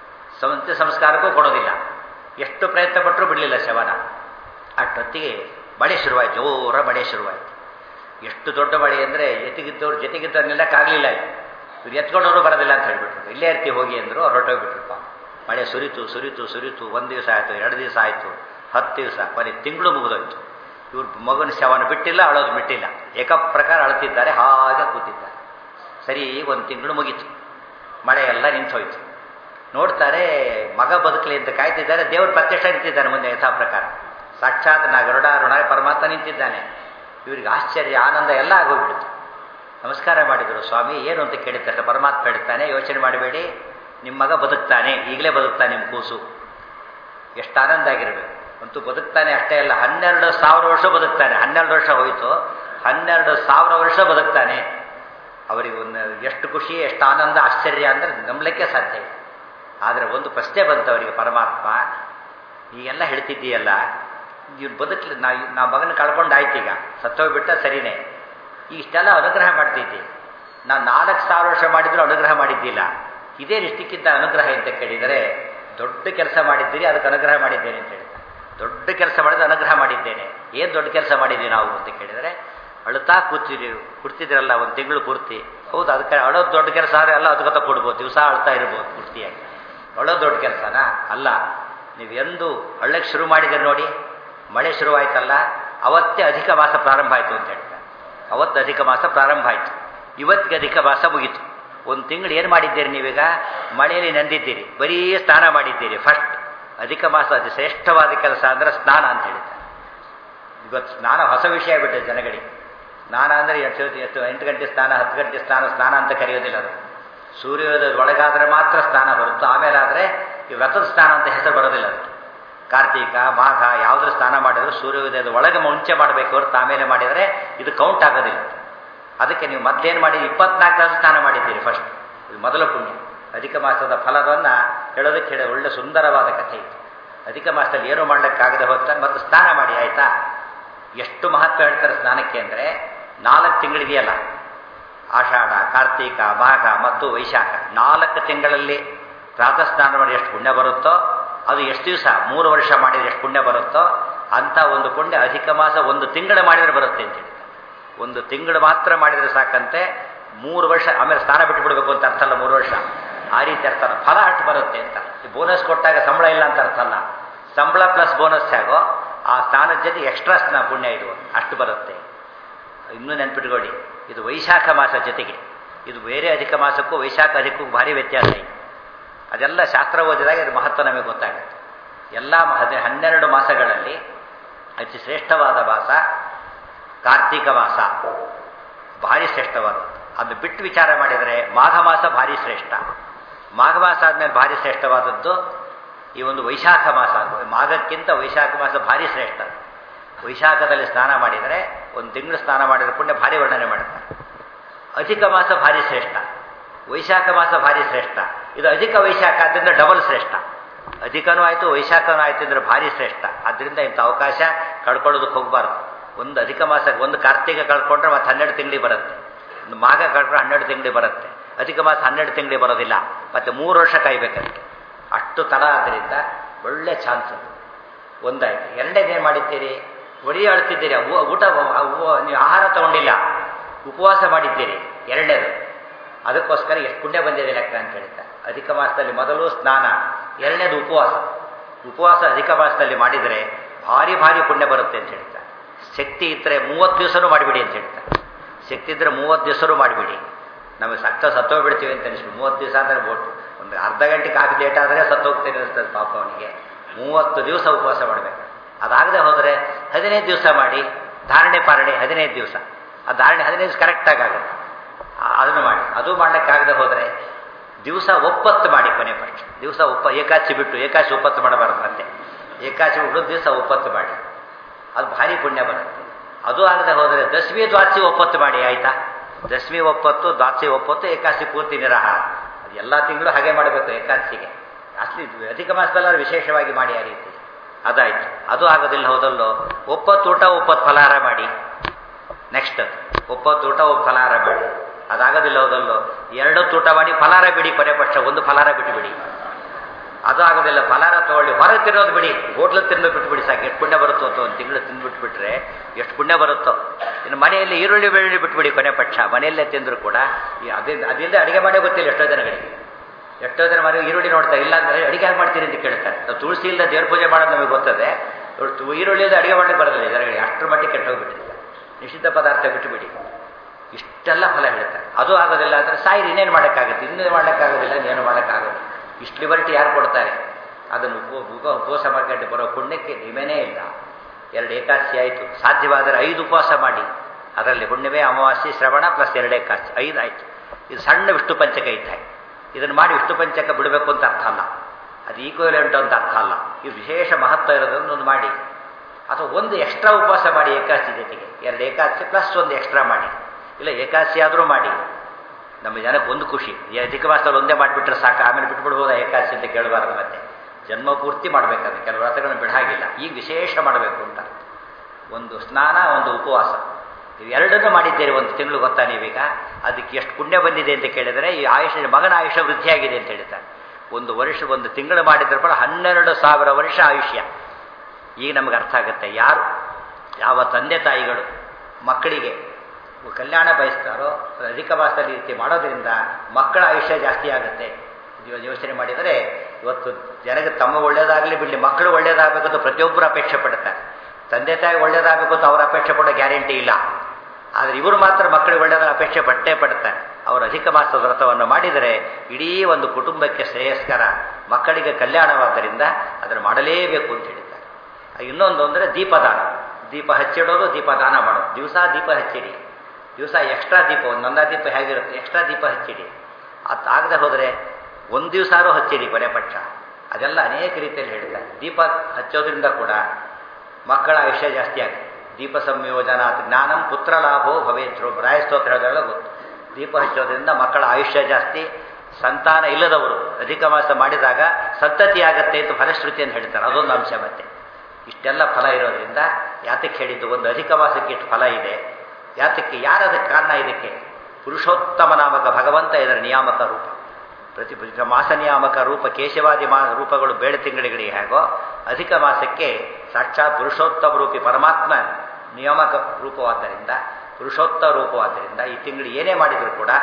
ಸಂತೆ ಸಂಸ್ಕಾರಕ್ಕೂ ಕೊಡೋದಿಲ್ಲ ಎಷ್ಟು ಪ್ರಯತ್ನ ಪಟ್ಟರೂ ಬಿಡಲಿಲ್ಲ ಶವನ ಅಷ್ಟೊತ್ತಿಗೆ ಮಳೆ ಶುರುವಾಯಿತು ಜೋರ ಮಳೆ ಶುರುವಾಯಿತು ಎಷ್ಟು ದೊಡ್ಡ ಮಳೆ ಅಂದರೆ ಜೊತೆಗಿದ್ದವ್ರು ಜೊತೆಗಿದ್ದವ್ರು ನಿಲ್ಲಕ್ಕಾಗಲಿಲ್ಲ ಇವ್ರು ಎತ್ಕೊಂಡವರು ಬರೋದಿಲ್ಲ ಅಂತ ಹೇಳ್ಬಿಟ್ರು ಇಲ್ಲೇ ಇರ್ತೀವಿ ಹೋಗಿ ಅಂದರು ಹೊರಟೋಗ್ಬಿಟ್ರು ಪಾಪ ಮಳೆ ಸುರಿತು ಸುರಿತು ಸುರಿತು ಒಂದು ದಿವಸ ಆಯಿತು ಎರಡು ದಿವಸ ಆಯಿತು ಹತ್ತು ದಿವಸ ಬರೀ ತಿಂಗಳು ಮುಗಿದೋಯ್ತು ಇವ್ರು ಮಗನ ಶವನ ಬಿಟ್ಟಿಲ್ಲ ಅಳೋದು ಬಿಟ್ಟಿಲ್ಲ ಏಕಪ್ರಕಾರ ಅಳ್ತಿದ್ದಾರೆ ಹಾಗೆ ಕೂತಿದ್ದಾರೆ ಸರಿ ಒಂದು ತಿಂಗಳು ಮುಗೀತು ಮಳೆ ಎಲ್ಲ ನಿಂತೋಯ್ತು ನೋಡ್ತಾರೆ ಮಗ ಬದುಕಲಿ ಅಂತ ಕಾಯ್ತಿದ್ದಾರೆ ದೇವರು ಪ್ರತ್ಯಕ್ಷ ನಿಂತಿದ್ದಾನೆ ಮುಂದೆ ಯಥಾ ಪ್ರಕಾರ ಸಾಕ್ಷಾತ್ ನಾ ಗರುಡಾರುಣ ಪರಮಾತ್ಮ ನಿಂತಿದ್ದಾನೆ ಇವರಿಗೆ ಆಶ್ಚರ್ಯ ಆನಂದ ಎಲ್ಲ ಆಗೋಗ್ಬಿಡ್ತು ನಮಸ್ಕಾರ ಮಾಡಿದರು ಸ್ವಾಮಿ ಏನು ಅಂತ ಕೇಳಿದ್ದಾರೆ ಪರಮಾತ್ಮ ಹೇಳ್ತಾನೆ ಯೋಚನೆ ಮಾಡಬೇಡಿ ನಿಮ್ಮ ಮಗ ಬದುಕ್ತಾನೆ ಈಗಲೇ ಬದುಕ್ತಾನೆ ನಿಮ್ಮ ಕೂಸು ಎಷ್ಟು ಆನಂದ ಆಗಿರಬೇಕು ಅಂತೂ ಬದುಕ್ತಾನೆ ಅಷ್ಟೇ ಅಲ್ಲ ಹನ್ನೆರಡು ಸಾವಿರ ವರ್ಷ ಬದುಕ್ತಾನೆ ಹನ್ನೆರಡು ವರ್ಷ ಹೋಯಿತು ಹನ್ನೆರಡು ಸಾವಿರ ವರ್ಷ ಬದುಕ್ತಾನೆ ಅವರಿಗೆ ಒಂದು ಎಷ್ಟು ಖುಷಿ ಎಷ್ಟು ಆನಂದ ಆಶ್ಚರ್ಯ ಅಂದರೆ ನಂಬಲಿಕ್ಕೆ ಸಾಧ್ಯ ಇಲ್ಲ ಆದರೆ ಒಂದು ಪ್ರಶ್ನೆ ಬಂತು ಅವರಿಗೆ ಪರಮಾತ್ಮ ಈಗೆಲ್ಲ ಹೇಳ್ತಿದ್ದೀಯಲ್ಲ ಇವ್ರು ಬದುಕಲಿ ನಾ ನಾ ಮಗನ ಕಳ್ಕೊಂಡಾಯ್ತು ಈಗ ಸತ್ತೋಗ್ಬಿಟ್ಟ ಸರಿನೇ ಈಗ ಇಷ್ಟೆಲ್ಲ ಅನುಗ್ರಹ ಮಾಡ್ತಿದ್ದಿ ನಾನು ನಾಲ್ಕು ಸಾವಿರ ವರ್ಷ ಮಾಡಿದ್ರು ಅನುಗ್ರಹ ಮಾಡಿದ್ದಿಲ್ಲ ಇದೇ ಇಷ್ಟಕ್ಕಿಂತ ಅನುಗ್ರಹ ಅಂತ ಕೇಳಿದರೆ ದೊಡ್ಡ ಕೆಲಸ ಮಾಡಿದ್ದೀರಿ ಅದಕ್ಕೆ ಅನುಗ್ರಹ ಮಾಡಿದ್ದೇನೆ ಅಂತ ಹೇಳ್ತಾರೆ ದೊಡ್ಡ ಕೆಲಸ ಮಾಡಿದ್ರೆ ಅನುಗ್ರಹ ಮಾಡಿದ್ದೇನೆ ಏನು ದೊಡ್ಡ ಕೆಲಸ ಮಾಡಿದ್ವಿ ನಾವು ಅಂತ ಕೇಳಿದರೆ ಅಳುತ್ತಾ ಕೂತಿರಿ ಕುಡ್ತಿದ್ರಲ್ಲ ಒಂದು ತಿಂಗಳು ಪೂರ್ತಿ ಹೌದು ಅದಕ್ಕೆ ಅಳೋದು ದೊಡ್ಡ ಕೆಲಸ ಆದರೆ ಎಲ್ಲ ಅದಕ್ಕತ್ತ ಕೊಡ್ಬೋದು ದಿವಸ ಅಳ್ತಾ ಇರ್ಬೋದು ಪೂರ್ತಿಯಾಗಿ ಅಳೋದು ದೊಡ್ಡ ಕೆಲಸನಾ ಅಲ್ಲ ನೀವು ಎಂದು ಅಳ್ಳಕ್ಕೆ ಶುರು ಮಾಡಿದರೆ ನೋಡಿ ಮಳೆ ಶುರುವಾಯ್ತಲ್ಲ ಅವತ್ತೇ ಅಧಿಕ ಮಾಸ ಪ್ರಾರಂಭ ಆಯಿತು ಅಂತ ಹೇಳ್ತಾರೆ ಅವತ್ತು ಅಧಿಕ ಮಾಸ ಪ್ರಾರಂಭ ಆಯಿತು ಇವತ್ತಿಗೆ ಅಧಿಕ ಮಾಸ ಮುಗೀತು ಒಂದು ತಿಂಗಳು ಏನು ಮಾಡಿದ್ದೀರಿ ನೀವೀಗ ಮಳೆಯಲ್ಲಿ ನೆಂದಿದ್ದೀರಿ ಬರೀ ಸ್ನಾನ ಮಾಡಿದ್ದೀರಿ ಫಸ್ಟ್ ಅಧಿಕ ಮಾಸ ಅದು ಶ್ರೇಷ್ಠವಾದ ಕೆಲಸ ಅಂದರೆ ಸ್ನಾನ ಅಂತ ಹೇಳ್ತಾರೆ ಇವತ್ತು ಸ್ನಾನ ಹೊಸ ವಿಷಯ ಬಿಟ್ಟಿದೆ ಜನಗಳಿಗೆ ಸ್ನಾನ ಅಂದರೆ ಎಷ್ಟು ಎಷ್ಟು ಎಂಟು ಗಂಟೆ ಸ್ನಾನ ಹತ್ತು ಗಂಟೆ ಸ್ನಾನ ಸ್ನಾನ ಅಂತ ಕರೆಯೋದಿಲ್ಲ ಅದು ಸೂರ್ಯೋದಯದ ಒಳಗಾದರೆ ಮಾತ್ರ ಸ್ನಾನ ಹೊರತು ಆಮೇಲೆ ಆದರೆ ಈ ವ್ರತದ ಸ್ನಾನ ಅಂತ ಹೆಸರು ಬರೋದಿಲ್ಲ ಅದು ಕಾರ್ತೀಕ ಮಾಘ ಯಾವುದ್ರ ಸ್ನಾನ ಮಾಡಿದ್ರು ಸೂರ್ಯೋದಯದ ಒಳಗೆ ಮುಂಚೆ ಮಾಡಬೇಕು ಹೊರತು ಆಮೇಲೆ ಮಾಡಿದರೆ ಇದು ಕೌಂಟ್ ಆಗೋದಿಲ್ಲ ಅದಕ್ಕೆ ನೀವು ಮೊದಲೇನು ಮಾಡಿ ಇಪ್ಪತ್ನಾಲ್ಕು ತಾಸು ಸ್ನಾನ ಮಾಡಿದ್ದೀರಿ ಫಸ್ಟ್ ಇದು ಮೊದಲ ಪುಣ್ಯ ಅಧಿಕ ಮಾಸದ ಫಲವನ್ನು ಹೇಳೋದಕ್ಕೆ ಹೇಳಿ ಒಳ್ಳೆ ಸುಂದರವಾದ ಕಥೆ ಇತ್ತು ಅಧಿಕ ಮಾಸದಲ್ಲಿ ಏನೂ ಮಾಡಲಿಕ್ಕಾಗದೆ ಹೋಗ್ತಾರೆ ಮತ್ತು ಸ್ನಾನ ಮಾಡಿ ಆಯಿತಾ ಎಷ್ಟು ಮಹತ್ವ ಹೇಳ್ತಾರೆ ಸ್ನಾನಕ್ಕೆ ಅಂದರೆ ನಾಲ್ಕು ತಿಂಗಳಿದೆಯಲ್ಲ ಆಷಾಢ ಕಾರ್ತೀಕ ಮಾಘ ಮತ್ತು ವೈಶಾಖ ನಾಲ್ಕು ತಿಂಗಳಲ್ಲಿ ಪ್ರಾತಃ ಸ್ನಾನ ಮಾಡಿ ಎಷ್ಟು ಪುಣ್ಯ ಬರುತ್ತೋ ಅದು ಎಷ್ಟು ದಿವಸ ಮೂರು ವರ್ಷ ಮಾಡಿದರೆ ಎಷ್ಟು ಪುಣ್ಯ ಬರುತ್ತೋ ಅಂಥ ಒಂದು ಪುಣ್ಯ ಅಧಿಕ ಮಾಸ ಒಂದು ತಿಂಗಳು ಮಾಡಿದರೆ ಬರುತ್ತೆ ಅಂತ ಹೇಳ್ತಾರೆ ಒಂದು ತಿಂಗಳು ಮಾತ್ರ ಮಾಡಿದರೆ ಸಾಕಂತೆ ಮೂರು ವರ್ಷ ಆಮೇಲೆ ಸ್ನಾನ ಬಿಟ್ಟು ಬಿಡಬೇಕು ಅಂತ ಅರ್ಥ ಅಲ್ಲ ಮೂರು ವರ್ಷ ಆ ರೀತಿ ಅರ್ಥ ಅಲ್ಲ ಫಲ ಅಷ್ಟು ಬರುತ್ತೆ ಅಂತ ಬೋನಸ್ ಕೊಟ್ಟಾಗ ಸಂಬಳ ಇಲ್ಲ ಅಂತ ಅರ್ಥ ಅಲ್ಲ ಸಂಬಳ ಪ್ಲಸ್ ಬೋನಸ್ ಆಗೋ ಆ ಸ್ನಾನದ ಜೊತೆ ಎಕ್ಸ್ಟ್ರಾ ಸ್ನಾ ಪುಣ್ಯ ಇದು ಅಷ್ಟು ಬರುತ್ತೆ ಇನ್ನೂ ನೆನ್ಪಿಟ್ಕೊಳ್ಳಿ ಇದು ವೈಶಾಖ ಮಾಸ ಜೊತೆಗೆ ಇದು ಬೇರೆ ಅಧಿಕ ಮಾಸಕ್ಕೂ ವೈಶಾಖ ಅಧಿಕಕ್ಕೂ ಭಾರಿ ವ್ಯತ್ಯಾಸ ಇದೆ ಅದೆಲ್ಲ ಶಾಸ್ತ್ರ ಓದಿದಾಗ ಇದು ಮಹತ್ವ ನಮಗೆ ಗೊತ್ತಾಗುತ್ತೆ ಎಲ್ಲ ಹದಿ ಹನ್ನೆರಡು ಮಾಸಗಳಲ್ಲಿ ಅತಿ ಶ್ರೇಷ್ಠವಾದ ಮಾಸ ಕಾರ್ತೀಕ ಮಾಸ ಭಾರಿ ಶ್ರೇಷ್ಠವಾದದ್ದು ಅದು ಬಿಟ್ಟು ವಿಚಾರ ಮಾಡಿದರೆ ಮಾಘ ಮಾಸ ಭಾರಿ ಶ್ರೇಷ್ಠ ಮಾಘ ಮಾಸ ಆದಮೇಲೆ ಭಾರಿ ಶ್ರೇಷ್ಠವಾದದ್ದು ಈ ಒಂದು ವೈಶಾಖ ಮಾಸ ಮಾಘಕ್ಕಿಂತ ವೈಶಾಖ ಮಾಸ ಭಾರಿ ಶ್ರೇಷ್ಠ ವೈಶಾಖದಲ್ಲಿ ಸ್ನಾನ ಮಾಡಿದರೆ ಒಂದು ತಿಂಗಳು ಸ್ನಾನ ಮಾಡಿದರೆ ಪುಣ್ಯ ಭಾರಿ ವರ್ಣನೆ ಮಾಡ್ತಾರೆ ಅಧಿಕ ಮಾಸ ಭಾರಿ ಶ್ರೇಷ್ಠ ವೈಶಾಖ ಮಾಸ ಭಾರಿ ಶ್ರೇಷ್ಠ ಇದು ಅಧಿಕ ವೈಶಾಖ ಆದ್ದರಿಂದ ಡಬಲ್ ಶ್ರೇಷ್ಠ ಅಧಿಕನೂ ಆಯಿತು ವೈಶಾಖನೂ ಆಯಿತು ಅಂದರೆ ಭಾರಿ ಶ್ರೇಷ್ಠ ಆದ್ದರಿಂದ ಇಂಥ ಅವಕಾಶ ಕಳ್ಕೊಳ್ಳೋದಕ್ಕೆ ಹೋಗಬಾರ್ದು ಒಂದು ಅಧಿಕ ಮಾಸ ಒಂದು ಕಾರ್ತಿಕ ಕಳ್ಕೊಂಡ್ರೆ ಮತ್ತೆ ಹನ್ನೆರಡು ತಿಂಗಳಿಗೆ ಬರುತ್ತೆ ಒಂದು ಮಾಘ ಕಳ್ಕೊಂಡ್ರೆ ಹನ್ನೆರಡು ತಿಂಗಳಿಗೆ ಬರುತ್ತೆ ಅಧಿಕ ಮಾಸ ಹನ್ನೆರಡು ತಿಂಗಳಿಗೆ ಬರೋದಿಲ್ಲ ಮತ್ತೆ ಮೂರು ವರ್ಷ ಕಾಯ್ಬೇಕಂತೆ ಅಷ್ಟು ತಡ ಆದ್ದರಿಂದ ಒಳ್ಳೆ ಚಾನ್ಸ್ ಅದು ಒಂದಾಯ್ತು ಎರಡನೇದು ಏನು ಮಾಡಿದ್ದೀರಿ ಬರೀ ಅಳ್ತಿದ್ದೀರಿ ಊಟ ನೀವು ಆಹಾರ ತಗೊಂಡಿಲ್ಲ ಉಪವಾಸ ಮಾಡಿದ್ದೀರಿ ಎರಡನೇದು ಅದಕ್ಕೋಸ್ಕರ ಎಷ್ಟು ಪುಣ್ಯ ಬಂದಿದೆ ಲೆಕ್ಕ ಅಂತ ಹೇಳ್ತಾರೆ ಅಧಿಕ ಮಾಸದಲ್ಲಿ ಮೊದಲು ಸ್ನಾನ ಎರಡನೇದು ಉಪವಾಸ ಉಪವಾಸ ಅಧಿಕ ಮಾಸದಲ್ಲಿ ಮಾಡಿದರೆ ಭಾರಿ ಭಾರಿ ಪುಣ್ಯ ಬರುತ್ತೆ ಅಂತ ಹೇಳ್ತಾರೆ ಶಕ್ತಿ ಇದ್ದರೆ ಮೂವತ್ತು ದಿವಸನೂ ಮಾಡಿಬಿಡಿ ಅಂತ ಹೇಳ್ತಾರೆ ಶಕ್ತಿ ಇದ್ದರೆ ಮೂವತ್ತು ದಿವಸನೂ ಮಾಡಿಬಿಡಿ ನಮಗೆ ಸಕ್ಕ ಸತ್ತೋಗ್ಬಿಡ್ತೀವಿ ಅಂತ ಅನಿಸ್ಬಿಟ್ಟು ಮೂವತ್ತು ದಿವಸ ಅಂದರೆ ಬೋಟ್ ಒಂದು ಅರ್ಧ ಗಂಟೆ ಕಾಫಿ ಲೇಟ್ ಆದರೆ ಸತ್ತೋಗ್ತೇನೆ ಅನಿಸ್ತದೆ ಪಾಪ ಅವನಿಗೆ ಮೂವತ್ತು ದಿವಸ ಉಪವಾಸ ಮಾಡಬೇಕು ಅದಾಗದೆ ಹೋದರೆ ಹದಿನೈದು ದಿವಸ ಮಾಡಿ ಧಾರಣೆ ಪಾರಣೆ ಹದಿನೈದು ದಿವಸ ಆ ಧಾರಣೆ ಹದಿನೈದು ದಿವಸ ಕರೆಕ್ಟಾಗಿ ಆಗುತ್ತೆ ಅದನ್ನು ಮಾಡಿ ಅದು ಮಾಡಲಿಕ್ಕಾಗದೆ ಹೋದರೆ ದಿವಸ ಒಪ್ಪತ್ತು ಮಾಡಿ ಕೊನೆ ಪಕ್ಷ ದಿವಸ ಒಪ್ಪ ಏಕಾಚಿ ಬಿಟ್ಟು ಏಕಾಚಿ ಒಪ್ಪತ್ತು ಮಾಡಬಾರ್ದು ಮತ್ತೆ ಏಕಾಚಿ ಬಿಟ್ಟು ದಿವಸ ಒಪ್ಪತ್ತು ಮಾಡಿ ಅದು ಭಾರಿ ಪುಣ್ಯ ಬರುತ್ತೆ ಅದು ಆಗದೆ ಹೋದರೆ ದಶಮಿ ದ್ವಾಸಿ ಒಪ್ಪತ್ತು ಮಾಡಿ ಆಯಿತಾ ದಶಮಿ ಒಪ್ಪತ್ತು ದ್ವಾಸಿ ಒಪ್ಪತ್ತು ಏಕಾಸಿ ಪೂರ್ತಿ ನಿರಾಹಾರ ಅದು ಎಲ್ಲ ತಿಂಗಳು ಹಾಗೆ ಮಾಡಬೇಕು ಏಕಾದಶಿಗೆ ಅಸಲಿ ಅಧಿಕ ಮಾಸದಲ್ಲಾದ್ರೂ ವಿಶೇಷವಾಗಿ ಮಾಡಿ ಆ ರೀತಿ ಅದಾಯಿತು ಅದು ಆಗೋದಿಲ್ಲ ಹೋದಲ್ಲೋ ಒಪ್ಪತ್ತು ಊಟ ಒಪ್ಪತ್ತು ಫಲಹಾರ ಮಾಡಿ ನೆಕ್ಸ್ಟ್ ಒಪ್ಪತ್ತು ಊಟ ಒಪ್ಪು ಫಲಹಾರ ಮಾಡಿ ಅದಾಗೋದಿಲ್ಲ ಹೋದಲ್ಲೋ ಎರಡೊತ್ತು ಊಟ ಮಾಡಿ ಫಲಾರ ಬಿಡಿ ಕೊನೆ ಪಕ್ಷ ಒಂದು ಫಲಾರ ಬಿಟ್ಟು ಬಿಡಿ ಅದು ಆಗೋದಿಲ್ಲ ಫಲಾರ ತಗೊಳ್ಳಿ ಹೊರಗೆ ತಿನ್ನೋದು ಬಿಡಿ ಹೋಟ್ಲಲ್ಲಿ ತಿನ್ನೋದು ಬಿಟ್ಬಿಡಿ ಸಾಕು ಎಷ್ಟು ಪುಣ್ಯ ಬರುತ್ತೋ ಅಂತ ಒಂದು ತಿಂಗಳು ತಿಂದ್ಬಿಟ್ಬಿಟ್ರೆ ಎಷ್ಟು ಪುಣ್ಯ ಬರುತ್ತೋ ಇನ್ನು ಮನೆಯಲ್ಲಿ ಈರುಳ್ಳಿ ಬೆಳ್ಳುಳ್ಳಿ ಬಿಟ್ಬಿಡಿ ಕೊನೆ ಪಕ್ಷ ಮನೆಯಲ್ಲೇ ತಿಂದರೂ ಕೂಡ ಈ ಅದಿಂದ ಅದಿಲ್ಲದೆ ಅಡುಗೆ ಮಾಡೇ ಗೊತ್ತಿಲ್ಲ ಎಷ್ಟೋ ಜನಗಳಿಗೆ ಎಷ್ಟೋ ಜನ ಮನೆ ಈರುಳ್ಳಿ ನೋಡ್ತಾರೆ ಇಲ್ಲ ಅಂದರೆ ಅಡುಗೆ ಹೇಗೆ ಮಾಡ್ತೀರಿ ಅಂತ ಕೇಳ್ತಾರೆ ನಾವು ತುಳಸಿ ಇಲ್ಲದೆ ದೇವ್ರ ಪೂಜೆ ಮಾಡೋದು ನಮಗೆ ಗೊತ್ತದೆ ಈರುಳ್ಳಿ ಇಲ್ಲದೆ ಅಡುಗೆ ಮಾಡಲಿಕ್ಕೆ ಬರೋದಿಲ್ಲ ಜನಗಳಿಗೆ ಅಷ್ಟರ ಮಟ್ಟಿಗೆ ಕೆಟ್ಟೋಗ್ಬಿಟ್ಟಿದೆ ನಿಷಿದ್ಧ ಪದಾರ್ಥ ಬಿಟ್ಟುಬಿಡಿ ಇಷ್ಟೆಲ್ಲ ಫಲ ಹೇಳ್ತಾರೆ ಅದು ಆಗೋದಿಲ್ಲ ಅಂದರೆ ಸಾಯಿರಿ ಇನ್ನೇನು ಮಾಡೋಕ್ಕಾಗುತ್ತೆ ಇನ್ನೇನು ಮಾಡೋಕ್ಕಾಗೋದಿಲ್ಲ ಇನ್ನೇನು ಮಾಡೋಕ್ಕಾಗೋದು ಇಷ್ಟು ಲಿಬರ್ಟಿ ಯಾರು ಕೊಡ್ತಾರೆ ಅದನ್ನು ಉಪ ಉಪ ಉಪವಾಸ ಮಾಡ್ಕೊಂಡು ಬರೋ ಪುಣ್ಯಕ್ಕೆ ನಿಮೇನೇ ಇಲ್ಲ ಎರಡು ಏಕಾದಶಿ ಆಯಿತು ಸಾಧ್ಯವಾದರೆ ಐದು ಉಪವಾಸ ಮಾಡಿ ಅದರಲ್ಲಿ ಹುಣ್ಣಿಮೆ ಅಮಾವಾಸ್ಯೆ ಶ್ರವಣ ಪ್ಲಸ್ ಎರಡು ಏಕಾದಶಿ ಐದು ಆಯಿತು ಇದು ಸಣ್ಣ ವಿಷ್ಣು ಪಂಚಕ ಇದ್ದಾಗ ಇದನ್ನು ಮಾಡಿ ವಿಷ್ಣು ಪಂಚಕ ಬಿಡಬೇಕು ಅಂತ ಅರ್ಥ ಅಲ್ಲ ಅದು ಈಕ್ವಲೆಂಟ್ ಅಂತ ಅರ್ಥ ಅಲ್ಲ ಇದು ವಿಶೇಷ ಮಹತ್ವ ಇರೋದನ್ನು ಒಂದು ಮಾಡಿ ಅಥವಾ ಒಂದು ಎಕ್ಸ್ಟ್ರಾ ಉಪವಾಸ ಮಾಡಿ ಏಕಾದಶಿ ಜೊತೆಗೆ ಎರಡು ಏಕಾದಶಿ ಪ್ಲಸ್ ಒಂದು ಎಕ್ಸ್ಟ್ರಾ ಮಾಡಿ ಇಲ್ಲ ಏಕಾದಶಿ ಆದರೂ ಮಾಡಿ ನಮ್ಮ ಜನಕ್ಕೆ ಒಂದು ಖುಷಿ ಈ ಅಧಿಕ ಮಾಸದಲ್ಲಿ ಒಂದೇ ಮಾಡಿಬಿಟ್ರೆ ಸಾಕು ಆಮೇಲೆ ಬಿಟ್ಬಿಡ್ಬೋದಾ ಏಕಾದಶಿ ಅಂತ ಕೇಳಬಾರ್ದು ಮತ್ತೆ ಜನ್ಮ ಪೂರ್ತಿ ಮಾಡಬೇಕಾದ್ರೆ ಕೆಲವು ವ್ರತಗಳನ್ನು ಬಿಡಾಗಿಲ್ಲ ಈಗ ವಿಶೇಷ ಮಾಡಬೇಕು ಅಂತ ಒಂದು ಸ್ನಾನ ಒಂದು ಉಪವಾಸ ಇವೆರಡನ್ನೂ ಮಾಡಿದ್ದೀರಿ ಒಂದು ತಿಂಗಳು ಗೊತ್ತಾ ನೀವೀಗ ಅದಕ್ಕೆ ಎಷ್ಟು ಪುಣ್ಯ ಬಂದಿದೆ ಅಂತ ಕೇಳಿದರೆ ಈ ಆಯುಷ್ಯ ಮಗನ ಆಯುಷ್ಯ ವೃದ್ಧಿಯಾಗಿದೆ ಅಂತ ಹೇಳ್ತಾರೆ ಒಂದು ವರ್ಷ ಒಂದು ತಿಂಗಳು ಮಾಡಿದ್ರೆ ಕೂಡ ಹನ್ನೆರಡು ಸಾವಿರ ವರ್ಷ ಆಯುಷ್ಯ ಈಗ ನಮಗೆ ಅರ್ಥ ಆಗುತ್ತೆ ಯಾರು ಯಾವ ತಂದೆ ತಾಯಿಗಳು ಮಕ್ಕಳಿಗೆ ಕಲ್ಯಾಣ ಬಯಸ್ತಾರೋ ಅಧಿಕ ಮಾಸದಲ್ಲಿ ರೀತಿ ಮಾಡೋದ್ರಿಂದ ಮಕ್ಕಳ ಆಯುಷ್ಯ ಜಾಸ್ತಿ ಆಗುತ್ತೆ ಯೋಚನೆ ಮಾಡಿದರೆ ಇವತ್ತು ಜನಕ್ಕೆ ತಮ್ಮ ಒಳ್ಳೇದಾಗಲಿ ಬಿಡಲಿ ಮಕ್ಕಳು ಒಳ್ಳೇದಾಗಬೇಕು ಅಂತ ಪ್ರತಿಯೊಬ್ಬರು ಅಪೇಕ್ಷೆ ಪಡ್ತಾರೆ ತಂದೆ ತಾಯಿ ಒಳ್ಳೇದಾಗಬೇಕು ಅಂತ ಅವ್ರ ಅಪೇಕ್ಷೆ ಪಡೋ ಗ್ಯಾರಂಟಿ ಇಲ್ಲ ಆದರೆ ಇವರು ಮಾತ್ರ ಮಕ್ಕಳಿಗೆ ಒಳ್ಳೆಯದ ಅಪೇಕ್ಷೆ ಪಟ್ಟೇ ಪಡ್ತಾರೆ ಅವರು ಅಧಿಕ ಮಾಸದ ವ್ರತವನ್ನು ಮಾಡಿದರೆ ಇಡೀ ಒಂದು ಕುಟುಂಬಕ್ಕೆ ಶ್ರೇಯಸ್ಕರ ಮಕ್ಕಳಿಗೆ ಕಲ್ಯಾಣವಾದ್ದರಿಂದ ಅದನ್ನು ಮಾಡಲೇಬೇಕು ಅಂತ ಹೇಳಿದ್ದಾರೆ ಇನ್ನೊಂದು ಅಂದರೆ ದೀಪದಾನ ದೀಪ ಹಚ್ಚಿಡೋದು ದೀಪದಾನ ಮಾಡೋದು ದಿವಸ ದೀಪ ಹಚ್ಚಿಡಿ ದಿವಸ ಎಕ್ಸ್ಟ್ರಾ ದೀಪ ಒಂದು ನಂದಾ ದೀಪ ಹೇಗಿರುತ್ತೆ ಎಕ್ಸ್ಟ್ರಾ ದೀಪ ಹಚ್ಚಿಡಿ ಅದು ಆಗದೆ ಹೋದರೆ ಒಂದು ದಿವಸಾರು ಹಚ್ಚಿಡಿ ಕೊನೆ ಪಕ್ಷ ಅದೆಲ್ಲ ಅನೇಕ ರೀತಿಯಲ್ಲಿ ಹೇಳ್ತಾರೆ ದೀಪ ಹಚ್ಚೋದ್ರಿಂದ ಕೂಡ ಮಕ್ಕಳ ಆಯುಷ್ಯ ಜಾಸ್ತಿ ಆಗುತ್ತೆ ದೀಪ ಸಂಯೋಜನಾ ಜ್ಞಾನಂ ಪುತ್ರ ಲಾಭೋ ಭವೇತ್ರು ರಾಯಸ್ತೋತ್ರ ಹೇಳೋದ್ರೆಲ್ಲ ಗೊತ್ತು ದೀಪ ಹಚ್ಚೋದ್ರಿಂದ ಮಕ್ಕಳ ಆಯುಷ್ಯ ಜಾಸ್ತಿ ಸಂತಾನ ಇಲ್ಲದವರು ಅಧಿಕ ಮಾಸ ಮಾಡಿದಾಗ ಸಂತತಿ ಆಗತ್ತೆ ಅಂತ ಫಲಶ್ರುತಿಯನ್ನು ಹೇಳ್ತಾರೆ ಅದೊಂದು ಅಂಶ ಮತ್ತೆ ಇಷ್ಟೆಲ್ಲ ಫಲ ಇರೋದ್ರಿಂದ ಯಾತಕ್ಕೆ ಹೇಳಿದ್ದು ಒಂದು ಅಧಿಕ ಮಾಸಕ್ಕೆ ಇಷ್ಟು ಫಲ ಇದೆ ಯಾತಕ್ಕೆ ಯಾರದಕ್ಕೆ ಕಾರಣ ಇದಕ್ಕೆ ಪುರುಷೋತ್ತಮ ನಾಮಕ ಭಗವಂತ ಇದರ ನಿಯಾಮಕ ರೂಪ ಪ್ರತಿ ಮಾಸ ನಿಯಾಮಕ ರೂಪ ಕೇಶವಾದಿ ಮಾ ರೂಪಗಳು ಬೇಳೆ ತಿಂಗಳಿಗೆ ಹೇಗೋ ಅಧಿಕ ಮಾಸಕ್ಕೆ ಸಾಕ್ಷಾತ್ ಪುರುಷೋತ್ತಮ ರೂಪಿ ಪರಮಾತ್ಮ ನಿಯಾಮಕ ರೂಪವಾದ್ದರಿಂದ ಪುರುಷೋತ್ತಮ ರೂಪವಾದ್ದರಿಂದ ಈ ತಿಂಗಳು ಏನೇ ಮಾಡಿದರೂ ಕೂಡ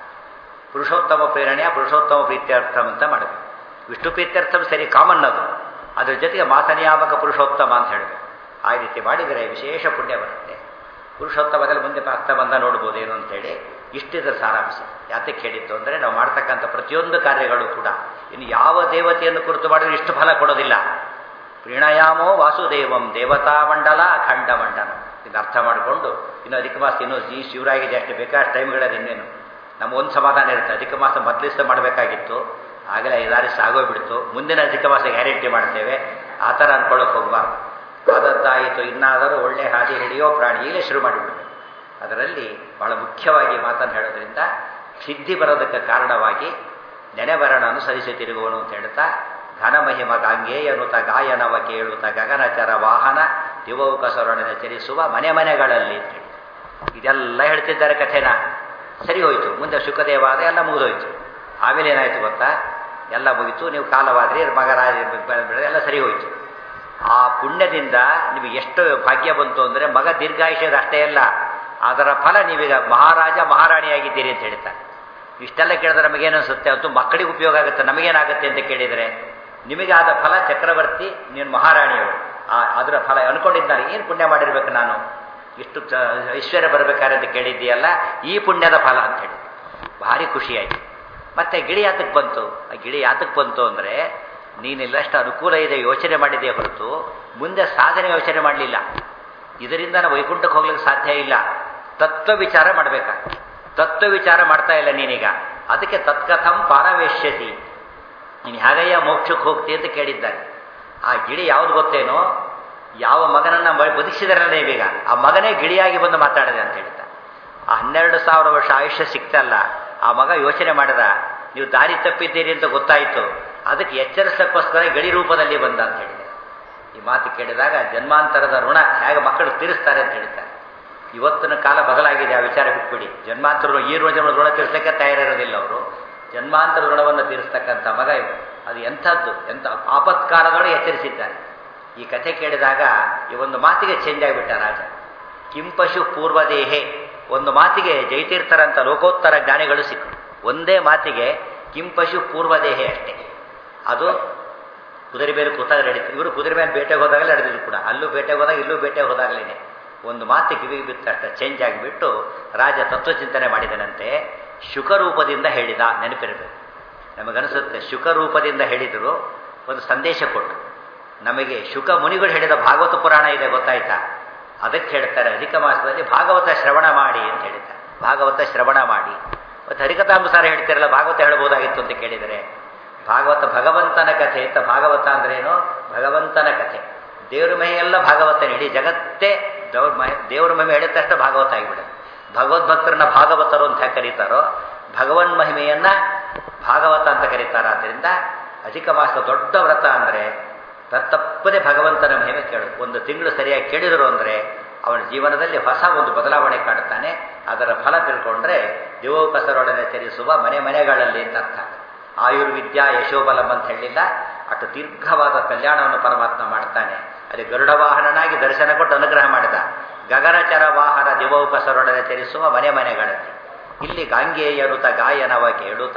ಪುರುಷೋತ್ತಮ ಪ್ರೇರಣೆಯ ಪುರುಷೋತ್ತಮ ಪ್ರೀತ್ಯರ್ಥಂ ಅಂತ ಮಾಡಬೇಕು ವಿಷ್ಣು ಪ್ರೀತ್ಯರ್ಥಂ ಸರಿ ಕಾಮನ್ ಅದು ಅದ್ರ ಜೊತೆಗೆ ಮಾಸ ನಿಯಾಮಕ ಪುರುಷೋತ್ತಮ ಅಂತ ಹೇಳಬೇಕು ಆ ರೀತಿ ಮಾಡಿದರೆ ವಿಶೇಷ ಪುಣ್ಯ ಬರುತ್ತೆ ಪುರುಷೋತ್ತಮದಲ್ಲಿ ಮುಂದೆ ಅರ್ಥ ಬಂದ ನೋಡ್ಬೋದು ಏನು ಅಂತೇಳಿ ಇಷ್ಟಿದ್ರ ಸಾರಾಂಶ ಯಾತಕ್ಕೆ ಹೇಳಿದ್ದು ಅಂದರೆ ನಾವು ಮಾಡ್ತಕ್ಕಂಥ ಪ್ರತಿಯೊಂದು ಕಾರ್ಯಗಳು ಕೂಡ ಇನ್ನು ಯಾವ ದೇವತೆಯನ್ನು ಕುರಿತು ಮಾಡಿದ್ರೆ ಇಷ್ಟು ಫಲ ಕೊಡೋದಿಲ್ಲ ಪ್ರೀಣಯಾಮೋ ವಾಸುದೇವಂ ದೇವತಾ ಮಂಡಲ ಅಖಂಡ ಮಂಡಲ ಇದು ಅರ್ಥ ಮಾಡಿಕೊಂಡು ಇನ್ನು ಅಧಿಕ ಮಾಸ ಇನ್ನೂ ಈ ಶಿವರಾಗಿದೆ ಅಷ್ಟು ಬೇಕಾಷ್ಟು ಟೈಮ್ಗಳಲ್ಲಿ ಇನ್ನೇನು ನಮ್ಮ ಒಂದು ಸಮಾಧಾನ ಇರುತ್ತೆ ಅಧಿಕ ಮಾಸ ಮೊದಲಿಸ್ತ ಮಾಡಬೇಕಾಗಿತ್ತು ಆಗಲೇ ಐದಾರು ಸಾಗೋಗ್ಬಿಡ್ತು ಮುಂದಿನ ಅಧಿಕ ಮಾಸ ಗ್ಯಾರಂಟಿ ಮಾಡ್ತೇವೆ ಆ ಥರ ಅನ್ಕೊಳ್ಳೋಕೆ ಹೋಗಬಾರ್ದು ಆದದ್ದಾಯಿತು ಇನ್ನಾದರೂ ಒಳ್ಳೆ ಹಾದಿ ಹಿಡಿಯೋ ಪ್ರಾಣಿ ಈಗಲೇ ಶುರು ಮಾಡಿಬಿಡಬೇಕು ಅದರಲ್ಲಿ ಬಹಳ ಮುಖ್ಯವಾಗಿ ಮಾತನ್ನು ಹೇಳೋದ್ರಿಂದ ಸಿದ್ಧಿ ಬರೋದಕ್ಕೆ ಕಾರಣವಾಗಿ ನೆನೆಬರಣ ಅನುಸರಿಸಿ ತಿರುಗುವನು ಅಂತ ಹೇಳ್ತಾ ಘನಮಹಿಮ ಗಾಂಗೇಯನುತ ಗಾಯನವ ಕೇಳುತ್ತ ಗಗನಚರ ವಾಹನ ದಿವೌಕ ಸೊರಣಿನ ಚರಿಸುವ ಮನೆ ಮನೆಗಳಲ್ಲಿ ಅಂತ ಹೇಳಿ ಇದೆಲ್ಲ ಹೇಳ್ತಿದ್ದಾರೆ ಕಥೆನ ಸರಿ ಹೋಯಿತು ಮುಂದೆ ಶುಕದೇವಾದ ಎಲ್ಲ ಮುಗಿದೋಯ್ತು ಆಮೇಲೆ ಏನಾಯ್ತು ಗೊತ್ತಾ ಎಲ್ಲ ಮುಗಿತು ನೀವು ಕಾಲವಾದ್ರಿ ಮಗರಾಜ ಎಲ್ಲ ಸರಿ ಹೋಯಿತು ಆ ಪುಣ್ಯದಿಂದ ನಿಮಗೆ ಎಷ್ಟು ಭಾಗ್ಯ ಬಂತು ಅಂದರೆ ಮಗ ದೀರ್ಘಾಯುಷ್ಯದ ಅಷ್ಟೇ ಅಲ್ಲ ಅದರ ಫಲ ನೀವೀಗ ಮಹಾರಾಜ ಮಹಾರಾಣಿಯಾಗಿದ್ದೀರಿ ಅಂತ ಹೇಳ್ತಾರೆ ಇಷ್ಟೆಲ್ಲ ಕೇಳಿದ್ರೆ ನಮಗೇನು ಅನಿಸುತ್ತೆ ಅದು ಮಕ್ಕಳಿಗೆ ಉಪಯೋಗ ಆಗುತ್ತೆ ನಮಗೇನಾಗುತ್ತೆ ಅಂತ ಕೇಳಿದರೆ ನಿಮಗೆ ಆದ ಫಲ ಚಕ್ರವರ್ತಿ ನೀನು ಮಹಾರಾಣಿಯವರು ಆ ಅದರ ಫಲ ಅನ್ಕೊಂಡಿದ್ದಾರೆ ಏನು ಪುಣ್ಯ ಮಾಡಿರ್ಬೇಕು ನಾನು ಇಷ್ಟು ಐಶ್ವರ್ಯ ಬರಬೇಕಾದ್ರೆ ಅಂತ ಕೇಳಿದ್ದೀಯಲ್ಲ ಈ ಪುಣ್ಯದ ಫಲ ಅಂತ ಹೇಳಿ ಭಾರಿ ಖುಷಿಯಾಯಿತು ಮತ್ತೆ ಗಿಳಿ ಯಾತಕ್ಕೆ ಬಂತು ಆ ಗಿಳಿ ಯಾತಕ್ಕೆ ಬಂತು ಅಂದರೆ ನೀನಿಲ್ಲಷ್ಟು ಅನುಕೂಲ ಇದೆ ಯೋಚನೆ ಮಾಡಿದೆ ಹೊರತು ಮುಂದೆ ಸಾಧನೆ ಯೋಚನೆ ಮಾಡಲಿಲ್ಲ ಇದರಿಂದ ನಾವು ವೈಕುಂಠಕ್ಕೆ ಹೋಗ್ಲಿಕ್ಕೆ ಸಾಧ್ಯ ಇಲ್ಲ ತತ್ವ ವಿಚಾರ ಮಾಡಬೇಕಾ ತತ್ವ ವಿಚಾರ ಮಾಡ್ತಾ ಇಲ್ಲ ನೀನೀಗ ಅದಕ್ಕೆ ತತ್ಕಥಂ ಪಾರವೇಶ್ಯತಿ ನೀನು ಹೇಗಯ್ಯ ಮೋಕ್ಷಕ್ಕೆ ಹೋಗ್ತಿ ಅಂತ ಕೇಳಿದ್ದಾನೆ ಆ ಗಿಳಿ ಯಾವ್ದು ಗೊತ್ತೇನೋ ಯಾವ ಮಗನನ್ನ ಬದುಕಿಸಿದಾರಲ್ಲ ನೀವೀಗ ಆ ಮಗನೇ ಗಿಳಿಯಾಗಿ ಬಂದು ಮಾತಾಡಿದೆ ಅಂತ ಹೇಳ್ತಾ ಆ ಹನ್ನೆರಡು ಸಾವಿರ ವರ್ಷ ಆಯುಷ್ಯ ಸಿಕ್ತಲ್ಲ ಆ ಮಗ ಯೋಚನೆ ಮಾಡಿದ ನೀವು ದಾರಿ ತಪ್ಪಿದ್ದೀರಿ ಅಂತ ಗೊತ್ತಾಯಿತು ಅದಕ್ಕೆ ಎಚ್ಚರಿಸಕ್ಕೋಸ್ಕರ ಗಡಿ ರೂಪದಲ್ಲಿ ಬಂದ ಅಂತ ಹೇಳಿದೆ ಈ ಮಾತು ಕೇಳಿದಾಗ ಜನ್ಮಾಂತರದ ಋಣ ಹೇಗೆ ಮಕ್ಕಳು ತೀರಿಸ್ತಾರೆ ಅಂತ ಹೇಳ್ತಾರೆ ಇವತ್ತಿನ ಕಾಲ ಬದಲಾಗಿದೆ ಆ ವಿಚಾರ ಬಿಟ್ಬಿಡಿ ಜನ್ಮಾಂತರ ಈ ಋಣ ಋಣ ತೀರಿಸಲಿಕ್ಕೆ ತಯಾರಿರೋದಿಲ್ಲ ಅವರು ಜನ್ಮಾಂತರ ಋಣವನ್ನು ತೀರಿಸ್ತಕ್ಕಂಥ ಮಗ ಇವು ಅದು ಎಂಥದ್ದು ಎಂಥ ಆಪತ್ಕಾಲದೊಳಗೆ ಎಚ್ಚರಿಸಿದ್ದಾರೆ ಈ ಕಥೆ ಕೇಳಿದಾಗ ಈ ಒಂದು ಮಾತಿಗೆ ಚೇಂಜ್ ಆಗಿಬಿಟ್ಟ ರಾಜ ಕಿಂಪಶು ಪೂರ್ವದೇಹೆ ಒಂದು ಮಾತಿಗೆ ಜೈತೀರ್ಥರಂತ ಲೋಕೋತ್ತರ ಜ್ಞಾನಿಗಳು ಸಿಕ್ಕರು ಒಂದೇ ಮಾತಿಗೆ ಕಿಂಪಶು ಪೂರ್ವದೇಹೆ ಅಷ್ಟೇ ಅದು ಕುದುರೆ ಮೇಲೆ ಕೂತಾಗ ನಡೀತು ಇವರು ಕುದುರೆ ಮೇಲೆ ಬೇಟೆಗೆ ಹೋದಾಗಲೇ ನಡೆದಿದ್ರು ಕೂಡ ಅಲ್ಲೂ ಬೇಟೆಗೆ ಹೋದಾಗ ಇಲ್ಲೂ ಬೇಟೆಗೆ ಹೋದಾಗಲೇ ಒಂದು ಮಾತು ಕಿವಿಗೆ ಬಿತ್ತಷ್ಟ ಚೇಂಜ್ ಆಗಿಬಿಟ್ಟು ರಾಜ ತತ್ವಚಿಂತನೆ ಮಾಡಿದನಂತೆ ಶುಕರೂಪದಿಂದ ಹೇಳಿದ ನೆನಪಿರಬೇಕು ನಮಗನಿಸುತ್ತೆ ಶುಕರೂಪದಿಂದ ಹೇಳಿದರು ಒಂದು ಸಂದೇಶ ಕೊಟ್ಟು ನಮಗೆ ಶುಕ ಮುನಿಗಳು ಹೇಳಿದ ಭಾಗವತ ಪುರಾಣ ಇದೆ ಗೊತ್ತಾಯ್ತಾ ಅದಕ್ಕೆ ಹೇಳ್ತಾರೆ ಅಧಿಕ ಮಾಸದಲ್ಲಿ ಭಾಗವತ ಶ್ರವಣ ಮಾಡಿ ಅಂತ ಹೇಳಿದ್ದಾರೆ ಭಾಗವತ ಶ್ರವಣ ಮಾಡಿ ಮತ್ತು ಹರಿಕಥಾಂಬಸಾರ ಹೇಳ್ತಿರಲ್ಲ ಭಾಗವತ ಹೇಳ್ಬೋದಾಗಿತ್ತು ಅಂತ ಕೇಳಿದರೆ ಭಾಗವತ ಭಗವಂತನ ಕಥೆ ಅಂತ ಭಾಗವತ ಅಂದ್ರೇನು ಭಗವಂತನ ಕಥೆ ದೇವ್ರ ಮಹಿಮೆಲ್ಲ ಭಾಗವತ ಇಡೀ ಜಗತ್ತೇ ದೇವ್ರ ಮಹಿ ದೇವ್ರ ಮಹಿಮೆ ಹೇಳಿದ ತಕ್ಷಣ ಭಾಗವತ ಆಗಿಬಿಡುತ್ತೆ ಭಗವದ್ಭಕ್ತರನ್ನ ಭಾಗವತರು ಅಂತ ಕರೀತಾರೋ ಭಗವನ್ ಮಹಿಮೆಯನ್ನ ಭಾಗವತ ಅಂತ ಕರೀತಾರಾದ್ರಿಂದ ಅಧಿಕ ಮಾಸ ದೊಡ್ಡ ವ್ರತ ಅಂದರೆ ತಪ್ಪದೆ ಭಗವಂತನ ಮಹಿಮೆ ಕೇಳು ಒಂದು ತಿಂಗಳು ಸರಿಯಾಗಿ ಕೇಳಿದರು ಅಂದರೆ ಅವನ ಜೀವನದಲ್ಲಿ ಹೊಸ ಒಂದು ಬದಲಾವಣೆ ಕಾಣುತ್ತಾನೆ ಅದರ ಫಲ ತಿಳ್ಕೊಂಡ್ರೆ ದೇವೋಪಸರೊಡನೆ ಚರಿಸುವ ಮನೆ ಮನೆಗಳಲ್ಲಿ ಅಂತ ಅರ್ಥ ಆಯುರ್ವಿದ್ಯಾ ಯಶೋಬಲಂ ಅಂತ ಹೇಳಿಲ್ಲ ಅಷ್ಟು ದೀರ್ಘವಾದ ಕಲ್ಯಾಣವನ್ನು ಪರಮಾತ್ಮ ಮಾಡ್ತಾನೆ ಅಲ್ಲಿ ಗರುಡ ವಾಹನನಾಗಿ ದರ್ಶನ ಕೊಟ್ಟು ಅನುಗ್ರಹ ಮಾಡಿದ ಗಗನಚರ ವಾಹನ ದಿವೋಪಸರೊಡನೆ ಚರಿಸುವ ಮನೆ ಮನೆಗಳಲ್ಲಿ ಇಲ್ಲಿ ಗಾಂಗೇಯನುತ ಗಾಯನವ ಕೇಳುತ್ತ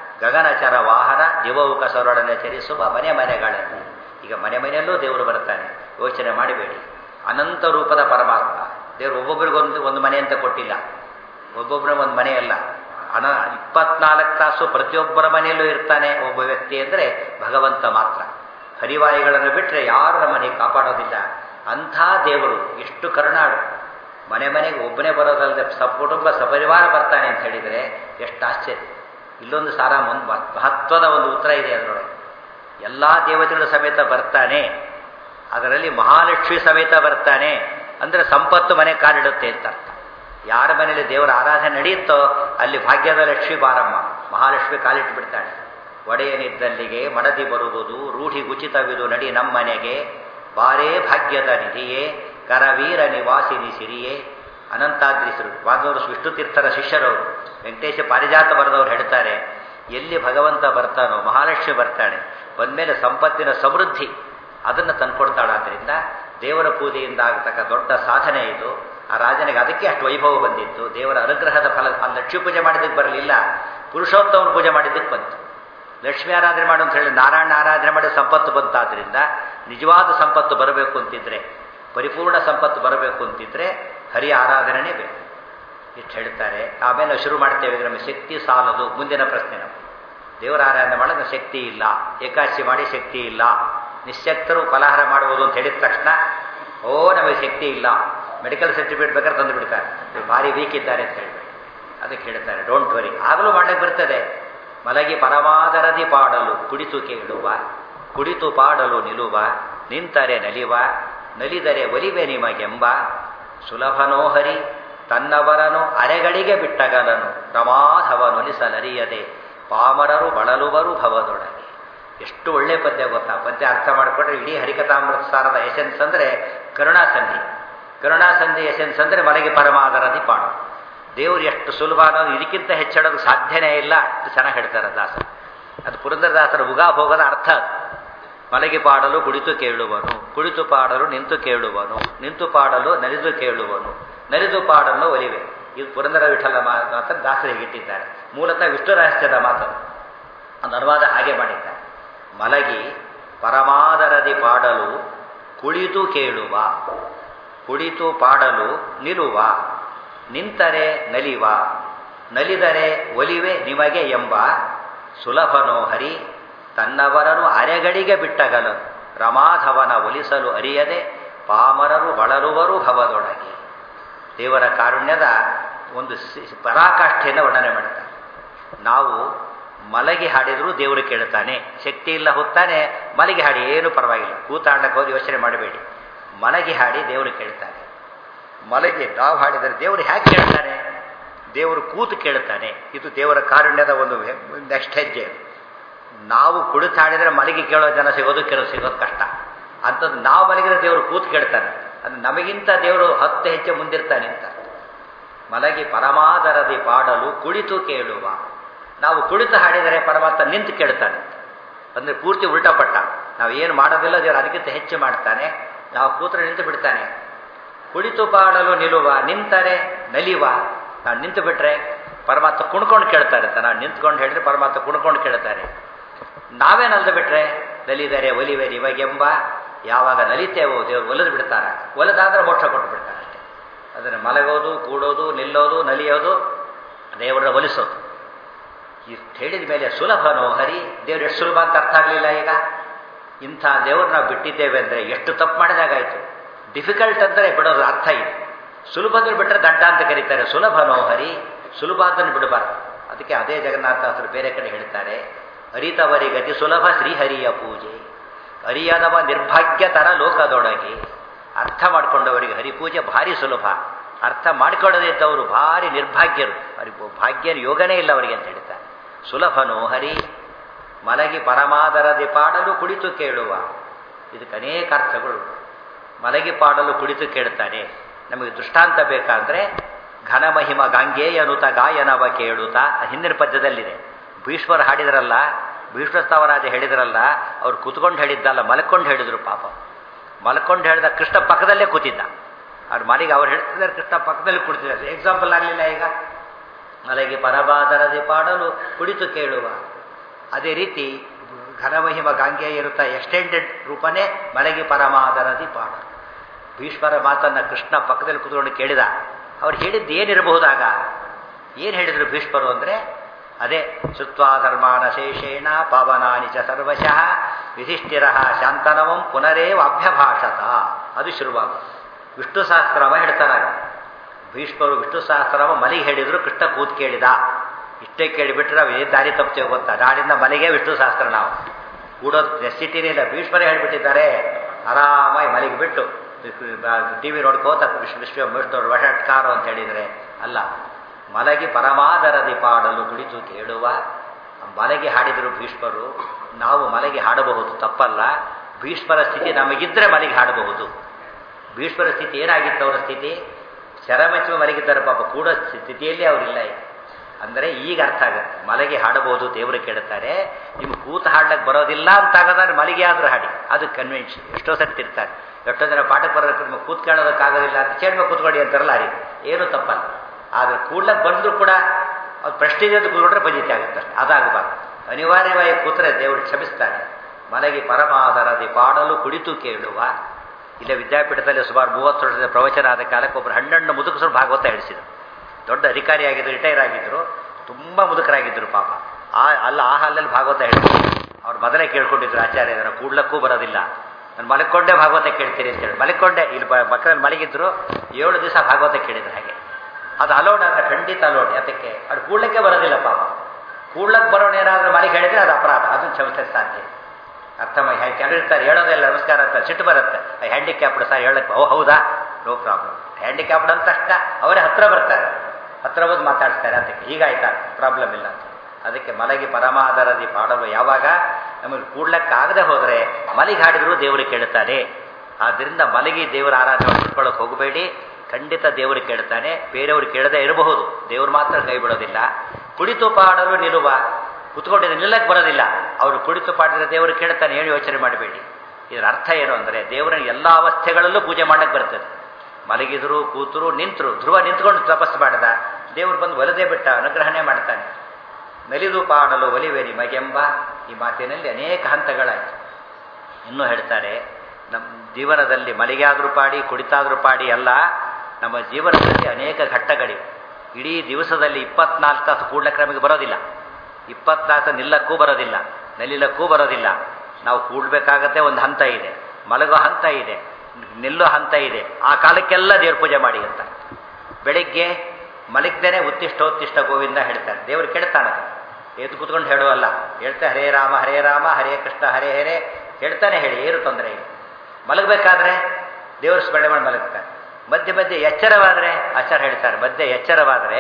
ಗಗನಚರ ವಾಹನ ದಿವೌಕಸರೊಡನೆ ಚರಿಸುವ ಮನೆ ಮನೆಗಳಲ್ಲಿ ಈಗ ಮನೆ ಮನೆಯಲ್ಲೂ ದೇವರು ಬರ್ತಾನೆ ಯೋಚನೆ ಮಾಡಬೇಡಿ ಅನಂತ ರೂಪದ ಪರಮಾತ್ಮ ದೇವರು ಒಬ್ಬೊಬ್ಬರಿಗೊಂದು ಒಂದು ಮನೆ ಅಂತ ಕೊಟ್ಟಿಲ್ಲ ಒಬ್ಬೊಬ್ಬರ ಒಂದು ಮನೆ ಅಲ್ಲ ಅನ ಇಪ್ಪತ್ನಾಲ್ಕು ತಾಸು ಪ್ರತಿಯೊಬ್ಬರ ಮನೆಯಲ್ಲೂ ಇರ್ತಾನೆ ಒಬ್ಬ ವ್ಯಕ್ತಿ ಅಂದರೆ ಭಗವಂತ ಮಾತ್ರ ಹರಿವಾಯಿಗಳನ್ನು ಬಿಟ್ಟರೆ ಯಾರು ನಮ್ಮನೆ ಕಾಪಾಡೋದಿಲ್ಲ ಅಂಥ ದೇವರು ಎಷ್ಟು ಕರುಣಾಡು ಮನೆ ಮನೆಗೆ ಒಬ್ಬನೇ ಬರೋದಲ್ಲದೆ ಸಕುಟುಂಬ ಸಪರಿವಾರ ಬರ್ತಾನೆ ಅಂತ ಹೇಳಿದರೆ ಎಷ್ಟು ಆಶ್ಚರ್ಯ ಇಲ್ಲೊಂದು ಸಾರ ಒಂದು ಮಹತ್ವದ ಒಂದು ಉತ್ತರ ಇದೆ ಅದರೊಳಗೆ ಎಲ್ಲ ದೇವತೆಗಳ ಸಮೇತ ಬರ್ತಾನೆ ಅದರಲ್ಲಿ ಮಹಾಲಕ್ಷ್ಮಿ ಸಮೇತ ಬರ್ತಾನೆ ಅಂದರೆ ಸಂಪತ್ತು ಮನೆ ಕಾಲಿಡುತ್ತೆ ಅಂತ ಅರ್ಥ ಯಾರ ಮನೆಯಲ್ಲಿ ದೇವರ ಆರಾಧನೆ ನಡೆಯುತ್ತೋ ಅಲ್ಲಿ ಭಾಗ್ಯದ ಲಕ್ಷ್ಮಿ ಬಾರಮ್ಮ ಮಹಾಲಕ್ಷ್ಮಿ ಕಾಲಿಟ್ಟು ಬಿಡ್ತಾಳೆ ಒಡೆಯನಿದ್ದಲ್ಲಿಗೆ ಮಡದಿ ಬರುವುದು ರೂಢಿ ಉಚಿತವಿದು ನಡಿ ನಮ್ಮನೆಗೆ ಬಾರೇ ಭಾಗ್ಯದ ನಿಧಿಯೇ ಕರವೀರ ನಿವಾಸಿನಿ ಸಿರಿಯೇ ಅನಂತಾದ್ರಿಸರು ವಾದವರು ವಿಷ್ಣು ತೀರ್ಥರ ಶಿಷ್ಯರವರು ವೆಂಕಟೇಶ ಪಾರಿಜಾತ ಬರೆದವರು ಹೇಳ್ತಾರೆ ಎಲ್ಲಿ ಭಗವಂತ ಬರ್ತಾನೋ ಮಹಾಲಕ್ಷ್ಮಿ ಬರ್ತಾನೆ ಬಂದಮೇಲೆ ಸಂಪತ್ತಿನ ಸಮೃದ್ಧಿ ಅದನ್ನು ತಂದ್ಕೊಡ್ತಾಳಾದ್ರಿಂದ ದೇವರ ಪೂಜೆಯಿಂದ ಆಗತಕ್ಕ ದೊಡ್ಡ ಸಾಧನೆ ಇದು ಆ ರಾಜನಿಗೆ ಅದಕ್ಕೆ ಅಷ್ಟು ವೈಭವ ಬಂದಿತ್ತು ದೇವರ ಅನುಗ್ರಹದ ಫಲ ಆ ಲಕ್ಷ್ಮೀ ಪೂಜೆ ಮಾಡಿದ್ದಕ್ಕೆ ಬರಲಿಲ್ಲ ಪುರುಷೋತ್ತಮನ ಪೂಜೆ ಮಾಡಿದ್ದಕ್ಕೆ ಬಂತು ಲಕ್ಷ್ಮೀ ಆರಾಧನೆ ಮಾಡು ಅಂತ ಹೇಳಿ ನಾರಾಯಣ ಆರಾಧನೆ ಮಾಡಿ ಸಂಪತ್ತು ಬಂತಾದ್ರಿಂದ ನಿಜವಾದ ಸಂಪತ್ತು ಬರಬೇಕು ಅಂತಿದ್ರೆ ಪರಿಪೂರ್ಣ ಸಂಪತ್ತು ಬರಬೇಕು ಅಂತಿದ್ರೆ ಹರಿ ಆರಾಧನೆನೇ ಬೇಕು ಇಷ್ಟು ಹೇಳ್ತಾರೆ ಆಮೇಲೆ ನಾವು ಶುರು ಮಾಡ್ತೇವೆ ನಮಗೆ ಶಕ್ತಿ ಸಾಲದು ಮುಂದಿನ ಪ್ರಶ್ನೆ ನಾವು ದೇವರ ಆರಾಧನೆ ಮಾಡೋದು ಶಕ್ತಿ ಇಲ್ಲ ಏಕಾಶಿ ಮಾಡಿ ಶಕ್ತಿ ಇಲ್ಲ ನಿಶ್ಶಕ್ತರು ಫಲಾಹಾರ ಮಾಡುವುದು ಅಂತ ಹೇಳಿದ ತಕ್ಷಣ ಓ ನಮಗೆ ಶಕ್ತಿ ಇಲ್ಲ ಮೆಡಿಕಲ್ ಸರ್ಟಿಫಿಕೇಟ್ ಬೇಕಾದ್ರೆ ತಂದು ಬಿಡ್ತಾರೆ ಭಾರಿ ವೀಕ್ ಇದ್ದಾರೆ ಅಂತ ಹೇಳ್ಬೇಡಿ ಅದಕ್ಕೆ ಹೇಳ್ತಾರೆ ಡೋಂಟ್ ವರಿ ಆಗಲೂ ಮಾಡಕ್ಕೆ ಬರ್ತದೆ ಮಲಗಿ ಪರಮಾದರದಿ ಪಾಡಲು ಕುಡಿತು ಕೇಳುವ ಕುಡಿತು ಪಾಡಲು ನಿಲುವ ನಿಂತರೆ ನಲಿವ ನಲಿದರೆ ಒಲಿವೆ ನಿಮಗೆಂಬ ಸುಲಭನೋಹರಿ ತನ್ನವರನು ಅರೆಗಳಿಗೆ ಬಿಟ್ಟಗಲನು ಪ್ರಮಾದವನೊಲಿಸಲರಿಯದೆ ಪಾಮರರು ಬಳಲುವರು ಭವದೊಳಗೆ ಎಷ್ಟು ಒಳ್ಳೆ ಪದ್ಯ ಗೊತ್ತಾ ಪದ್ಯ ಅರ್ಥ ಮಾಡಿಕೊಂಡ್ರೆ ಇಡೀ ಹರಿಕಥಾಮೃತ ಸಾರದ ಎಸೆನ್ಸ್ ಅಂದರೆ ಕರುಣಾಸಂಧಿ ಕರುಣಾಸಂಧಿ ಎಸೆನ್ಸ್ ಅಂದರೆ ಮಲಗಿ ಪರಮಾದರದಿ ಪಾಡು ದೇವರು ಎಷ್ಟು ಸುಲಭ ಅನ್ನೋದು ಇದಕ್ಕಿಂತ ಹೆಚ್ಚಳೋದು ಸಾಧ್ಯನೇ ಇಲ್ಲ ಅಷ್ಟು ಚೆನ್ನಾಗಿ ಹೇಳ್ತಾರೆ ದಾಸ ಅದು ಪುರಂದರದಾಸರ ಉಗಾಭೋಗದ ಅರ್ಥ ಅದು ಮಲಗಿ ಪಾಡಲು ಕುಳಿತು ಕೇಳುವನು ಕುಳಿತು ಪಾಡಲು ನಿಂತು ಕೇಳುವನು ನಿಂತು ಪಾಡಲು ನಲಿದು ಕೇಳುವನು ನಲಿದು ಪಾಡಲು ಒಲಿವೆ ಇದು ಪುರಂದರ ವಿಠಲ ಮಾತನ್ನು ದಾಸರಿಗೆ ಇಟ್ಟಿದ್ದಾರೆ ಮೂಲತಃ ವಿಷ್ಣು ರಹಸ್ಯದ ಮಾತನ್ನು ಒಂದು ಅನುವಾದ ಹಾಗೆ ಮಾಡಿದ್ದಾರೆ ಮಲಗಿ ಪರಮಾದರದಿ ಪಾಡಲು ಕುಳಿತು ಕೇಳುವ ಕುಳಿತು ಪಾಡಲು ನಿಲುವ ನಿಂತರೆ ನಲಿವ ನಲಿದರೆ ಒಲಿವೆ ನಿಮಗೆ ಎಂಬ ಸುಲಭನೋ ಹರಿ ತನ್ನವರನು ಅರೆಗಳಿಗೆ ಬಿಟ್ಟಗಲನು ರಮಾಧವನ ಒಲಿಸಲು ಅರಿಯದೆ ಪಾಮರರು ಬಳಲುವರು ಭವದೊಳಗೆ ದೇವರ ಕಾರುಣ್ಯದ ಒಂದು ಪರಾಕಾಷ್ಠೆಯನ್ನು ವರ್ಣನೆ ಮಾಡ್ತಾರೆ ನಾವು ಮಲಗಿ ಹಾಡಿದರೂ ದೇವರು ಕೇಳ್ತಾನೆ ಶಕ್ತಿ ಇಲ್ಲ ಹೊತ್ತಾನೆ ಮಲಗಿ ಹಾಡಿ ಏನು ಪರವಾಗಿಲ್ಲ ಕೂತಾಡಕ್ಕೆ ಹೋಗಿ ಯೋಚನೆ ಮಾಡಬೇಡಿ ಮಲಗಿ ಹಾಡಿ ದೇವರು ಕೇಳ್ತಾನೆ ಮಲಗಿ ನಾವು ಹಾಡಿದರೆ ದೇವರು ಹೇಗೆ ಕೇಳ್ತಾನೆ ದೇವರು ಕೂತು ಕೇಳ್ತಾನೆ ಇದು ದೇವರ ಕಾರುಣ್ಯದ ಒಂದು ನೆಕ್ಸ್ಟ್ ಹೆಜ್ಜೆ ನಾವು ಕುಡಿತು ಹಾಡಿದರೆ ಮಲಗಿ ಕೇಳೋ ಜನ ಸಿಗೋದು ಕೆಲವು ಸಿಗೋದು ಕಷ್ಟ ಅಂಥದ್ದು ನಾವು ಮಲಗಿದ್ರೆ ದೇವರು ಕೂತು ಕೇಳ್ತಾನೆ ಅದು ನಮಗಿಂತ ದೇವರು ಹತ್ತು ಹೆಜ್ಜೆ ಮುಂದಿರ್ತಾನೆ ಅಂತ ಮಲಗಿ ಪರಮಾದರದಿ ಪಾಡಲು ಕುಳಿತು ಕೇಳುವ ನಾವು ಕುಳಿತು ಹಾಡಿದರೆ ಪರಮಾತ್ಮ ನಿಂತು ಕೇಳ್ತಾನೆ ಅಂದರೆ ಪೂರ್ತಿ ಉಲ್ಟಾಪಟ್ಟ ನಾವು ಏನು ಮಾಡೋದಿಲ್ಲ ದೇವರು ಅದಕ್ಕಿಂತ ಹೆಚ್ಚು ಮಾಡ್ತಾನೆ ನಾವು ಕೂತ್ರೆ ನಿಂತು ಬಿಡ್ತಾನೆ ಕುಳಿತು ಪಾಡಲು ನಿಲ್ಲುವ ನಿಂತರೆ ನಲಿವ ನಾವು ನಿಂತು ಬಿಟ್ರೆ ಪರಮಾತ್ಮ ಕುಣ್ಕೊಂಡು ಕೇಳ್ತಾರೆ ಅಂತ ನಾವು ನಿಂತ್ಕೊಂಡು ಹೇಳಿದ್ರೆ ಪರಮಾತ್ಮ ಕುಣ್ಕೊಂಡು ಕೇಳ್ತಾರೆ ನಾವೇ ನಲ್ದು ಬಿಟ್ರೆ ನಲಿದರೆ ಒಲಿವೆ ನಿಮಗೆಂಬ ಯಾವಾಗ ನಲಿತೇವೋ ದೇವರು ಒಲಿದು ಬಿಡ್ತಾರೆ ಒಲಿದಾದ್ರೆ ಮೋಕ್ಷ ಕೊಟ್ಟು ಬಿಡ್ತಾರೆ ಅಷ್ಟೇ ಅದನ್ನು ಮಲಗೋದು ಕೂಡೋದು ನಿಲ್ಲೋದು ನಲಿಯೋದು ದೇವರ ಒಲಿಸೋದು ಇಷ್ಟು ಹೇಳಿದ ಮೇಲೆ ಸುಲಭನೋ ಹರಿ ದೇವ್ರು ಎಷ್ಟು ಸುಲಭ ಅಂತ ಅರ್ಥ ಆಗಲಿಲ್ಲ ಈಗ ಇಂಥ ದೇವ್ರು ನಾವು ಬಿಟ್ಟಿದ್ದೇವೆ ಅಂದರೆ ಎಷ್ಟು ತಪ್ಪು ಮಾಡಿದಾಗಾಯಿತು ಡಿಫಿಕಲ್ಟ್ ಅಂದರೆ ಬಿಡೋದು ಅರ್ಥ ಇದೆ ಸುಲಭದಲ್ಲಿ ಬಿಟ್ಟರೆ ದಡ್ಡ ಅಂತ ಕರೀತಾರೆ ಸುಲಭನೋ ಹರಿ ಸುಲಭ ಅದನ್ನು ಬಿಡಬಾರ್ದು ಅದಕ್ಕೆ ಅದೇ ಜಗನ್ನಾಥಾಸರು ಬೇರೆ ಕಡೆ ಹೇಳ್ತಾರೆ ಅರಿತವರಿ ಗತಿ ಸುಲಭ ಶ್ರೀಹರಿಯ ಪೂಜೆ ಅರಿಯದವ ನಿರ್ಭಾಗ್ಯ ತರ ಲೋಕದೊಳಗೆ ಅರ್ಥ ಮಾಡಿಕೊಂಡವರಿಗೆ ಹರಿಪೂಜೆ ಭಾರಿ ಸುಲಭ ಅರ್ಥ ಮಾಡಿಕೊಳ್ಳದೇ ಇದ್ದವರು ಭಾರಿ ನಿರ್ಭಾಗ್ಯರು ಅವರಿಗೆ ಭಾಗ್ಯ ಯೋಗನೇ ಇಲ್ಲ ಅವರಿಗೆ ಅಂತ ಹೇಳ್ತಾರೆ ಸುಲಭನೋ ಹರಿ ಮಲಗಿ ಪರಮಾದರದಿ ಪಾಡಲು ಕುಳಿತು ಕೇಳುವ ಇದಕ್ಕೆ ಅನೇಕ ಅರ್ಥಗಳು ಮಲಗಿ ಪಾಡಲು ಕುಳಿತು ಕೇಳ್ತಾನೆ ನಮಗೆ ದೃಷ್ಟಾಂತ ಬೇಕಾದರೆ ಘನಮಹಿಮ ಗಾಂಗೇಯನುತ ಗಾಯನವ ಕೇಳುತ್ತಾ ಹಿಂದಿನ ಪದ್ಯದಲ್ಲಿದೆ ಭೀಷ್ಮರು ಹಾಡಿದ್ರಲ್ಲ ಭೀಷ್ಮಸ್ತವರಾಜ ಹೇಳಿದ್ರಲ್ಲ ಅವ್ರು ಕೂತ್ಕೊಂಡು ಹೇಳಿದ್ದಲ್ಲ ಮಲ್ಕೊಂಡು ಹೇಳಿದ್ರು ಪಾಪ ಮಲ್ಕೊಂಡು ಹೇಳಿದ ಕೃಷ್ಣ ಪಕ್ಕದಲ್ಲೇ ಕೂತಿದ್ದ ಅವ್ರ ಮನೆಗೆ ಅವ್ರು ಹೇಳ್ತಿದ್ದಾರೆ ಕೃಷ್ಣ ಪಕ್ಕದಲ್ಲಿ ಕುಳಿತಿದ್ದಾರೆ ಎಕ್ಸಾಂಪಲ್ ಆಗಲಿಲ್ಲ ಈಗ ಮಲಗಿ ಪರಬಾದರದಿ ಪಾಡಲು ಕುಳಿತು ಕೇಳುವ ಅದೇ ರೀತಿ ಘನಮಹಿಮ ಗಾಂಗೆಯ ಇರುತ್ತಾ ಎಕ್ಸ್ಟೆಂಡೆಡ್ ರೂಪನೇ ಮಲಗಿ ಪರಮಾದರದಿ ಪಾಡ ಭೀಷ್ಮರ ಮಾತನ್ನು ಕೃಷ್ಣ ಪಕ್ಕದಲ್ಲಿ ಕೂತ್ಕೊಂಡು ಕೇಳಿದ ಅವ್ರು ಹೇಳಿದ್ದು ಏನಿರಬಹುದಾಗ ಏನು ಹೇಳಿದರು ಭೀಷ್ಮರು ಅಂದರೆ ಅದೇ ಶುತ್ವಾ ಧರ್ಮಾನ ಶೇಷೇಣ ಪಾವನಾನಿ ಚ ಸರ್ವಶಃ ಯುಧಿಷ್ಠಿರ ಶಾಂತನವಂ ಪುನರೇವ ಅಭ್ಯಭಾಷತ ಅದು ಶುರುವಾಗ ವಿಷ್ಣು ಸಹಸ್ರವ ಹೇಳ್ತಾರಾಗ ಭೀಷ್ಮರು ವಿಷ್ಣು ಸಹಸ್ರವ ಮಲಿಗೆ ಹೇಳಿದ್ರು ಕೃಷ್ಣ ಕೂತ್ ಕೇಳಿದ ಇಷ್ಟೇ ಕೇಳಿಬಿಟ್ರೆ ನಾವು ಏನು ದಾರಿ ತಪ್ತೇವೆ ಗೊತ್ತಾ ನಾಡಿಂದ ಮನೆಗೆ ವಿಷ್ಣು ಸಹಸ್ರ ನಾವು ಕೂಡೋದು ನೆಸಿಟಿನೇ ಇಲ್ಲ ಭೀಷ್ಮರೇ ಹೇಳಿಬಿಟ್ಟಿದ್ದಾರೆ ಆರಾಮಾಗಿ ಮಲಿಗೆ ಬಿಟ್ಟು ಟಿ ವಿ ನೋಡ್ಕೋತ ವಿಶ್ವ ವಿಶ್ವ ವಿಷ್ಣುವರು ವಷಟ್ಕಾರ ಅಂತ ಹೇಳಿದರೆ ಅಲ್ಲ ಮಲಗಿ ಪರಮಾದರದಿ ಪಾಡಲು ಕುಳಿತು ಕೇಳುವ ಮಲಗಿ ಹಾಡಿದರು ಭೀಷ್ಮರು ನಾವು ಮಲಗಿ ಹಾಡಬಹುದು ತಪ್ಪಲ್ಲ ಭೀಷ್ಮರ ಸ್ಥಿತಿ ನಮಗಿದ್ರೆ ಮಲಗಿ ಹಾಡಬಹುದು ಭೀಷ್ಮರ ಸ್ಥಿತಿ ಏನಾಗಿತ್ತು ಅವರ ಸ್ಥಿತಿ ಶರಮೆಚ್ಚುವ ಮಲಗಿದ್ದಾರೆ ಪಾಪ ಕೂಡ ಸ್ಥಿತಿಯಲ್ಲಿ ಅವರಿಲ್ಲ ಈಗ ಅಂದರೆ ಈಗ ಅರ್ಥ ಆಗುತ್ತೆ ಮಲಗಿ ಹಾಡಬಹುದು ದೇವರು ಕೇಳುತ್ತಾರೆ ನಿಮ್ಗೆ ಕೂತು ಹಾಡ್ಲಕ್ಕೆ ಬರೋದಿಲ್ಲ ಅಂತಾಗದ್ರೆ ಮಲಗಿ ಆದರೂ ಹಾಡಿ ಅದು ಕನ್ವೆನ್ಷನ್ ಎಷ್ಟೋ ಸರ್ತಿ ಇರ್ತಾರೆ ಎಷ್ಟೋ ಜನ ಪಾಠಕ್ಕೆ ಬರೋದಕ್ಕೆ ನಿಮಗೆ ಕೂತ್ ಕೇಳೋದಕ್ಕಾಗೋದಿಲ್ಲ ಅಂತ ಚೇಡ್ಮ ಕೂತ್ಕೊಳ್ಳಿ ಅಂತಾರಲ್ಲ ಆ ರೀತಿ ಏನೂ ತಪ್ಪಲ್ಲ ಆದರೆ ಕೂಡ್ಲಕ್ಕೆ ಬಂದರೂ ಕೂಡ ಅದು ಪ್ರಶ್ನೆಗೆ ಅಂತ ಕೂತ್ಕೊಂಡ್ರೆ ಬಜಿತೆ ಆಗುತ್ತೆ ಅಷ್ಟೆ ಅದಾಗಬಾರ್ದು ಅನಿವಾರ್ಯವಾಗಿ ಕೂತ್ರೆ ದೇವರು ಕ್ಷಮಿಸ್ತಾನೆ ಮಲಗಿ ಪರಮಾದರದಿ ಪಾಡಲು ಕುಳಿತು ಕೇಳುವ ಇಲ್ಲ ವಿದ್ಯಾಪೀಠದಲ್ಲಿ ಸುಮಾರು ಮೂವತ್ತು ವರ್ಷದ ಪ್ರವಚನ ಆದ ಕಾಲಕ್ಕೆ ಒಬ್ಬರು ಹಣ್ಣಣ್ಣು ಮುದುಕಸರು ಭಾಗವತ ಹೇಳಿಸಿದರು ದೊಡ್ಡ ಅಧಿಕಾರಿಯಾಗಿದ್ದರು ರಿಟೈರ್ ಆಗಿದ್ದರು ತುಂಬ ಮುದುಕರಾಗಿದ್ದರು ಪಾಪ ಆ ಅಲ್ಲ ಆ ಹಾಲಲ್ಲಿ ಭಾಗವತ ಹೇಳಿದ್ರು ಅವ್ರು ಮೊದಲೇ ಕೇಳ್ಕೊಂಡಿದ್ರು ಆಚಾರ್ಯರ ಕೂಡ್ಲಕ್ಕೂ ಬರೋದಿಲ್ಲ ನಾನು ಮಲಕೊಂಡೇ ಭಾಗವತ ಕೇಳ್ತೀರಿ ಅಂತೇಳಿ ಮಲಕೊಂಡೆ ಇಲ್ಲಿ ಮಕ್ಕಳಲ್ಲಿ ಮಲಗಿದ್ರು ಏಳು ದಿವಸ ಭಾಗವತ ಕೇಳಿದ್ರು ಹಾಗೆ ಅದು ಅಲೋಡ್ ಅಂದರೆ ಖಂಡಿತ ಅಲೋಡ್ ಯಾತಕ್ಕೆ ಅದು ಕೂಡ್ಲಕ್ಕೆ ಬರೋದಿಲ್ಲ ಪಾಪ ಕೂಡ್ಲಕ್ಕೆ ಬರೋಣ ಏನಾದರೂ ಮಲಿಗೆ ಹೇಳಿದ್ರೆ ಅದು ಅಪರಾಧ ಅದನ್ನು ಕ್ಷಮಿಸಕ್ಕೆ ಸಾಧ್ಯ ಅರ್ಥ ಕೆಲವರು ಇರ್ತಾರೆ ಹೇಳೋದಿಲ್ಲ ನಮಸ್ಕಾರ ಅಂತ ಸಿಟ್ಟು ಬರುತ್ತೆ ಹ್ಯಾಂಡಿಕ್ಯಾಪ್ಡ್ ಸರ್ ಹೇಳಕ್ಕೆ ಓ ಹೌದಾ ನೋ ಪ್ರಾಬ್ಲಮ್ ಹ್ಯಾಂಡಿಕ್ಯಾಪ್ಡ್ ಅಂತ ತಕ್ಷಣ ಅವರೇ ಹತ್ರ ಬರ್ತಾರೆ ಹತ್ರ ಬಂದು ಮಾತಾಡ್ತಾರೆ ಅದಕ್ಕೆ ಹೀಗಾಯ್ತಾ ಪ್ರಾಬ್ಲಮ್ ಇಲ್ಲ ಅಂತ ಅದಕ್ಕೆ ಮಲಗಿ ಪರಮಾದರದಿ ಪಾಡಲು ಯಾವಾಗ ನಮಗೆ ಕೂಡ್ಲಕ್ಕಾಗದೆ ಹೋದರೆ ಮಲಿಗೆ ಹಾಡಿದ್ರು ದೇವರು ಕೇಳುತ್ತಾನೆ ಆದ್ದರಿಂದ ಮಲಗಿ ದೇವರ ಆರಾಧನೆ ಮಾಡ್ಕೊಳ್ಳೋಕೆ ಹೋಗಬೇಡಿ ಖಂಡಿತ ದೇವರು ಕೇಳ್ತಾನೆ ಬೇರೆಯವರು ಕೇಳದೇ ಇರಬಹುದು ದೇವರು ಮಾತ್ರ ಕೈ ಬಿಡೋದಿಲ್ಲ ಕುಳಿತು ಪಾಡಲು ನಿಲ್ಲುವ ಕುತ್ಕೊಂಡಿದ್ದು ನಿಲ್ಲಕ್ಕೆ ಬರೋದಿಲ್ಲ ಅವರು ಕುಳಿತು ಪಾಡಿದ್ರೆ ದೇವರು ಕೇಳ್ತಾನೆ ಏನು ಯೋಚನೆ ಮಾಡಬೇಡಿ ಇದರ ಅರ್ಥ ಏನು ಅಂದರೆ ದೇವರನ್ನ ಎಲ್ಲ ಅವಸ್ಥೆಗಳಲ್ಲೂ ಪೂಜೆ ಮಾಡಕ್ಕೆ ಬರ್ತದೆ ಮಲಗಿದ್ರು ಕೂತರು ನಿಂತರು ಧ್ರುವ ನಿಂತ್ಕೊಂಡು ತಪಸ್ಸು ಮಾಡಿದ ದೇವರು ಬಂದು ಒಲದೇ ಬಿಟ್ಟ ಅನುಗ್ರಹಣೆ ಮಾಡ್ತಾನೆ ನಲಿದು ಪಾಡಲು ಒಲಿವೆ ನಿಮಗೆಂಬ ಈ ಮಾತಿನಲ್ಲಿ ಅನೇಕ ಹಂತಗಳಾಯಿತು ಇನ್ನೂ ಹೇಳ್ತಾರೆ ನಮ್ಮ ಜೀವನದಲ್ಲಿ ಮಲಿಗಾದರೂ ಪಾಡಿ ಕುಡಿತಾದರೂ ಪಾಡಿ ಅಲ್ಲ ನಮ್ಮ ಜೀವನದಲ್ಲಿ ಅನೇಕ ಘಟ್ಟಗಳಿವೆ ಇಡೀ ದಿವಸದಲ್ಲಿ ಇಪ್ಪತ್ನಾಲ್ಕು ತಾಸು ಕೂಡ್ಲಕ್ಕೆ ನಮಗೆ ಬರೋದಿಲ್ಲ ಇಪ್ಪತ್ನಾಲ್ಕು ನಿಲ್ಲಕ್ಕೂ ಬರೋದಿಲ್ಲ ನಲಿಲಕ್ಕೂ ಬರೋದಿಲ್ಲ ನಾವು ಕೂಡ್ಬೇಕಾಗತ್ತೆ ಒಂದು ಹಂತ ಇದೆ ಮಲಗೋ ಹಂತ ಇದೆ ನಿಲ್ಲೋ ಹಂತ ಇದೆ ಆ ಕಾಲಕ್ಕೆಲ್ಲ ದೇವ್ರ ಪೂಜೆ ಮಾಡಿ ಅಂತ ಬೆಳಿಗ್ಗೆ ಮಲಗ್ದೇನೆ ಉತ್ತಿಷ್ಟೋತ್ತಿಷ್ಟ ಗೋವಿಂದ ಹೇಳ್ತಾರೆ ದೇವರು ಕೇಳ್ತಾನದು ಎದ್ದು ಕೂತ್ಕೊಂಡು ಹೇಳುವಲ್ಲ ಹೇಳ್ತಾ ಹರೇ ರಾಮ ಹರೇ ರಾಮ ಹರೇ ಕೃಷ್ಣ ಹರೇ ಹರೇ ಹೇಳ್ತಾನೆ ಹೇಳಿ ಏನು ತೊಂದರೆ ಇಲ್ಲ ಮಲಗಬೇಕಾದ್ರೆ ದೇವರ ಸ್ಮರಣೆ ಮಾಡಿ ಮಲಗ್ತಾರೆ ಮಧ್ಯೆ ಮಧ್ಯೆ ಎಚ್ಚರವಾದರೆ ಆಚಾರ ಹೇಳ್ತಾರೆ ಮಧ್ಯೆ ಎಚ್ಚರವಾದರೆ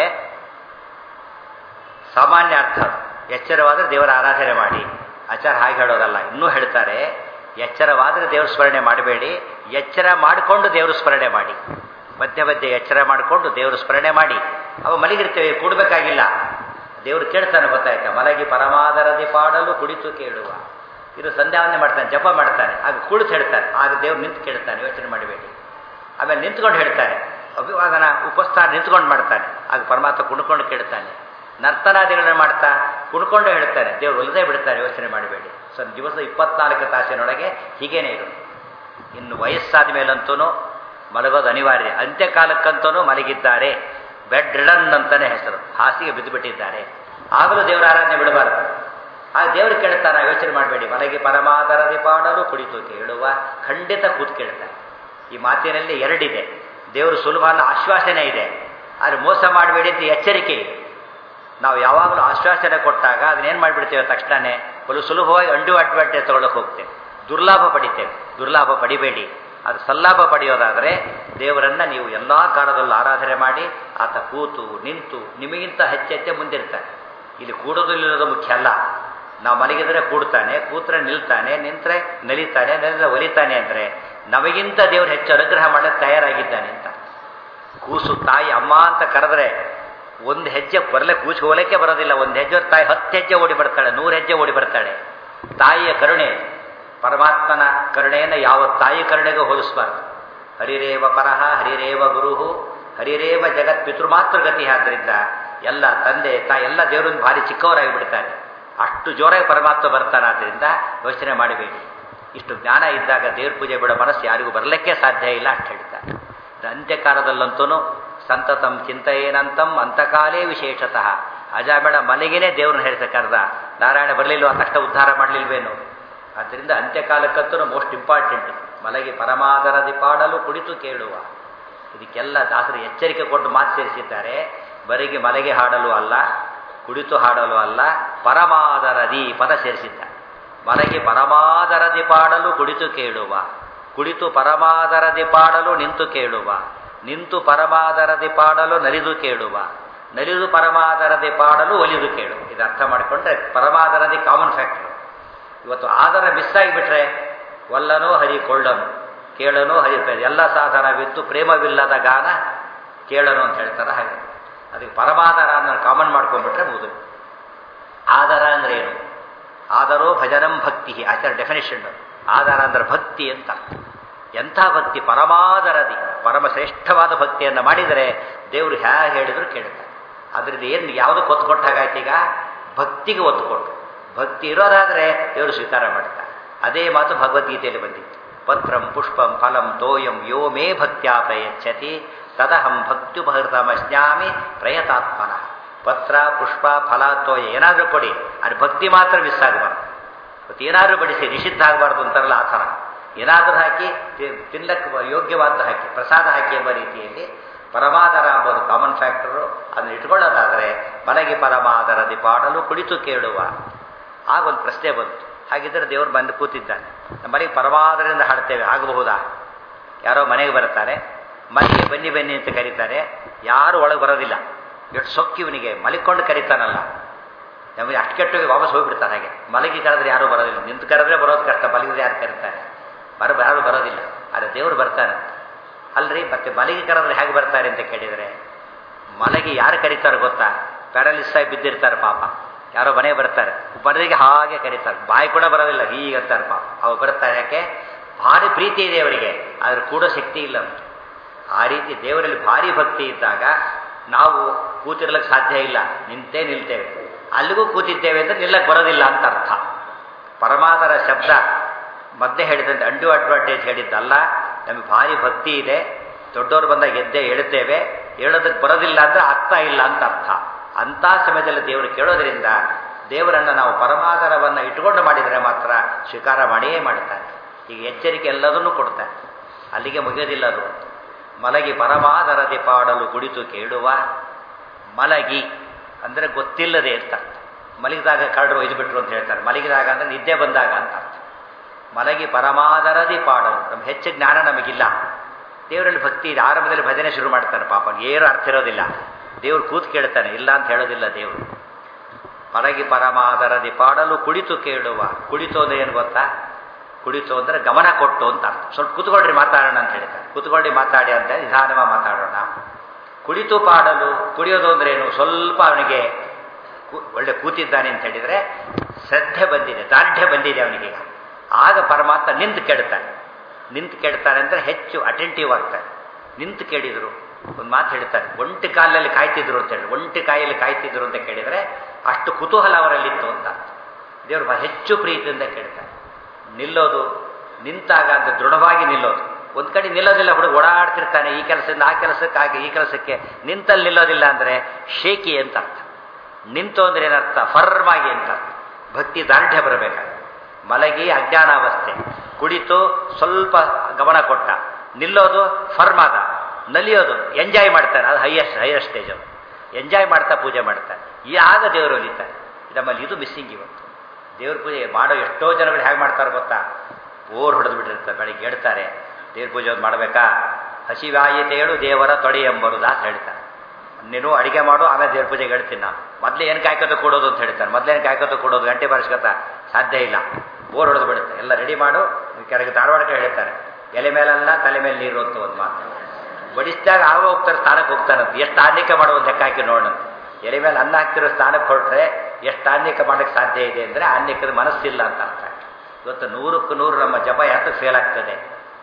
ಸಾಮಾನ್ಯ ಅರ್ಥ ಎಚ್ಚರವಾದರೆ ದೇವರ ಆರಾಧನೆ ಮಾಡಿ ಆಚಾರ ಹಾಗೆ ಹೇಳೋದಲ್ಲ ಇನ್ನೂ ಹೇಳ್ತಾರೆ ಎಚ್ಚರವಾದರೆ ದೇವ್ರ ಸ್ಮರಣೆ ಮಾಡಬೇಡಿ ಎಚ್ಚರ ಮಾಡಿಕೊಂಡು ದೇವ್ರ ಸ್ಮರಣೆ ಮಾಡಿ ಮಧ್ಯೆ ಮಧ್ಯೆ ಎಚ್ಚರ ಮಾಡಿಕೊಂಡು ದೇವ್ರ ಸ್ಮರಣೆ ಮಾಡಿ ಅವ ಮಲಗಿರ್ತೇವೆ ಕೂಡಬೇಕಾಗಿಲ್ಲ ದೇವರು ಕೇಳ್ತಾನೆ ಗೊತ್ತಾಯ್ತಾ ಮಲಗಿ ಪರಮಾದರದಿ ಪಾಡಲು ಕುಳಿತು ಕೇಳುವ ಇದು ಸಂಧ್ಯಾವನೆ ಮಾಡ್ತಾನೆ ಜಪ ಮಾಡ್ತಾನೆ ಆಗ ಕುಳಿತು ಹೇಳ್ತಾನೆ ಆಗ ದೇವ್ರು ನಿಂತು ಕೇಳ್ತಾನೆ ಯೋಚನೆ ಮಾಡಬೇಡಿ ಆಮೇಲೆ ನಿಂತ್ಕೊಂಡು ಹೇಳ್ತಾನೆ ಅಭಿವಾದನ ಉಪಸ್ಥಾನ ನಿಂತ್ಕೊಂಡು ಮಾಡ್ತಾನೆ ಆಗ ಪರಮಾತ್ಮ ಕುಣ್ಕೊಂಡು ಕೇಳ್ತಾನೆ ನರ್ತನಾದಿಗಳನ್ನ ಮಾಡ್ತಾ ಕುಣ್ಕೊಂಡು ಹೇಳ್ತಾನೆ ದೇವ್ರು ಒಲ್ಲದೆ ಬಿಡ್ತಾರೆ ಯೋಚನೆ ಮಾಡಬೇಡಿ ಸೊ ದಿವಸ ಇಪ್ಪತ್ನಾಲ್ಕು ತಾಸಿನೊಳಗೆ ಹೀಗೇನೆ ಇರು ಇನ್ನು ವಯಸ್ಸಾದ ಮೇಲಂತೂ ಮಲಗೋದು ಅನಿವಾರ್ಯ ಅಂತ್ಯಕಾಲಕ್ಕಂತೂ ಮಲಗಿದ್ದಾರೆ ಬೆಡ್ ರಿಡನ್ ಅಂತಾನೆ ಹೆಸರು ಹಾಸಿಗೆ ಬಿದ್ದುಬಿಟ್ಟಿದ್ದಾರೆ ಆಗಲೂ ದೇವರ ಆರಾಧನೆ ಬಿಡಬಾರದು ಆಗ ದೇವರು ಕೇಳ್ತಾರ ಯೋಚನೆ ಮಾಡಬೇಡಿ ಮಲಗಿ ಪರಮಾದರದಿ ಪಾಡಲು ಕುಳಿತು ಕೇಳುವ ಖಂಡಿತ ಕೂತ್ ಕೇಳ್ತಾರೆ ಈ ಮಾತಿನಲ್ಲಿ ಎರಡಿದೆ ದೇವರು ಸುಲಭ ಅಲ್ಲ ಆಶ್ವಾಸನೆ ಇದೆ ಆದರೆ ಮೋಸ ಮಾಡಬೇಡಿ ಅಂತ ಎಚ್ಚರಿಕೆ ಇದೆ ನಾವು ಯಾವಾಗಲೂ ಆಶ್ವಾಸನೆ ಕೊಟ್ಟಾಗ ಅದನ್ನೇನು ಮಾಡಿಬಿಡ್ತೇವೆ ತಕ್ಷಣನೇ ಬಲು ಸುಲಭವಾಗಿ ಅಂಡು ಅಡ್ವಾಂಟೇಜ್ ತಗೊಳ್ಳೋಕೆ ಹೋಗ್ತೇವೆ ದುರ್ಲಾಭ ಪಡಿತೇವೆ ದುರ್ಲಾಭ ಪಡಿಬೇಡಿ ಅದು ಸಲ್ಲಾಭ ಪಡೆಯೋದಾದರೆ ದೇವರನ್ನ ನೀವು ಎಲ್ಲ ಕಾಲದಲ್ಲೂ ಆರಾಧನೆ ಮಾಡಿ ಆತ ಕೂತು ನಿಂತು ನಿಮಗಿಂತ ಹೆಚ್ಚೆಚ್ಚೆ ಮುಂದಿರ್ತಾನೆ ಇಲ್ಲಿ ಕೂಡೋದು ನಿಲ್ಲೋದು ಮುಖ್ಯ ಅಲ್ಲ ನಾವು ಮಲಗಿದ್ರೆ ಕೂಡ್ತಾನೆ ಕೂತ್ರೆ ನಿಲ್ತಾನೆ ನಿಂತ್ರೆ ನಲಿತಾನೆ ನಲಿದ್ರೆ ಒಲಿತಾನೆ ಅಂದರೆ ನಮಗಿಂತ ದೇವರು ಹೆಚ್ಚು ಅನುಗ್ರಹ ಮಾಡಕ್ಕೆ ತಯಾರಾಗಿದ್ದಾನೆ ಅಂತ ಕೂಸು ತಾಯಿ ಅಮ್ಮ ಅಂತ ಕರೆದ್ರೆ ಒಂದು ಹೆಜ್ಜೆ ಬರಲೆ ಕೂಸು ಹೋಲಕ್ಕೆ ಬರೋದಿಲ್ಲ ಒಂದು ಹೆಜ್ಜೆ ತಾಯಿ ಹತ್ತು ಹೆಜ್ಜೆ ಓಡಿ ಬರ್ತಾಳೆ ನೂರು ಹೆಜ್ಜೆ ಓಡಿ ಬರ್ತಾಳೆ ತಾಯಿಯ ಕರುಣೆ ಪರಮಾತ್ಮನ ಕರುಣೆಯನ್ನು ಯಾವ ತಾಯಿ ಕರುಣೆಗೂ ಹೋಲಿಸಬಾರ್ದು ಹರಿರೇವ ಪರಹ ಹರಿರೇವ ಗುರುಹು ಹರಿರೇವ ಜಗತ್ ಪಿತೃಮಾತೃಗತಿ ಆದ್ದರಿಂದ ಎಲ್ಲ ತಂದೆ ತಾಯಿ ಎಲ್ಲ ದೇವರನ್ನು ಭಾರಿ ಚಿಕ್ಕವರಾಗಿ ಬಿಡ್ತಾರೆ ಅಷ್ಟು ಜೋರಾಗಿ ಪರಮಾತ್ಮ ಬರ್ತಾನೆ ಆದ್ದರಿಂದ ಯೋಚನೆ ಮಾಡಬೇಡಿ ಇಷ್ಟು ಜ್ಞಾನ ಇದ್ದಾಗ ದೇವ್ರ ಪೂಜೆ ಬಿಡೋ ಮನಸ್ಸು ಯಾರಿಗೂ ಬರಲಿಕ್ಕೆ ಸಾಧ್ಯ ಇಲ್ಲ ಅಂತ ಹೇಳ್ತಾರೆ ಅಂತ್ಯಕಾಲದಲ್ಲಂತೂ ಸಂತತಂ ಚಿಂತೆಯೇನಂತಂ ಅಂತಕಾಲೇ ವಿಶೇಷತಃ ಅಜಾಬೇಡ ಮನೆಗೇನೆ ದೇವ್ರನ್ನ ಹೇಳ್ತಾ ಕರೆದ ನಾರಾಯಣ ಬರಲಿಲ್ವ ತಕ್ಷಣ ಉದ್ಧಾರ ಮಾಡಲಿಲ್ವೇನು ಆದ್ದರಿಂದ ಅಂತ್ಯಕಾಲಕ್ಕಂತೂ ಮೋಸ್ಟ್ ಇಂಪಾರ್ಟೆಂಟ್ ಮಲಗಿ ಪರಮಾದರದಿ ಪಾಡಲು ಕುಳಿತು ಕೇಳುವ ಇದಕ್ಕೆಲ್ಲ ದಾಸರು ಎಚ್ಚರಿಕೆ ಕೊಟ್ಟು ಮಾತು ಸೇರಿಸಿದ್ದಾರೆ ಬರಿಗೆ ಮಲಗೆ ಹಾಡಲು ಅಲ್ಲ ಕುಳಿತು ಹಾಡಲು ಅಲ್ಲ ಪರಮಾದರದಿ ಪದ ಸೇರಿಸಿದ್ದ ಮಲಗಿ ಪರಮಾದರದಿ ಪಾಡಲು ಕುಳಿತು ಕೇಳುವ ಕುಳಿತು ಪರಮಾದರದಿ ಪಾಡಲು ನಿಂತು ಕೇಳುವ ನಿಂತು ಪರಮಾದರದಿ ಪಾಡಲು ನಲಿದು ಕೇಳುವ ನಲಿದು ಪರಮಾದರದಿ ಪಾಡಲು ಒಲಿದು ಕೇಳು ಇದು ಅರ್ಥ ಮಾಡಿಕೊಂಡ್ರೆ ಪರಮಾದರದಿ ಕಾಮನ್ ಫ್ಯಾಕ್ಟರ್ ಇವತ್ತು ಆದರ ಮಿಸ್ ಆಗಿಬಿಟ್ರೆ ಒಲ್ಲನೋ ಹರಿ ಕೊಳ್ಳನು ಕೇಳನು ಹರಿ ಎಲ್ಲ ಸಾಧನವಿತ್ತು ಪ್ರೇಮವಿಲ್ಲದ ಗಾನ ಕೇಳನು ಅಂತ ಹೇಳ್ತಾರೆ ಹಾಗೆ ಅದಕ್ಕೆ ಪರಮಾದರ ಅನ್ನೋ ಕಾಮನ್ ಮಾಡ್ಕೊಂಡ್ಬಿಟ್ರೆ ಮುಗಿದು ಆದರ ಅಂದ್ರೆ ಏನು ಆದರೋ ಭಜನಂ ಭಕ್ತಿ ಆಚಾರ ಡೆಫಿನೇಷನ್ ಆಧಾರ ಅಂದ್ರೆ ಭಕ್ತಿ ಅಂತ ಎಂಥ ಭಕ್ತಿ ಪರಮಾದರದಿ ಪರಮ ಶ್ರೇಷ್ಠವಾದ ಭಕ್ತಿಯನ್ನು ಮಾಡಿದರೆ ದೇವರು ಹ್ಯಾ ಹೇಳಿದ್ರು ಕೇಳ್ತಾರೆ ಅದರಿಂದ ಏನು ಯಾವುದಕ್ಕೆ ಒತ್ತು ಕೊಟ್ಟಾಗಾಯ್ತು ಈಗ ಭಕ್ತಿಗೆ ಒತ್ತು ಕೊಟ್ಟು ಭಕ್ತಿ ಇರೋದಾದರೆ ದೇವರು ಸ್ವೀಕಾರ ಮಾಡ್ತಾರೆ ಅದೇ ಮಾತು ಭಗವದ್ಗೀತೆಯಲ್ಲಿ ಬಂದಿತ್ತು ಪತ್ರಂ ಪುಷ್ಪಂ ಫಲಂ ತೋಯಂ ಯೋ ಮೇ ಭಕ್ತ್ಯಾ ಪ್ರಯಚ್ಛತಿ ತದಹಂ ಭಕ್ತ್ಯುಪಹೃತಮಜ್ಞಾಮಿ ಪ್ರಯತಾತ್ಮನಃ ಪತ್ರ ಪುಷ್ಪ ಫಲ ತೋಯ ಏನಾದರೂ ಕೊಡಿ ಅದು ಭಕ್ತಿ ಮಾತ್ರ ಮಿಸ್ ಆಗಬಾರ್ದು ಮತ್ತು ಏನಾದರೂ ಬಡಿಸಿ ನಿಷಿದ್ಧ ಆಗಬಾರ್ದು ಅಂತಾರಲ್ಲ ಆ ಥರ ಏನಾದರೂ ಹಾಕಿ ತಿನ್ನಕ್ಕೆ ಯೋಗ್ಯವಾದ ಹಾಕಿ ಪ್ರಸಾದ ಹಾಕಿ ಎಂಬ ರೀತಿಯಲ್ಲಿ ಪರಮಾದರ ಎಂಬುದು ಕಾಮನ್ ಫ್ಯಾಕ್ಟರು ಅದನ್ನು ಇಟ್ಕೊಳ್ಳೋದಾದರೆ ಮನೆಗೆ ಪರಮಾದರದಿ ಪಾಡಲು ಕುಳಿತು ಕೇಳುವ ಆಗ ಒಂದು ಪ್ರಶ್ನೆ ಬಂತು ಹಾಗಿದ್ದರೆ ದೇವರು ಬಂದು ಕೂತಿದ್ದಾನೆ ನಮ್ಮ ಮನೆಗೆ ಪರಮಾದರಿಂದ ಹಾಡ್ತೇವೆ ಆಗಬಹುದಾ ಯಾರೋ ಮನೆಗೆ ಬರ್ತಾರೆ ಮನೆಗೆ ಬನ್ನಿ ಬನ್ನಿ ಅಂತ ಕರೀತಾರೆ ಯಾರು ಒಳಗೆ ಬರೋದಿಲ್ಲ ಎಷ್ಟು ಸೊಕ್ಕಿ ಇವನಿಗೆ ಮಲಿಕೊಂಡು ಕರೀತಾನಲ್ಲ ನಮಗೆ ಅಷ್ಟು ಕೆಟ್ಟೋಗಿ ವಾಪಸ್ ಹೋಗ್ಬಿಡ್ತಾನೆ ಹಾಗೆ ಮಲಗಿ ಕರೆದ್ರೆ ಯಾರೂ ಬರೋದಿಲ್ಲ ನಿಂತು ಕರೆದ್ರೆ ಬರೋದು ಕಷ್ಟ ಮಲಗಿದ್ರೆ ಯಾರು ಕರೀತಾರೆ ಬರ ಯಾರು ಬರೋದಿಲ್ಲ ಆದರೆ ದೇವರು ಬರ್ತಾನೆ ಅಲ್ರಿ ಮತ್ತೆ ಮಲಗಿ ಕರೆದ್ರೆ ಹೇಗೆ ಬರ್ತಾರೆ ಅಂತ ಕೇಳಿದರೆ ಮಲಗಿ ಯಾರು ಕರೀತಾರೆ ಗೊತ್ತಾ ಪ್ಯಾರಾಲಿಸ್ ಆಗಿ ಬಿದ್ದಿರ್ತಾರೆ ಪಾಪ ಯಾರೋ ಮನೆಗೆ ಬರ್ತಾರೆ ಮನೆಗೆ ಹಾಗೆ ಕರೀತಾರೆ ಬಾಯಿ ಕೂಡ ಬರೋದಿಲ್ಲ ಹೀಗೆ ಅಂತಾರೆ ಪಾಪ ಅವು ಬರ್ತಾರೆ ಯಾಕೆ ಭಾರಿ ಪ್ರೀತಿ ಇದೆ ಅವರಿಗೆ ಆದ್ರೆ ಕೂಡೋ ಶಕ್ತಿ ಇಲ್ಲ ಆ ರೀತಿ ದೇವರಲ್ಲಿ ಭಾರಿ ಭಕ್ತಿ ಇದ್ದಾಗ ನಾವು ಕೂತಿರ್ಲಿಕ್ಕೆ ಸಾಧ್ಯ ಇಲ್ಲ ನಿಂತೇ ನಿಲ್ತೇವೆ ಅಲ್ಲಿಗೂ ಕೂತಿದ್ದೇವೆ ಅಂತ ನಿಲ್ಲಕ್ಕೆ ಬರೋದಿಲ್ಲ ಅಂತ ಅರ್ಥ ಪರಮಾದರ ಶಬ್ದ ಮಧ್ಯೆ ಹೇಳಿದಂತೆ ಅಂಡು ಅಡ್ವಾಂಟೇಜ್ ಹೇಳಿದ್ದಲ್ಲ ನಮಗೆ ಭಾರಿ ಭಕ್ತಿ ಇದೆ ದೊಡ್ಡವರು ಬಂದಾಗ ಎದ್ದೆ ಹೇಳುತ್ತೇವೆ ಹೇಳೋದಕ್ಕೆ ಬರೋದಿಲ್ಲ ಅಂದರೆ ಆಗ್ತಾ ಇಲ್ಲ ಅಂತ ಅರ್ಥ ಅಂಥ ಸಮಯದಲ್ಲಿ ದೇವರು ಕೇಳೋದ್ರಿಂದ ದೇವರನ್ನು ನಾವು ಪರಮಾದರವನ್ನು ಇಟ್ಕೊಂಡು ಮಾಡಿದರೆ ಮಾತ್ರ ಸ್ವೀಕಾರ ಮಾಡಿಯೇ ಮಾಡುತ್ತಾರೆ ಈಗ ಎಚ್ಚರಿಕೆ ಎಲ್ಲದನ್ನೂ ಕೊಡ್ತಾರೆ ಅಲ್ಲಿಗೆ ಮುಗಿಯೋದಿಲ್ಲ ಅದು ಮಲಗಿ ಪರಮಾದರದಿ ಪಾಡಲು ಕುಡಿತು ಕೇಳುವ ಮಲಗಿ ಅಂದರೆ ಗೊತ್ತಿಲ್ಲದೆ ಅಂತ ಅರ್ಥ ಮಲಗಿದಾಗ ಕರಡು ಒಯ್ದು ಬಿಟ್ರು ಅಂತ ಹೇಳ್ತಾರೆ ಮಲಗಿದಾಗ ಅಂದರೆ ನಿದ್ದೆ ಬಂದಾಗ ಅಂತ ಅರ್ಥ ಮಲಗಿ ಪರಮಾದರದಿ ಪಾಡಲು ನಮ್ಮ ಹೆಚ್ಚು ಜ್ಞಾನ ನಮಗಿಲ್ಲ ದೇವರಲ್ಲಿ ಭಕ್ತಿ ಇದೆ ಆರಂಭದಲ್ಲಿ ಭಜನೆ ಶುರು ಮಾಡ್ತಾನೆ ಪಾಪ ಏನು ಅರ್ಥ ಇರೋದಿಲ್ಲ ದೇವ್ರು ಕೂತು ಕೇಳ್ತಾನೆ ಇಲ್ಲ ಅಂತ ಹೇಳೋದಿಲ್ಲ ದೇವರು ಮಲಗಿ ಪರಮಾದರದಿ ಪಾಡಲು ಕುಳಿತು ಕೇಳುವ ಕುಳಿತು ಅಂದ್ರೆ ಏನು ಗೊತ್ತಾ ಕುಳಿತು ಅಂದರೆ ಗಮನ ಕೊಟ್ಟು ಅಂತ ಅರ್ಥ ಸ್ವಲ್ಪ ಕುತ್ಕೊಳ್ರಿ ಮಾತಾಡೋಣ ಅಂತ ಹೇಳ್ತಾರೆ ಕುತ್ಕೊಳ್ಳಿ ಮಾತಾಡಿ ಅಂತ ನಿಧಾನವಾಗಿ ಮಾತಾಡೋಣ ಕುಳಿತು ಪಾಡಲು ಕುಡಿಯೋದು ಅಂದ್ರೆ ಏನು ಸ್ವಲ್ಪ ಅವನಿಗೆ ಒಳ್ಳೆ ಕೂತಿದ್ದಾನೆ ಅಂತ ಹೇಳಿದರೆ ಶ್ರದ್ಧೆ ಬಂದಿದೆ ದಾರ್ಢ್ಯ ಬಂದಿದೆ ಅವನಿಗೀಗ ಆಗ ಪರಮಾತ್ಮ ನಿಂತು ಕೆಡ್ತಾನೆ ನಿಂತು ಕೆಡ್ತಾನೆ ಅಂದರೆ ಹೆಚ್ಚು ಅಟೆಂಟಿವ್ ಆಗ್ತಾನೆ ನಿಂತು ಕೇಳಿದರು ಒಂದು ಮಾತು ಹೇಳ್ತಾರೆ ಒಂಟಿ ಕಾಲಲ್ಲಿ ಕಾಯ್ತಿದ್ರು ಅಂತ ಹೇಳಿ ಒಂಟಿ ಕಾಯಲ್ಲಿ ಕಾಯ್ತಿದ್ರು ಅಂತ ಕೇಳಿದರೆ ಅಷ್ಟು ಕುತೂಹಲ ಅವರಲ್ಲಿತ್ತು ಅಂತ ದೇವರು ಬಹಳ ಹೆಚ್ಚು ಪ್ರೀತಿಯಿಂದ ಕೇಳ್ತಾರೆ ನಿಲ್ಲೋದು ನಿಂತಾಗ ಅಂತ ದೃಢವಾಗಿ ನಿಲ್ಲೋದು ಒಂದು ಕಡೆ ನಿಲ್ಲೋದಿಲ್ಲ ಹುಡುಗ ಓಡಾಡ್ತಿರ್ತಾನೆ ಈ ಕೆಲಸದಿಂದ ಆ ಕೆಲಸಕ್ಕೆ ಹಾಗೆ ಈ ಕೆಲಸಕ್ಕೆ ನಿಂತಲ್ಲಿ ನಿಲ್ಲೋದಿಲ್ಲ ಅಂದರೆ ಶೇಕಿ ಅಂತ ಅರ್ಥ ನಿಂತು ಅಂದ್ರೆ ಏನರ್ಥ ಫರ್ಮ್ ಆಗಿ ಅಂತ ಅರ್ಥ ಭಕ್ತಿ ದಾರ್ಢ್ಯ ಬರಬೇಕಾಗ ಮಲಗಿ ಅಜ್ಞಾನಾವಸ್ಥೆ ಕುಡಿತು ಸ್ವಲ್ಪ ಗಮನ ಕೊಟ್ಟ ನಿಲ್ಲೋದು ಫರ್ಮ್ ಆದ ನಲಿಯೋದು ಎಂಜಾಯ್ ಮಾಡ್ತಾನೆ ಅದು ಹೈಯೆಸ್ಟ್ ಹೈಯರ್ ಸ್ಟೇಜ್ ಅದು ಎಂಜಾಯ್ ಮಾಡ್ತಾ ಪೂಜೆ ಮಾಡ್ತಾನೆ ಈ ಆಗ ದೇವರು ಒಲಿತಾರೆ ನಮ್ಮಲ್ಲಿ ಇದು ಮಿಸ್ಸಿಂಗ್ ಇವತ್ತು ದೇವ್ರ ಪೂಜೆ ಮಾಡೋ ಎಷ್ಟೋ ಜನಗಳು ಹೇಗೆ ಮಾಡ್ತಾರೆ ಗೊತ್ತಾ ಓರ್ ಹೊಡೆದು ಬಿಟ್ಟಿರ್ತಾರೆ ಬೆಳಿಗ್ಗೆ ಹೇಳ್ತಾರೆ ದೇವ್ರ ಪೂಜೆ ಒಂದು ಮಾಡಬೇಕಾ ಹಸಿವಾಯಿತೇಳು ದೇವರ ತೊಡೆ ಎಂಬರು ದಾಸ ಹೇಳ್ತಾರೆ ನೀನು ಅಡಿಗೆ ಮಾಡು ಆಮೇಲೆ ದೇವ್ರ ಪೂಜೆಗೆ ಹೇಳ್ತೀನಿ ನಾನು ಮೊದಲೇ ಏನು ಕಾಯ್ಕೋತ ಕೊಡೋದು ಅಂತ ಹೇಳ್ತಾರೆ ಮೊದಲೇನು ಕಾಯ್ಕೋತ ಕೊಡೋದು ಗಂಟೆ ಬಾರಿಸ್ಕೊತ ಸಾಧ್ಯ ಇಲ್ಲ ಬೋರ್ ಹೊಡೆದು ಬಿಡುತ್ತೆ ಎಲ್ಲ ರೆಡಿ ಮಾಡು ಕೆಳಗೆ ಧಾರವಾಡಕ್ಕೆ ಹೇಳ್ತಾರೆ ಎಲೆ ಮೇಲಲ್ಲ ತಲೆ ಮೇಲೆ ನೀರು ಅಂತ ಒಂದು ಮಾತು ಬಡಿಸಿದಾಗ ಆಗ ಹೋಗ್ತಾರೆ ಸ್ಥಾನಕ್ಕೆ ಹೋಗ್ತಾನಂತ ಎಷ್ಟು ಆನ್ಯಕ್ಕೆ ಮಾಡೋ ಒಂದು ಲೆಕ್ಕ ಹಾಕಿ ನೋಡೋಣ ಎಲೆ ಮೇಲೆ ಅನ್ನ ಹಾಕ್ತಿರೋ ಸ್ಥಾನಕ್ಕೆ ಹೊರಟ್ರೆ ಎಷ್ಟು ಆನ್ಯಕ್ಕೆ ಮಾಡೋಕ್ಕೆ ಸಾಧ್ಯ ಇದೆ ಅಂದರೆ ಆನ್ಯಕ್ಕದ ಮನಸ್ಸಿಲ್ಲ ಅಂತ ಅರ್ಥ ಇವತ್ತು ನೂರಕ್ಕೂ ನೂರು ನಮ್ಮ ಜಪ ಯಾತಕ್ಕೆ ಫೇಲ್ ಆಗ್ತದೆ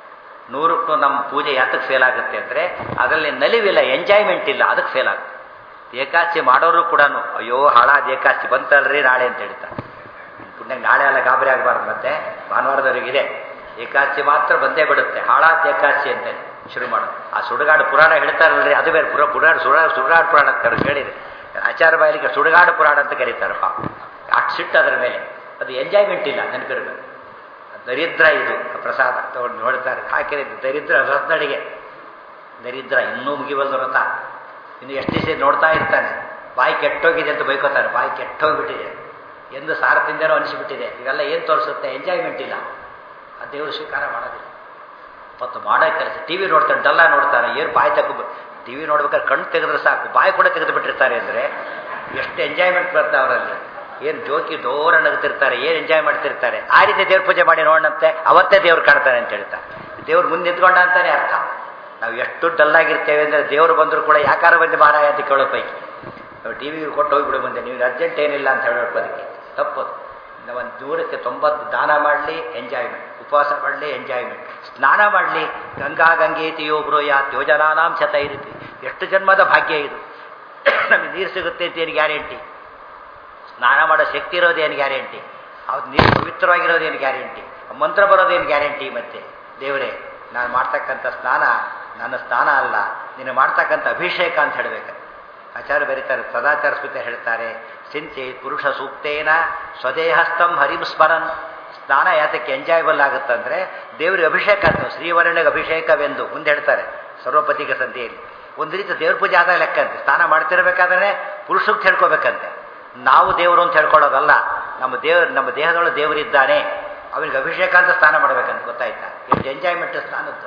ನೂರಕ್ಕೂ ನಮ್ಮ ಪೂಜೆ ಯಾತಕ್ಕೆ ಫೇಲ್ ಆಗುತ್ತೆ ಅಂದರೆ ಅದರಲ್ಲಿ ನಲಿವಿಲ್ಲ ಎಂಜಾಯ್ಮೆಂಟ್ ಇಲ್ಲ ಅದಕ್ಕೆ ಫೇಲ್ ಆಗುತ್ತೆ ಏಕಾಚಿ ಮಾಡೋರು ಕೂಡ ಅಯ್ಯೋ ಹಾಳಾದ ಏಕಾಚಿ ಬಂತಲ್ರಿ ನಾಳೆ ಅಂತ ಹೇಳ್ತಾರೆ ಪುಣ್ಯ ನಾಳೆ ಎಲ್ಲ ಗಾಬರಿ ಆಗಬಾರ್ದು ಮತ್ತೆ ಭಾನುವಾರದವರಿಗಿದೆ ಏಕಾಚಿ ಮಾತ್ರ ಬಂದೇ ಬಿಡುತ್ತೆ ಹಾಳಾದ ಏಕಾಚಿ ಅಂತ ಶುರು ಮಾಡೋದು ಆ ಸುಡುಗಾಡು ಪುರಾಣ ಹೇಳ್ತಾರಲ್ರಿ ಅದು ಬೇರೆ ಪುರ ಪುರಾಣ ಸುಡಾಡು ಸುಡುಗಾಡು ಪುರಾಣ ಅಂತ ಕೇಳಿದೆ ಆಚಾರ ಬಾಯಿಲಿಗೆ ಸುಡುಗಾಡು ಪುರಾಣ ಅಂತ ಕರೀತಾರೆ ಪಾಪ ಅಷ್ಟು ಸಿಟ್ಟು ಅದರ ಮೇಲೆ ಅದು ಎಂಜಾಯ್ಮೆಂಟ್ ಇಲ್ಲ ನೆನಪಿರಬೇಕು ದರಿದ್ರ ಇದು ಪ್ರಸಾದ ತಗೊಂಡು ನೋಡ್ತಾರೆ ಹಾಕಿರೋದು ದರಿದ್ರ ವ್ರತಡಿಗೆ ದರಿದ್ರ ಇನ್ನೂ ಮುಗಿಬಲ್ದ ವ್ರತ ಇನ್ನು ಎಷ್ಟು ದಿವಸ ನೋಡ್ತಾ ಇರ್ತಾನೆ ಬಾಯಿ ಕೆಟ್ಟೋಗಿದೆ ಅಂತ ಬೈಕೋತಾನೆ ಬಾಯಿ ಕೆಟ್ಟೋಗ್ಬಿಟ್ಟಿದೆ ಎಂದು ಸಾರ ತಿಂದೇನೋ ಅನಿಸಿಬಿಟ್ಟಿದೆ ಇವೆಲ್ಲ ಏನು ತೋರಿಸುತ್ತೆ ಎಂಜಾಯ್ಮೆಂಟ್ ಇಲ್ಲ ಆ ದೇವರು ಸ್ವೀಕಾರ ಮಾಡೋದಿಲ್ಲ ಮತ್ತು ಮಾಡೋ ಕೆಲಸ ಟಿ ವಿ ನೋಡ್ತಾನೆ ಡಲ್ಲ ನೋಡ್ತಾನೆ ಏನು ಬಾಯಿ ತಗೋ ಟಿ ವಿ ನೋಡ್ಬೇಕಾದ್ರೆ ಕಣ್ಣು ತೆಗೆದ್ರೆ ಸಾಕು ಬಾಯಿ ಕೂಡ ತೆಗೆದು ಬಿಟ್ಟಿರ್ತಾರೆ ಅಂದರೆ ಎಷ್ಟು ಎಂಜಾಯ್ಮೆಂಟ್ ಬರುತ್ತೆ ಅವರಲ್ಲಿ ಏನು ಜೋಕಿ ಡೋರ ನಗ್ತಿರ್ತಾರೆ ಏನು ಎಂಜಾಯ್ ಮಾಡ್ತಿರ್ತಾರೆ ಆ ರೀತಿ ದೇವ್ರ ಪೂಜೆ ಮಾಡಿ ನೋಡಂತೆ ಅವತ್ತೇ ದೇವ್ರು ಕಾಡ್ತಾನೆ ಅಂತ ಹೇಳ್ತಾರೆ ದೇವ್ರು ಮುಂದೆ ನಿಂತ್ಕೊಂಡ ಅಂತಾನೆ ಅರ್ಥ ನಾವು ಎಷ್ಟು ಡಲ್ಲಾಗಿರ್ತೇವೆ ಅಂದರೆ ದೇವರು ಬಂದರೂ ಕೂಡ ಯಾಕಾರ ಬಂದು ಮಾರಾಯ ಅಂತ ಕೇಳೋ ಪೈಕಿ ನಾವು ಟಿ ವಿ ಕೊಟ್ಟು ಹೋಗ್ಬಿಡು ಮುಂದೆ ನೀವು ಅರ್ಜೆಂಟ್ ಏನಿಲ್ಲ ಅಂತ ಹೇಳೋದು ಅದಕ್ಕೆ ತಪ್ಪದು ಒಂದು ದೂರಕ್ಕೆ ತೊಂಬತ್ತು ದಾನ ಮಾಡಲಿ ಎಂಜಾಯ್ಮೆಂಟ್ ಉಪವಾಸ ಮಾಡಲಿ ಎಂಜಾಯ್ಮೆಂಟ್ ಸ್ನಾನ ಮಾಡಲಿ ಗಂಗಾ ಗಂಗೇತಿಯೋ ಬ್ರೋಯಾತ್ ಯೋಜನಾನಾಂ ಶತ ಇರುತ್ತೆ ಎಷ್ಟು ಜನ್ಮದ ಭಾಗ್ಯ ಇದು ನಮಗೆ ನೀರು ಸಿಗುತ್ತೆ ಅಂತ ಏನು ಗ್ಯಾರಂಟಿ ಸ್ನಾನ ಮಾಡೋ ಶಕ್ತಿ ಇರೋದೇನು ಗ್ಯಾರಂಟಿ ಅವ್ರು ನೀರು ಪವಿತ್ರವಾಗಿರೋದೇನು ಗ್ಯಾರಂಟಿ ಮಂತ್ರ ಬರೋದೇನು ಗ್ಯಾರಂಟಿ ಮತ್ತೆ ದೇವರೇ ನಾನು ಮಾಡ್ತಕ್ಕಂಥ ಸ್ನಾನ ನನ್ನ ಸ್ನಾನ ಅಲ್ಲ ನೀನು ಮಾಡ್ತಕ್ಕಂಥ ಅಭಿಷೇಕ ಅಂತ ಹೇಳಬೇಕು ಆಚಾರ್ಯ ಬರೀತಾರೆ ಸದಾಚಾರ ಸ್ಮೃತಿ ಹೇಳ್ತಾರೆ ಸಿಂಚೆ ಪುರುಷ ಸೂಕ್ತೇನ ಸ್ವದೇಹಸ್ಥಂ ಹರಿಂ ಸ್ಮರನ್ ಸ್ನಾನ ಯಾತಕ್ಕೆ ಎಂಜಾಯಬಲ್ ಆಗುತ್ತಂದ್ರೆ ದೇವರಿಗೆ ಅಭಿಷೇಕ ಅಂತ ಶ್ರೀವರ್ಣಿಗೆ ಅಭಿಷೇಕವೆಂದು ಮುಂದೆ ಹೇಳ್ತಾರೆ ಸರ್ವಪತಿಕ ಸಂಧಿಯಲ್ಲಿ ಒಂದು ರೀತಿ ದೇವ್ರ ಪೂಜೆ ಆದಾಗ ಲೆಕ್ಕಂತೆ ಸ್ನಾನ ಮಾಡ್ತಿರ್ಬೇಕಾದ್ರೆ ಪುರುಷಕ್ಕೆ ಹೇಳ್ಕೋಬೇಕಂತೆ ನಾವು ದೇವರು ಅಂತ ಹೇಳ್ಕೊಳ್ಳೋದಲ್ಲ ನಮ್ಮ ದೇವ್ರ ನಮ್ಮ ದೇಹದೊಳಗೆ ದೇವರಿದ್ದಾನೆ ಅವನಿಗೆ ಅಭಿಷೇಕ ಅಂತ ಸ್ನಾನ ಮಾಡಬೇಕಂತ ಗೊತ್ತಾಯ್ತಾ ಎಷ್ಟು ಎಂಜಾಯ್ಮೆಂಟ್ ಸ್ನಾನದ್ದು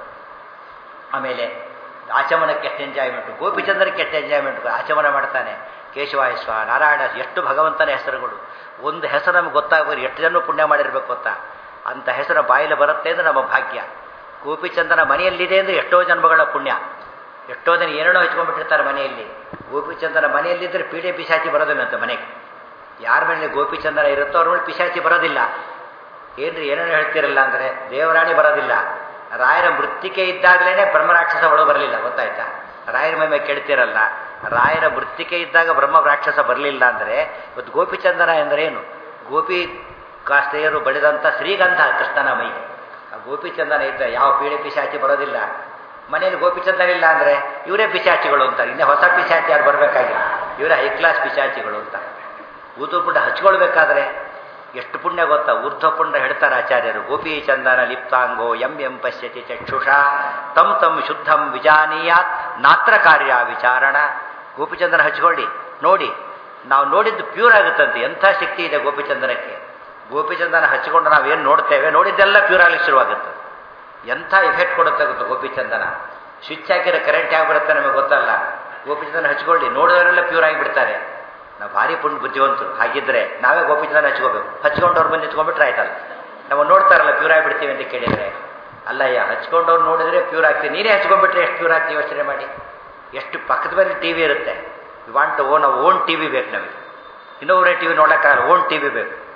ಆಮೇಲೆ ಆಚಮನಕ್ಕೆ ಎಷ್ಟು ಎಂಜಾಯ್ಮೆಂಟು ಗೋಪಿಚಂದ್ರಕ್ಕೆ ಎಷ್ಟು ಎಂಜಾಯ್ಮೆಂಟ್ ಆಚಮನ ಮಾಡ್ತಾನೆ ಕೇಶವಾಯಸ್ವ ನಾರಾಯಣ ಎಷ್ಟು ಭಗವಂತನ ಹೆಸರುಗಳು ಒಂದು ಹೆಸರು ನಮ್ಗೆ ಗೊತ್ತಾಗಬೇಕು ಎಷ್ಟು ಜನ ಪುಣ್ಯ ಮಾಡಿರ್ಬೇಕು ಗೊತ್ತಾ ಅಂಥ ಹೆಸರು ಬಾಯಲ್ಲಿ ಬರುತ್ತೆ ಅಂದರೆ ನಮ್ಮ ಭಾಗ್ಯ ಗೋಪಿಚಂದ್ರನ ಮನೆಯಲ್ಲಿದೆ ಅಂದರೆ ಎಷ್ಟೋ ಜನ್ಮಗಳ ಪುಣ್ಯ ಎಷ್ಟೋ ಜನ ಏನೇನೋ ಹಚ್ಕೊಂಡ್ಬಿಟ್ಟಿರ್ತಾರೆ ಮನೆಯಲ್ಲಿ ಗೋಪಿಚಂದ್ರನ ಮನೆಯಲ್ಲಿದ್ದರೆ ಪೀಡೆ ಪಿಶಾಚಿ ಬರೋದಿಲ್ಲಂತ ಮನೆಗೆ ಯಾರ ಮೇಲೆ ಗೋಪಿಚಂದ್ರ ಇರುತ್ತೋ ಅವ್ರ ಮೇಲೆ ಪಿಶಾಚಿ ಬರೋದಿಲ್ಲ ಏನ್ರಿ ಏನೇನೋ ಹೇಳ್ತಿರಲ್ಲ ಅಂದರೆ ದೇವರಾಣಿ ಬರೋದಿಲ್ಲ ರಾಯರ ಮೃತ್ತಿಕೆ ಇದ್ದಾಗಲೇ ಬ್ರಹ್ಮರಾಕ್ಷಸ ಒಳಗೆ ಬರಲಿಲ್ಲ ಗೊತ್ತಾಯ್ತಾ ರಾಯರ ಮೇಲೆ ಕೆಡ್ತಿರಲ್ಲ ರಾಯರ ಮೃತ್ತಿಕೆ ಇದ್ದಾಗ ಬ್ರಹ್ಮ ರಾಕ್ಷಸ ಬರಲಿಲ್ಲ ಅಂದರೆ ಇವತ್ತು ಗೋಪಿಚಂದನ ಎಂದರೇನು ಗೋಪಿ ಕಾಸ್ತೆಯರು ಬಳಿದಂಥ ಶ್ರೀಗಂಧ ಕೃಷ್ಣನ ಮೈ ಆ ಗೋಪಿಚಂದನ ಇದ್ದ ಯಾವ ಪೀಡೆ ಪಿಶಾಚಿ ಬರೋದಿಲ್ಲ ಮನೆಯಲ್ಲಿ ಗೋಪಿಚಂದನ ಇಲ್ಲ ಅಂದರೆ ಇವರೇ ಪಿಶಾಚಿಗಳು ಅಂತಾರೆ ಇನ್ನೇ ಹೊಸ ಪಿಶಾಚಿ ಯಾರು ಬರಬೇಕಾಗಿಲ್ಲ ಇವರೇ ಹೈ ಕ್ಲಾಸ್ ಪಿಶಾಚಿಗಳು ಅಂತ ಊತುಪುಂಡ ಹಚ್ಕೊಳ್ಬೇಕಾದ್ರೆ ಎಷ್ಟು ಪುಣ್ಯ ಗೊತ್ತಾ ಊರ್ಧ್ವಪುಂಡ ಹೇಳ್ತಾರೆ ಆಚಾರ್ಯರು ಗೋಪಿ ಚಂದನ ಲಿಪ್ತಾಂಗೋ ಎಂ ಎಂ ಪಶ್ಯತಿ ಚಕ್ಷುಷ ತಂ ತಂ ಶುದ್ಧಂ ವಿಜಾನೀಯಾತ್ ನಾತ್ರ ಕಾರ್ಯ ವಿಚಾರಣ ಗೋಪಿಚಂದನ ಹಚ್ಕೊಳ್ಳಿ ನೋಡಿ ನಾವು ನೋಡಿದ್ದು ಪ್ಯೂರ್ ಆಗುತ್ತಂತೆ ಎಂಥ ಶಕ್ತಿ ಇದೆ ಗೋಪಿಚಂದನಕ್ಕೆ ಗೋಪಿಚಂದನ ಹಚ್ಕೊಂಡು ನಾವೇನು ನೋಡ್ತೇವೆ ನೋಡಿದ್ದೆಲ್ಲ ಪ್ಯೂರ್ ಆಗಲಿಕ್ಕೆ ಶುರುವಾಗುತ್ತೆ ಎಂಥ ಎಫೆಕ್ಟ್ ಕೊಡುತ್ತೆ ಗೊತ್ತು ಗೋಪಿಚಂದನ ಸ್ವಿಚ್ ಹಾಕಿರೋ ಕರೆಂಟ್ ಆಗಿಬಿಡುತ್ತೆ ನಮಗೆ ಗೊತ್ತಲ್ಲ ಗೋಪಿಚಂದನ ಹಚ್ಕೊಳ್ಳಿ ನೋಡಿದವರೆಲ್ಲ ಪ್ಯೂರ್ ಆಗಿಬಿಡ್ತಾರೆ ನಾವು ಭಾರಿ ಪುಣ್ಯ ಬುದ್ಧಿವಂತರು ಹಾಗಿದ್ರೆ ನಾವೇ ಗೋಪಿಚಂದನ ಹಚ್ಕೋಬೇಕು ಹಚ್ಕೊಂಡವ್ರು ಬಂದು ನಿಂತ್ಕೊಂಡ್ಬಿಟ್ರೆ ಆಯ್ತಲ್ಲ ನಾವು ನೋಡ್ತಾರಲ್ಲ ಪ್ಯೂರ್ ಆಗಿಬಿಡ್ತೀವಿ ಅಂತ ಕೇಳಿದರೆ ಅಲ್ಲಯ್ಯ ಹಚ್ಕೊಂಡವ್ರು ನೋಡಿದ್ರೆ ಪ್ಯೂರ್ ಆಗ್ತೀವಿ ನೀನೇ ಹಚ್ಕೊಂಡ್ಬಿಟ್ರೆ ಎಷ್ಟು ಪ್ಯೂರ್ ಆಗ್ತೀವಿ ಯೋಚನೆ ಮಾಡಿ ಎಷ್ಟು ಪಕ್ಕದ ಮೇಲೆ ಟಿ ವಿ ಇರುತ್ತೆ want own own T V ಬೇಕು ನಮಗೆ ಇನ್ನೊಬ್ಬರೇ ಟಿ ವಿ ನೋಡೋಕ್ಕಾಗಲ್ಲ ಓನ್ ಟಿ ವಿ ಬೇಕು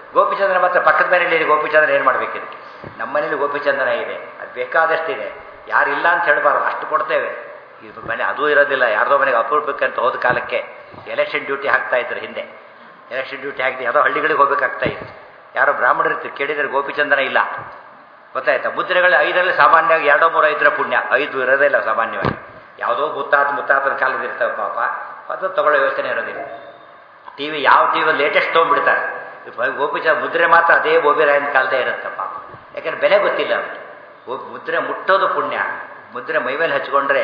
ಗೋಪಿಚಂದ್ರ ಮಾತ್ರ ಪಕ್ಕದ ಮನೆಯಲ್ಲಿ ಗೋಪಿಚಂದ್ರ ಏನು ಮಾಡಬೇಕಿದೆ ನಮ್ಮ ಮನೇಲಿ ಗೋಪಿಚಂದ್ರ ಇದೆ ಅದು ಬೇಕಾದಷ್ಟಿದೆ ಯಾರಿಲ್ಲ ಅಂತ ಹೇಳಬಾರ್ದು ಅಷ್ಟು ಕೊಡ್ತೇವೆ ಇದು ಮನೆ ಅದೂ ಇರೋದಿಲ್ಲ ಯಾರ್ದೋ ಮನೆಗೆ ಅಪರೂಪಕ್ಕೆ ಅಂತ ಹೋದ ಕಾಲಕ್ಕೆ ಎಲೆಕ್ಷನ್ ಡ್ಯೂಟಿ ಹಾಕ್ತಾ ಇದ್ರು ಹಿಂದೆ ಎಲೆಕ್ಷನ್ ಡ್ಯೂಟಿ ಹಾಕಿ ಯಾವುದೋ ಹಳ್ಳಿಗಳಿಗೆ ಹೋಗ್ಬೇಕಾಗ್ತಾ ಇತ್ತು ಯಾರೋ ಬ್ರಾಹ್ಮಣರು ಇರ್ತಾರೆ ಕೇಳಿದರೆ ಗೋಪಿಚಂದ್ರನ ಇಲ್ಲ ಗೊತ್ತಾಯ್ತಾ ಮುದ್ರೆಗಳು ಐದರಲ್ಲಿ ಸಾಮಾನ್ಯವಾಗಿ ಎರಡೋ ಮೂರೋ ಐದರ ಪುಣ್ಯ ಐದು ಇರೋದೇ ಇಲ್ಲ ಸಾಮಾನ್ಯವಾಗಿ ಯಾವುದೋ ಮುತ್ತಾತ ಮುತ್ತಾತನ ಕಾಲದ ಇರ್ತವೆ ಪಾಪ ಅದು ತಗೊಳ್ಳೋ ಯೋಚನೆ ಇರೋದಿಲ್ಲ ಟಿ ವಿ ಯಾವ ಟಿ ವಿ ಲೇಟೆಸ್ಟ್ ತೊಗೊಂಡ್ಬಿಡ್ತಾರೆ ಗೋಪಿಚಂದ್ರ ಮುದ್ರೆ ಮಾತ್ರ ಅದೇ ಬೋಬಿರಾಯನ ಕಾಲದೇ ಇರುತ್ತೆ ಪಾಪ ಯಾಕಂದ್ರೆ ಬೆಲೆ ಗೊತ್ತಿಲ್ಲ ಅವ್ರಿಗೆ ಮುದ್ರೆ ಮುಟ್ಟೋದು ಪುಣ್ಯ ಮುದ್ರೆ ಮೈಮೇಲೆ ಹಚ್ಕೊಂಡ್ರೆ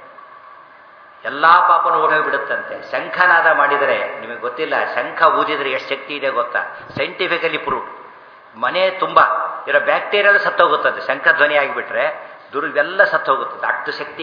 ಎಲ್ಲ ಪಾಪನೂ ಓಡೋಗ್ಬಿಡುತ್ತಂತೆ ಶಂಖನಾದ ಮಾಡಿದರೆ ನಿಮಗೆ ಗೊತ್ತಿಲ್ಲ ಶಂಖ ಊದಿದ್ರೆ ಎಷ್ಟು ಶಕ್ತಿ ಇದೆ ಗೊತ್ತಾ ಸೈಂಟಿಫಿಕಲಿ ಪ್ರೂವ್ ಮನೆ ತುಂಬ ಇರೋ ಬ್ಯಾಕ್ಟೀರಿಯಲ್ ಸತ್ತೋಗುತ್ತದೆ ಶಂಖ ಧ್ವನಿ ಆಗಿಬಿಟ್ರೆ ದುರ್ಗೆಲ್ಲ ಸತ್ತೋಗುತ್ತದೆ ಅಷ್ಟು ಶಕ್ತಿ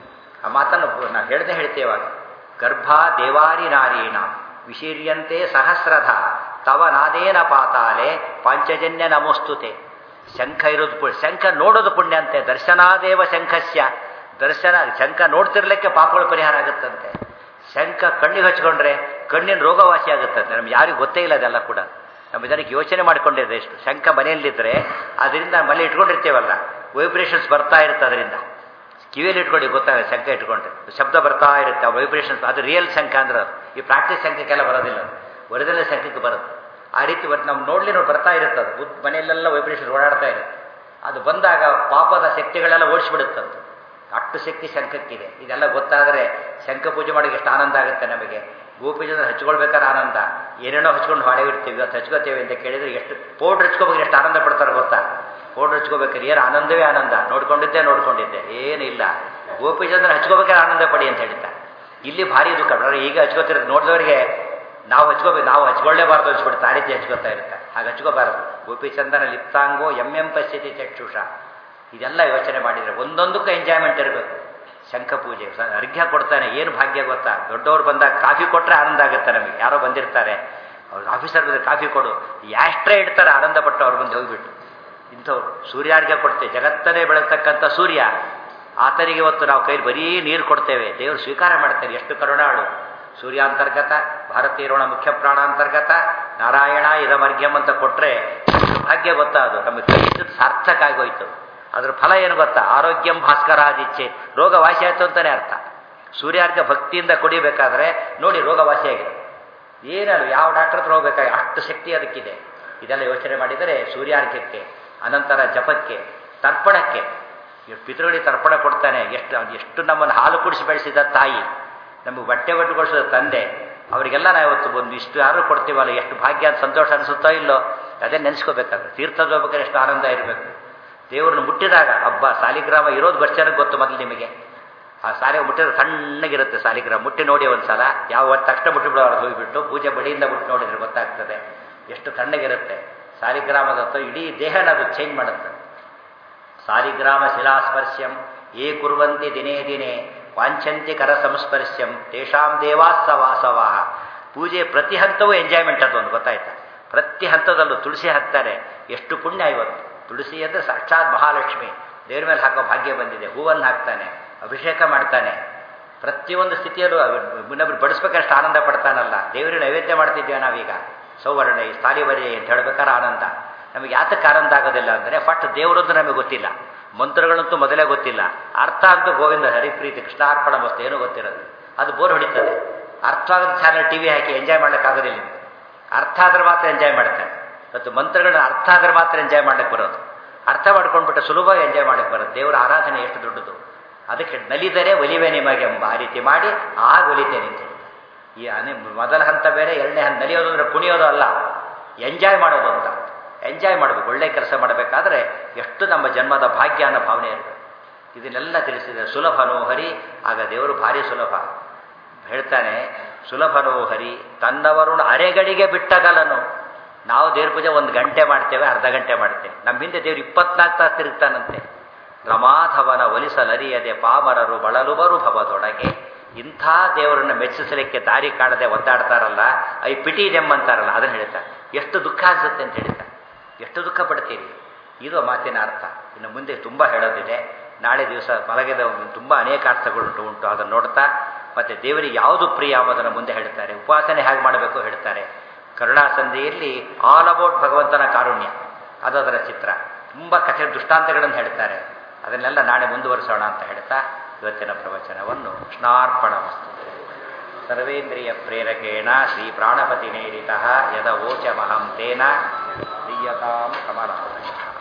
ಆ ಮಾತನ್ನು ನಾವು ಹೇಳ್ದೆ ಹೇಳ್ತೇವೆ ಇವಾಗ ಗರ್ಭ ದೇವಾರಿ ನಾರೀಣ ವಿಶೀರ್ಯಂತೆ ಸಹಸ್ರಧ ತವ ನಾದೇನ ಪಾತಾಲೆ ಪಾಂಚಜನ್ಯ ನಮೋಸ್ತುತೆ ಶಂಖ ಇರೋದು ಪುಣ್ಯ ಶಂಖ ನೋಡೋದು ಪುಣ್ಯ ಅಂತೆ ದರ್ಶನಾದೇವ ಶಂಖಸ್ಯ ದರ್ಶನ ಶಂಖ ನೋಡ್ತಿರ್ಲಿಕ್ಕೆ ಪಾಪಗಳು ಪರಿಹಾರ ಆಗುತ್ತಂತೆ ಶಂಖ ಕಣ್ಣಿಗೆ ಹಚ್ಕೊಂಡ್ರೆ ಕಣ್ಣಿನ ರೋಗವಾಸಿ ಆಗುತ್ತಂತೆ ನಮ್ಗೆ ಯಾರಿಗೂ ಗೊತ್ತೇ ಇಲ್ಲ ಅದೆಲ್ಲ ಕೂಡ ನಮ್ಮ ಜನಕ್ಕೆ ಯೋಚನೆ ಮಾಡಿಕೊಂಡಿದೆ ಎಷ್ಟು ಶಂಖ ಮನೆಯಲ್ಲಿದ್ದರೆ ಅದರಿಂದ ಮನೆ ಇಟ್ಕೊಂಡಿರ್ತೇವಲ್ಲ ವೈಬ್ರೇಷನ್ಸ್ ಬರ್ತಾ ಇರುತ್ತೆ ಅದರಿಂದ ಕಿವಿಯಲ್ಲಿ ಇಟ್ಕೊಂಡು ಗೊತ್ತಾಗ ಶಂಖ ಇಟ್ಕೊಂಡ್ರೆ ಶಬ್ದ ಬರ್ತಾ ಇರುತ್ತೆ ಆ ವೈಬ್ರೇಷನ್ಸ್ ಅದು ರಿಯಲ್ ಶಂಖ ಅಂದ್ರೆ ಅದು ಈ ಪ್ರಾಕ್ಟೀಸ್ ಶಂಖಕ್ಕೆಲ್ಲ ಬರೋದಿಲ್ಲ ಒರಿಜಿನಲ್ ಶಂಖಕ್ಕೆ ಬರುತ್ತೆ ಆ ರೀತಿ ನಮ್ಮ ನೋಡ್ಲಿ ನೋಡಿ ಬರ್ತಾ ಇರುತ್ತೆ ಅದು ಮನೆಯಲ್ಲೆಲ್ಲ ವೈಬ್ರೇಷನ್ ಓಡಾಡ್ತಾ ಇರುತ್ತೆ ಅದು ಬಂದಾಗ ಪಾಪದ ಶಕ್ತಿಗಳೆಲ್ಲ ಓಡಿಸ್ಬಿಡುತ್ತಂತ ಅಷ್ಟು ಶಕ್ತಿ ಶಂಖಕ್ಕಿದೆ ಇದೆಲ್ಲ ಗೊತ್ತಾದರೆ ಶಂಖ ಪೂಜೆ ಮಾಡೋಕೆ ಎಷ್ಟು ಆನಂದ ಆಗುತ್ತೆ ನಮಗೆ ಗೋಪಿಚಂದ್ರ ಹಚ್ಕೊಳ್ಬೇಕಾದ್ರೆ ಆನಂದ ಏನೇನೋ ಹಚ್ಕೊಂಡು ಹಾಳೆ ಇರ್ತೀವಿ ಇವತ್ತು ಹಚ್ಕೋತೇವೆ ಅಂತ ಕೇಳಿದ್ರೆ ಎಷ್ಟು ಪೌಡ್ರ್ ಹಚ್ಕೋಬೇಕು ಎಷ್ಟು ಆನಂದ ಪಡ್ತಾರೆ ಗೊತ್ತಾ ಪೌಡ್ರ್ ಹಚ್ಕೋಬೇಕಾದ್ರೆ ಏನು ಆನಂದವೇ ಆನಂದ ನೋಡ್ಕೊಂಡಿದ್ದೆ ನೋಡ್ಕೊಂಡಿದ್ದೆ ಏನಿಲ್ಲ ಗೋಪಿಚಂದ್ರ ಹಚ್ಕೋಬೇಕಾದ್ರೆ ಆನಂದ ಪಡಿ ಅಂತ ಹೇಳ್ತಾ ಇಲ್ಲಿ ಭಾರಿ ದುಃಖ ಬಿಡ್ರೆ ಈಗ ಹಚ್ಕೋತಿರೋದು ನೋಡಿದವರಿಗೆ ನಾವು ಹಚ್ಕೋಬೇಕು ನಾವು ಹಚ್ಕೊಳ್ಳೇಬಾರ್ದು ಹಚ್ಬಿಡ್ತಾ ಆ ರೀತಿ ಹಚ್ಕೋತಾ ಇರುತ್ತೆ ಹಾಗೆ ಹಚ್ಕೋಬಾರದು ಗೋಪಿಚಂದನ ಲಿಪ್ತಾಂಗೋ ಎಂ ಎಂ ಪಶ್ಯತಿ ಚಕ್ಷುಷ ಇದೆಲ್ಲ ಯೋಚನೆ ಮಾಡಿದರೆ ಒಂದೊಂದಕ್ಕೂ ಎಂಜಾಯ್ಮೆಂಟ್ ಇರಬೇಕು ಶಂಖ ಪೂಜೆ ಅರ್ಘ್ಯ ಕೊಡ್ತಾನೆ ಏನು ಭಾಗ್ಯ ಗೊತ್ತಾ ದೊಡ್ಡವ್ರು ಬಂದಾಗ ಕಾಫಿ ಕೊಟ್ಟರೆ ಆನಂದ ಆಗುತ್ತೆ ನಮಗೆ ಯಾರೋ ಬಂದಿರ್ತಾರೆ ಅವ್ರು ಆಫೀಸರ್ ಬಂದರೆ ಕಾಫಿ ಕೊಡು ಯಾಷ್ಟ್ರೇ ಇಡ್ತಾರೆ ಆನಂದ ಪಟ್ಟು ಅವ್ರ ಮುಂದೆ ಹೋಗಿಬಿಟ್ಟು ಇಂಥವ್ರು ಸೂರ್ಯಾರ್ಘ್ಯ ಕೊಡ್ತೇವೆ ಜಗತ್ತನ್ನೇ ಬೆಳಗ್ತಕ್ಕಂಥ ಸೂರ್ಯ ಆತನಿಗೆ ಇವತ್ತು ನಾವು ಕೈಲಿ ಬರೀ ನೀರು ಕೊಡ್ತೇವೆ ದೇವರು ಸ್ವೀಕಾರ ಮಾಡ್ತಾರೆ ಎಷ್ಟು ಕರುಣಾಳು ಸೂರ್ಯಾಂತರ್ಗತ ಭಾರತೀಯರೋಣ ಮುಖ್ಯ ಪ್ರಾಣಾಂತರ್ಗತ ನಾರಾಯಣ ಇದಮರ್ಘ್ಯಂ ಅಂತ ಕೊಟ್ಟರೆ ಭಾಗ್ಯ ಗೊತ್ತಾ ಅದು ನಮಗೆ ಕೈ ಸಾರ್ಥಕ ಆಗೋಯ್ತು ಅದ್ರ ಫಲ ಏನು ಗೊತ್ತಾ ಆರೋಗ್ಯಂ ಭಾಸ್ಕರಾದಿಚ್ಛೆ ರೋಗ ವಾಸಿ ಆಯಿತು ಅಂತಲೇ ಅರ್ಥ ಸೂರ್ಯಾರ್ಘ ಭಕ್ತಿಯಿಂದ ಕುಡಿಬೇಕಾದ್ರೆ ನೋಡಿ ರೋಗ ವಾಸಿಯಾಗಿದೆ ಏನಲ್ಲ ಯಾವ ಡಾಕ್ಟರ್ ಹತ್ರ ಹೋಗ್ಬೇಕಾಗಿ ಅಷ್ಟು ಶಕ್ತಿ ಅದಕ್ಕಿದೆ ಇದೆಲ್ಲ ಯೋಚನೆ ಮಾಡಿದರೆ ಸೂರ್ಯಾರ್ಘ್ಯಕ್ಕೆ ಅನಂತರ ಜಪಕ್ಕೆ ತರ್ಪಣಕ್ಕೆ ಪಿತೃಗಳಿಗೆ ತರ್ಪಣ ಕೊಡ್ತಾನೆ ಎಷ್ಟು ಎಷ್ಟು ನಮ್ಮನ್ನು ಹಾಲು ಕುಡಿಸಿ ಬೆಳೆಸಿದ ತಾಯಿ ನಮಗೆ ಬಟ್ಟೆ ಬಟ್ಟುಗೊಳಿಸಿದ ತಂದೆ ಅವರಿಗೆಲ್ಲ ನಾವು ಇವತ್ತು ಒಂದು ಇಷ್ಟು ಯಾರು ಕೊಡ್ತೀವಲ್ಲ ಎಷ್ಟು ಭಾಗ್ಯ ಅಂತ ಸಂತೋಷ ಅನಿಸುತ್ತೋ ಇಲ್ಲೋ ಅದೇ ನೆನೆಸ್ಕೋಬೇಕಾದ್ರೆ ತೀರ್ಥದ ಹೋಗ್ಬೇಕಾದ್ರೆ ಎಷ್ಟು ಆನಂದ ಇರಬೇಕು ದೇವ್ರನ್ನ ಮುಟ್ಟಿದಾಗ ಹಬ್ಬ ಸಾಲಿಗ್ರಾಮ ಇರೋದು ಬಸ್ ಜನಕ್ಕೆ ಗೊತ್ತು ಮೊದಲು ನಿಮಗೆ ಆ ಸಾಲಿಗೆ ಮುಟ್ಟಿದ್ರೆ ತಣ್ಣಗಿರುತ್ತೆ ಸಾಲಿಗ್ರಾಮ ಮುಟ್ಟಿ ನೋಡಿ ಒಂದು ಸಲ ಯಾವ ತಕ್ಷಣ ಮುಟ್ಟಿಬಿಡೋರು ಹೋಗಿಬಿಟ್ಟು ಪೂಜೆ ಬಳಿಯಿಂದ ಮುಟ್ಟಿ ನೋಡಿದ್ರೆ ಗೊತ್ತಾಗ್ತದೆ ಎಷ್ಟು ತಣ್ಣಗಿರುತ್ತೆ ಸಾಲಿಗ್ರಾಮದ ಇಡೀ ದೇಹನ ಅದು ಚೇಂಜ್ ಮಾಡುತ್ತೆ ಸಾಲಿಗ್ರಾಮ ಶಿಲಾಸ್ಪರ್ಶ್ಯಂ ಏ ಕುರುವಂತಿ ದಿನೇ ದಿನೇ ವಾಂಛಂತಿ ಕರ ಸಂಸ್ಪರ್ಶ್ಯಂ ತೇಷಾಂ ದೇವಾಸ್ಸ ವಾಸವಾಹ ಪೂಜೆ ಪ್ರತಿ ಹಂತವೂ ಎಂಜಾಯ್ಮೆಂಟ್ ಅದೊಂದು ಗೊತ್ತಾಯ್ತಾ ಪ್ರತಿ ಹಂತದಲ್ಲೂ ತುಳಸಿ ಹಾಕ್ತಾರೆ ಎಷ್ಟು ಪುಣ್ಯ ಇವತ್ತು ತುಳಸಿ ಅಂದರೆ ಸಾಕ್ಷಾತ್ ಮಹಾಲಕ್ಷ್ಮಿ ದೇವ್ರ ಮೇಲೆ ಹಾಕೋ ಭಾಗ್ಯ ಬಂದಿದೆ ಹೂವನ್ನು ಹಾಕ್ತಾನೆ ಅಭಿಷೇಕ ಮಾಡ್ತಾನೆ ಪ್ರತಿಯೊಂದು ಸ್ಥಿತಿಯಲ್ಲೂ ಇನ್ನೊಬ್ರು ಬಡಿಸ್ಬೇಕಷ್ಟು ಆನಂದ ಪಡ್ತಾನಲ್ಲ ದೇವರಿಗೆ ನೈವೇದ್ಯ ಮಾಡ್ತಿದ್ದೇವೆ ನಾವೀಗ ಸೌವರ್ಣ ಸ್ಥಾಲಿವರಿ ಅಂತ ಹೇಳ್ಬೇಕಾದ್ರೆ ಆನಂದ ನಮಗೆ ಯಾತಕ್ಕೆ ಆನಂದ ಆಗೋದಿಲ್ಲ ಅಂದರೆ ಫಸ್ಟ್ ದೇವರದ್ದು ನಮಗೆ ಗೊತ್ತಿಲ್ಲ ಮಂತ್ರಗಳಂತೂ ಮೊದಲೇ ಗೊತ್ತಿಲ್ಲ ಅರ್ಥ ಅಂತೂ ಗೋವಿಂದ ಹರಿಪ್ರೀತಿ ಕೃಷ್ಣಾರ್ಪಣ ವಸ್ತು ಏನೂ ಗೊತ್ತಿರೋದು ಅದು ಬೋರ್ ಹೊಡಿತದೆ ಅರ್ಥ ಆಗದ ಚಾನಲ್ ಟಿ ವಿ ಹಾಕಿ ಎಂಜಾಯ್ ಮಾಡೋಕ್ಕಾಗೋದಿಲ್ಲ ನಿಮಗೆ ಅರ್ಥ ಆದ್ರೆ ಮಾತ್ರ ಎಂಜಾಯ್ ಮಾಡ್ತಾನೆ ಮತ್ತು ಮಂತ್ರಗಳನ್ನ ಅರ್ಥ ಆದ್ರೆ ಮಾತ್ರ ಎಂಜಾಯ್ ಮಾಡಕ್ಕೆ ಬರೋದು ಅರ್ಥ ಮಾಡ್ಕೊಂಡ್ಬಿಟ್ಟು ಸುಲಭವಾಗಿ ಎಂಜಾಯ್ ಮಾಡಕ್ಕೆ ಬರೋದು ದೇವರ ಆರಾಧನೆ ಎಷ್ಟು ದೊಡ್ಡದು ಅದಕ್ಕೆ ನಲಿದರೆ ಒಲಿವೆ ನಿಮಗೆ ಎಂಬ ಆ ರೀತಿ ಮಾಡಿ ಆಗ ಒಲಿತೇನೆ ಅಂತ ಹೇಳ್ತಾರೆ ಈ ಅನೆ ಮೊದಲ ಹಂತ ಬೇರೆ ಎರಡನೇ ಹಂತ ನಲಿಯೋದು ಅಂದರೆ ಕುಣಿಯೋದು ಅಲ್ಲ ಎಂಜಾಯ್ ಮಾಡೋದು ಅಂತ ಎಂಜಾಯ್ ಮಾಡಬೇಕು ಒಳ್ಳೆ ಕೆಲಸ ಮಾಡಬೇಕಾದ್ರೆ ಎಷ್ಟು ನಮ್ಮ ಜನ್ಮದ ಭಾಗ್ಯ ಅನ್ನೋ ಭಾವನೆ ಇರಬೇಕು ಇದನ್ನೆಲ್ಲ ತಿಳಿಸಿದೆ ಸುಲಭನೋ ಹರಿ ಆಗ ದೇವರು ಭಾರಿ ಸುಲಭ ಹೇಳ್ತಾನೆ ಸುಲಭನೋ ಹರಿ ತನ್ನವರುಣ ಅರೆಗಡಿಗೆ ಬಿಟ್ಟಗಲನು ನಾವು ದೇವ್ರ ಪೂಜೆ ಒಂದು ಗಂಟೆ ಮಾಡ್ತೇವೆ ಅರ್ಧ ಗಂಟೆ ಮಾಡ್ತೇವೆ ನಮ್ಮ ಹಿಂದೆ ದೇವ್ರು ಇಪ್ಪತ್ನಾಲ್ಕು ತಾಸು ತಿರುಗ್ತಾನಂತೆ ರಮಾಧವನ ಒಲಿಸಲರಿಯದೆ ಪಾಮರರು ಬಳಲುವರು ಭವದೊಳಗೆ ಇಂಥ ದೇವರನ್ನು ಮೆಚ್ಚಿಸಲಿಕ್ಕೆ ದಾರಿ ಕಾಣದೆ ಒದ್ದಾಡ್ತಾರಲ್ಲ ಐ ಪಿಟಿ ದೆಮ್ ಅಂತಾರಲ್ಲ ಅದನ್ನು ಹೇಳ್ತಾರೆ ಎಷ್ಟು ದುಃಖ ಅನಿಸುತ್ತೆ ಅಂತ ಹೇಳ್ತಾರೆ ಎಷ್ಟು ದುಃಖ ಪಡ್ತೀರಿ ಇದು ಮಾತಿನ ಅರ್ಥ ಇನ್ನು ಮುಂದೆ ತುಂಬ ಹೇಳೋದಿದೆ ನಾಳೆ ದಿವಸ ಮಲಗಿದ ತುಂಬ ಅನೇಕ ಅರ್ಥಗಳುಂಟು ಉಂಟು ಅದನ್ನು ನೋಡ್ತಾ ಮತ್ತು ದೇವರಿಗೆ ಯಾವುದು ಪ್ರಿಯ ಅನ್ನೋದನ್ನು ಮುಂದೆ ಹೇಳ್ತಾರೆ ಉಪಾಸನೆ ಹೇಗೆ ಮಾಡಬೇಕು ಹೇಳ್ತಾರೆ ಕರುಣಾಸಂಧಿಯಲ್ಲಿ ಆಲ್ ಅಬೌಟ್ ಭಗವಂತನ ಕಾರುಣ್ಯ ಅದು ಅದರ ಚಿತ್ರ ತುಂಬ ಕಥೆ ದೃಷ್ಟಾಂತಗಳನ್ನು ಹೇಳ್ತಾರೆ ಅದನ್ನೆಲ್ಲ ನಾಳೆ ಮುಂದುವರಿಸೋಣ ಅಂತ ಹೇಳ್ತಾ ಇವತ್ತಿನ ಪ್ರವಚನವನ್ನು ಕೃಷ್ಣಾರ್ಪಣ ವಸ್ತು ಸರ್ವೇಂದ್ರಿಯ ಪ್ರೇರಕೇಣ ಶ್ರೀ ಪ್ರಾಣಪತಿ ನೇರಿತ ಯದ ಓಚಮಹಂ ತೇನ ದೀಯತಾಂ ಕಮಲ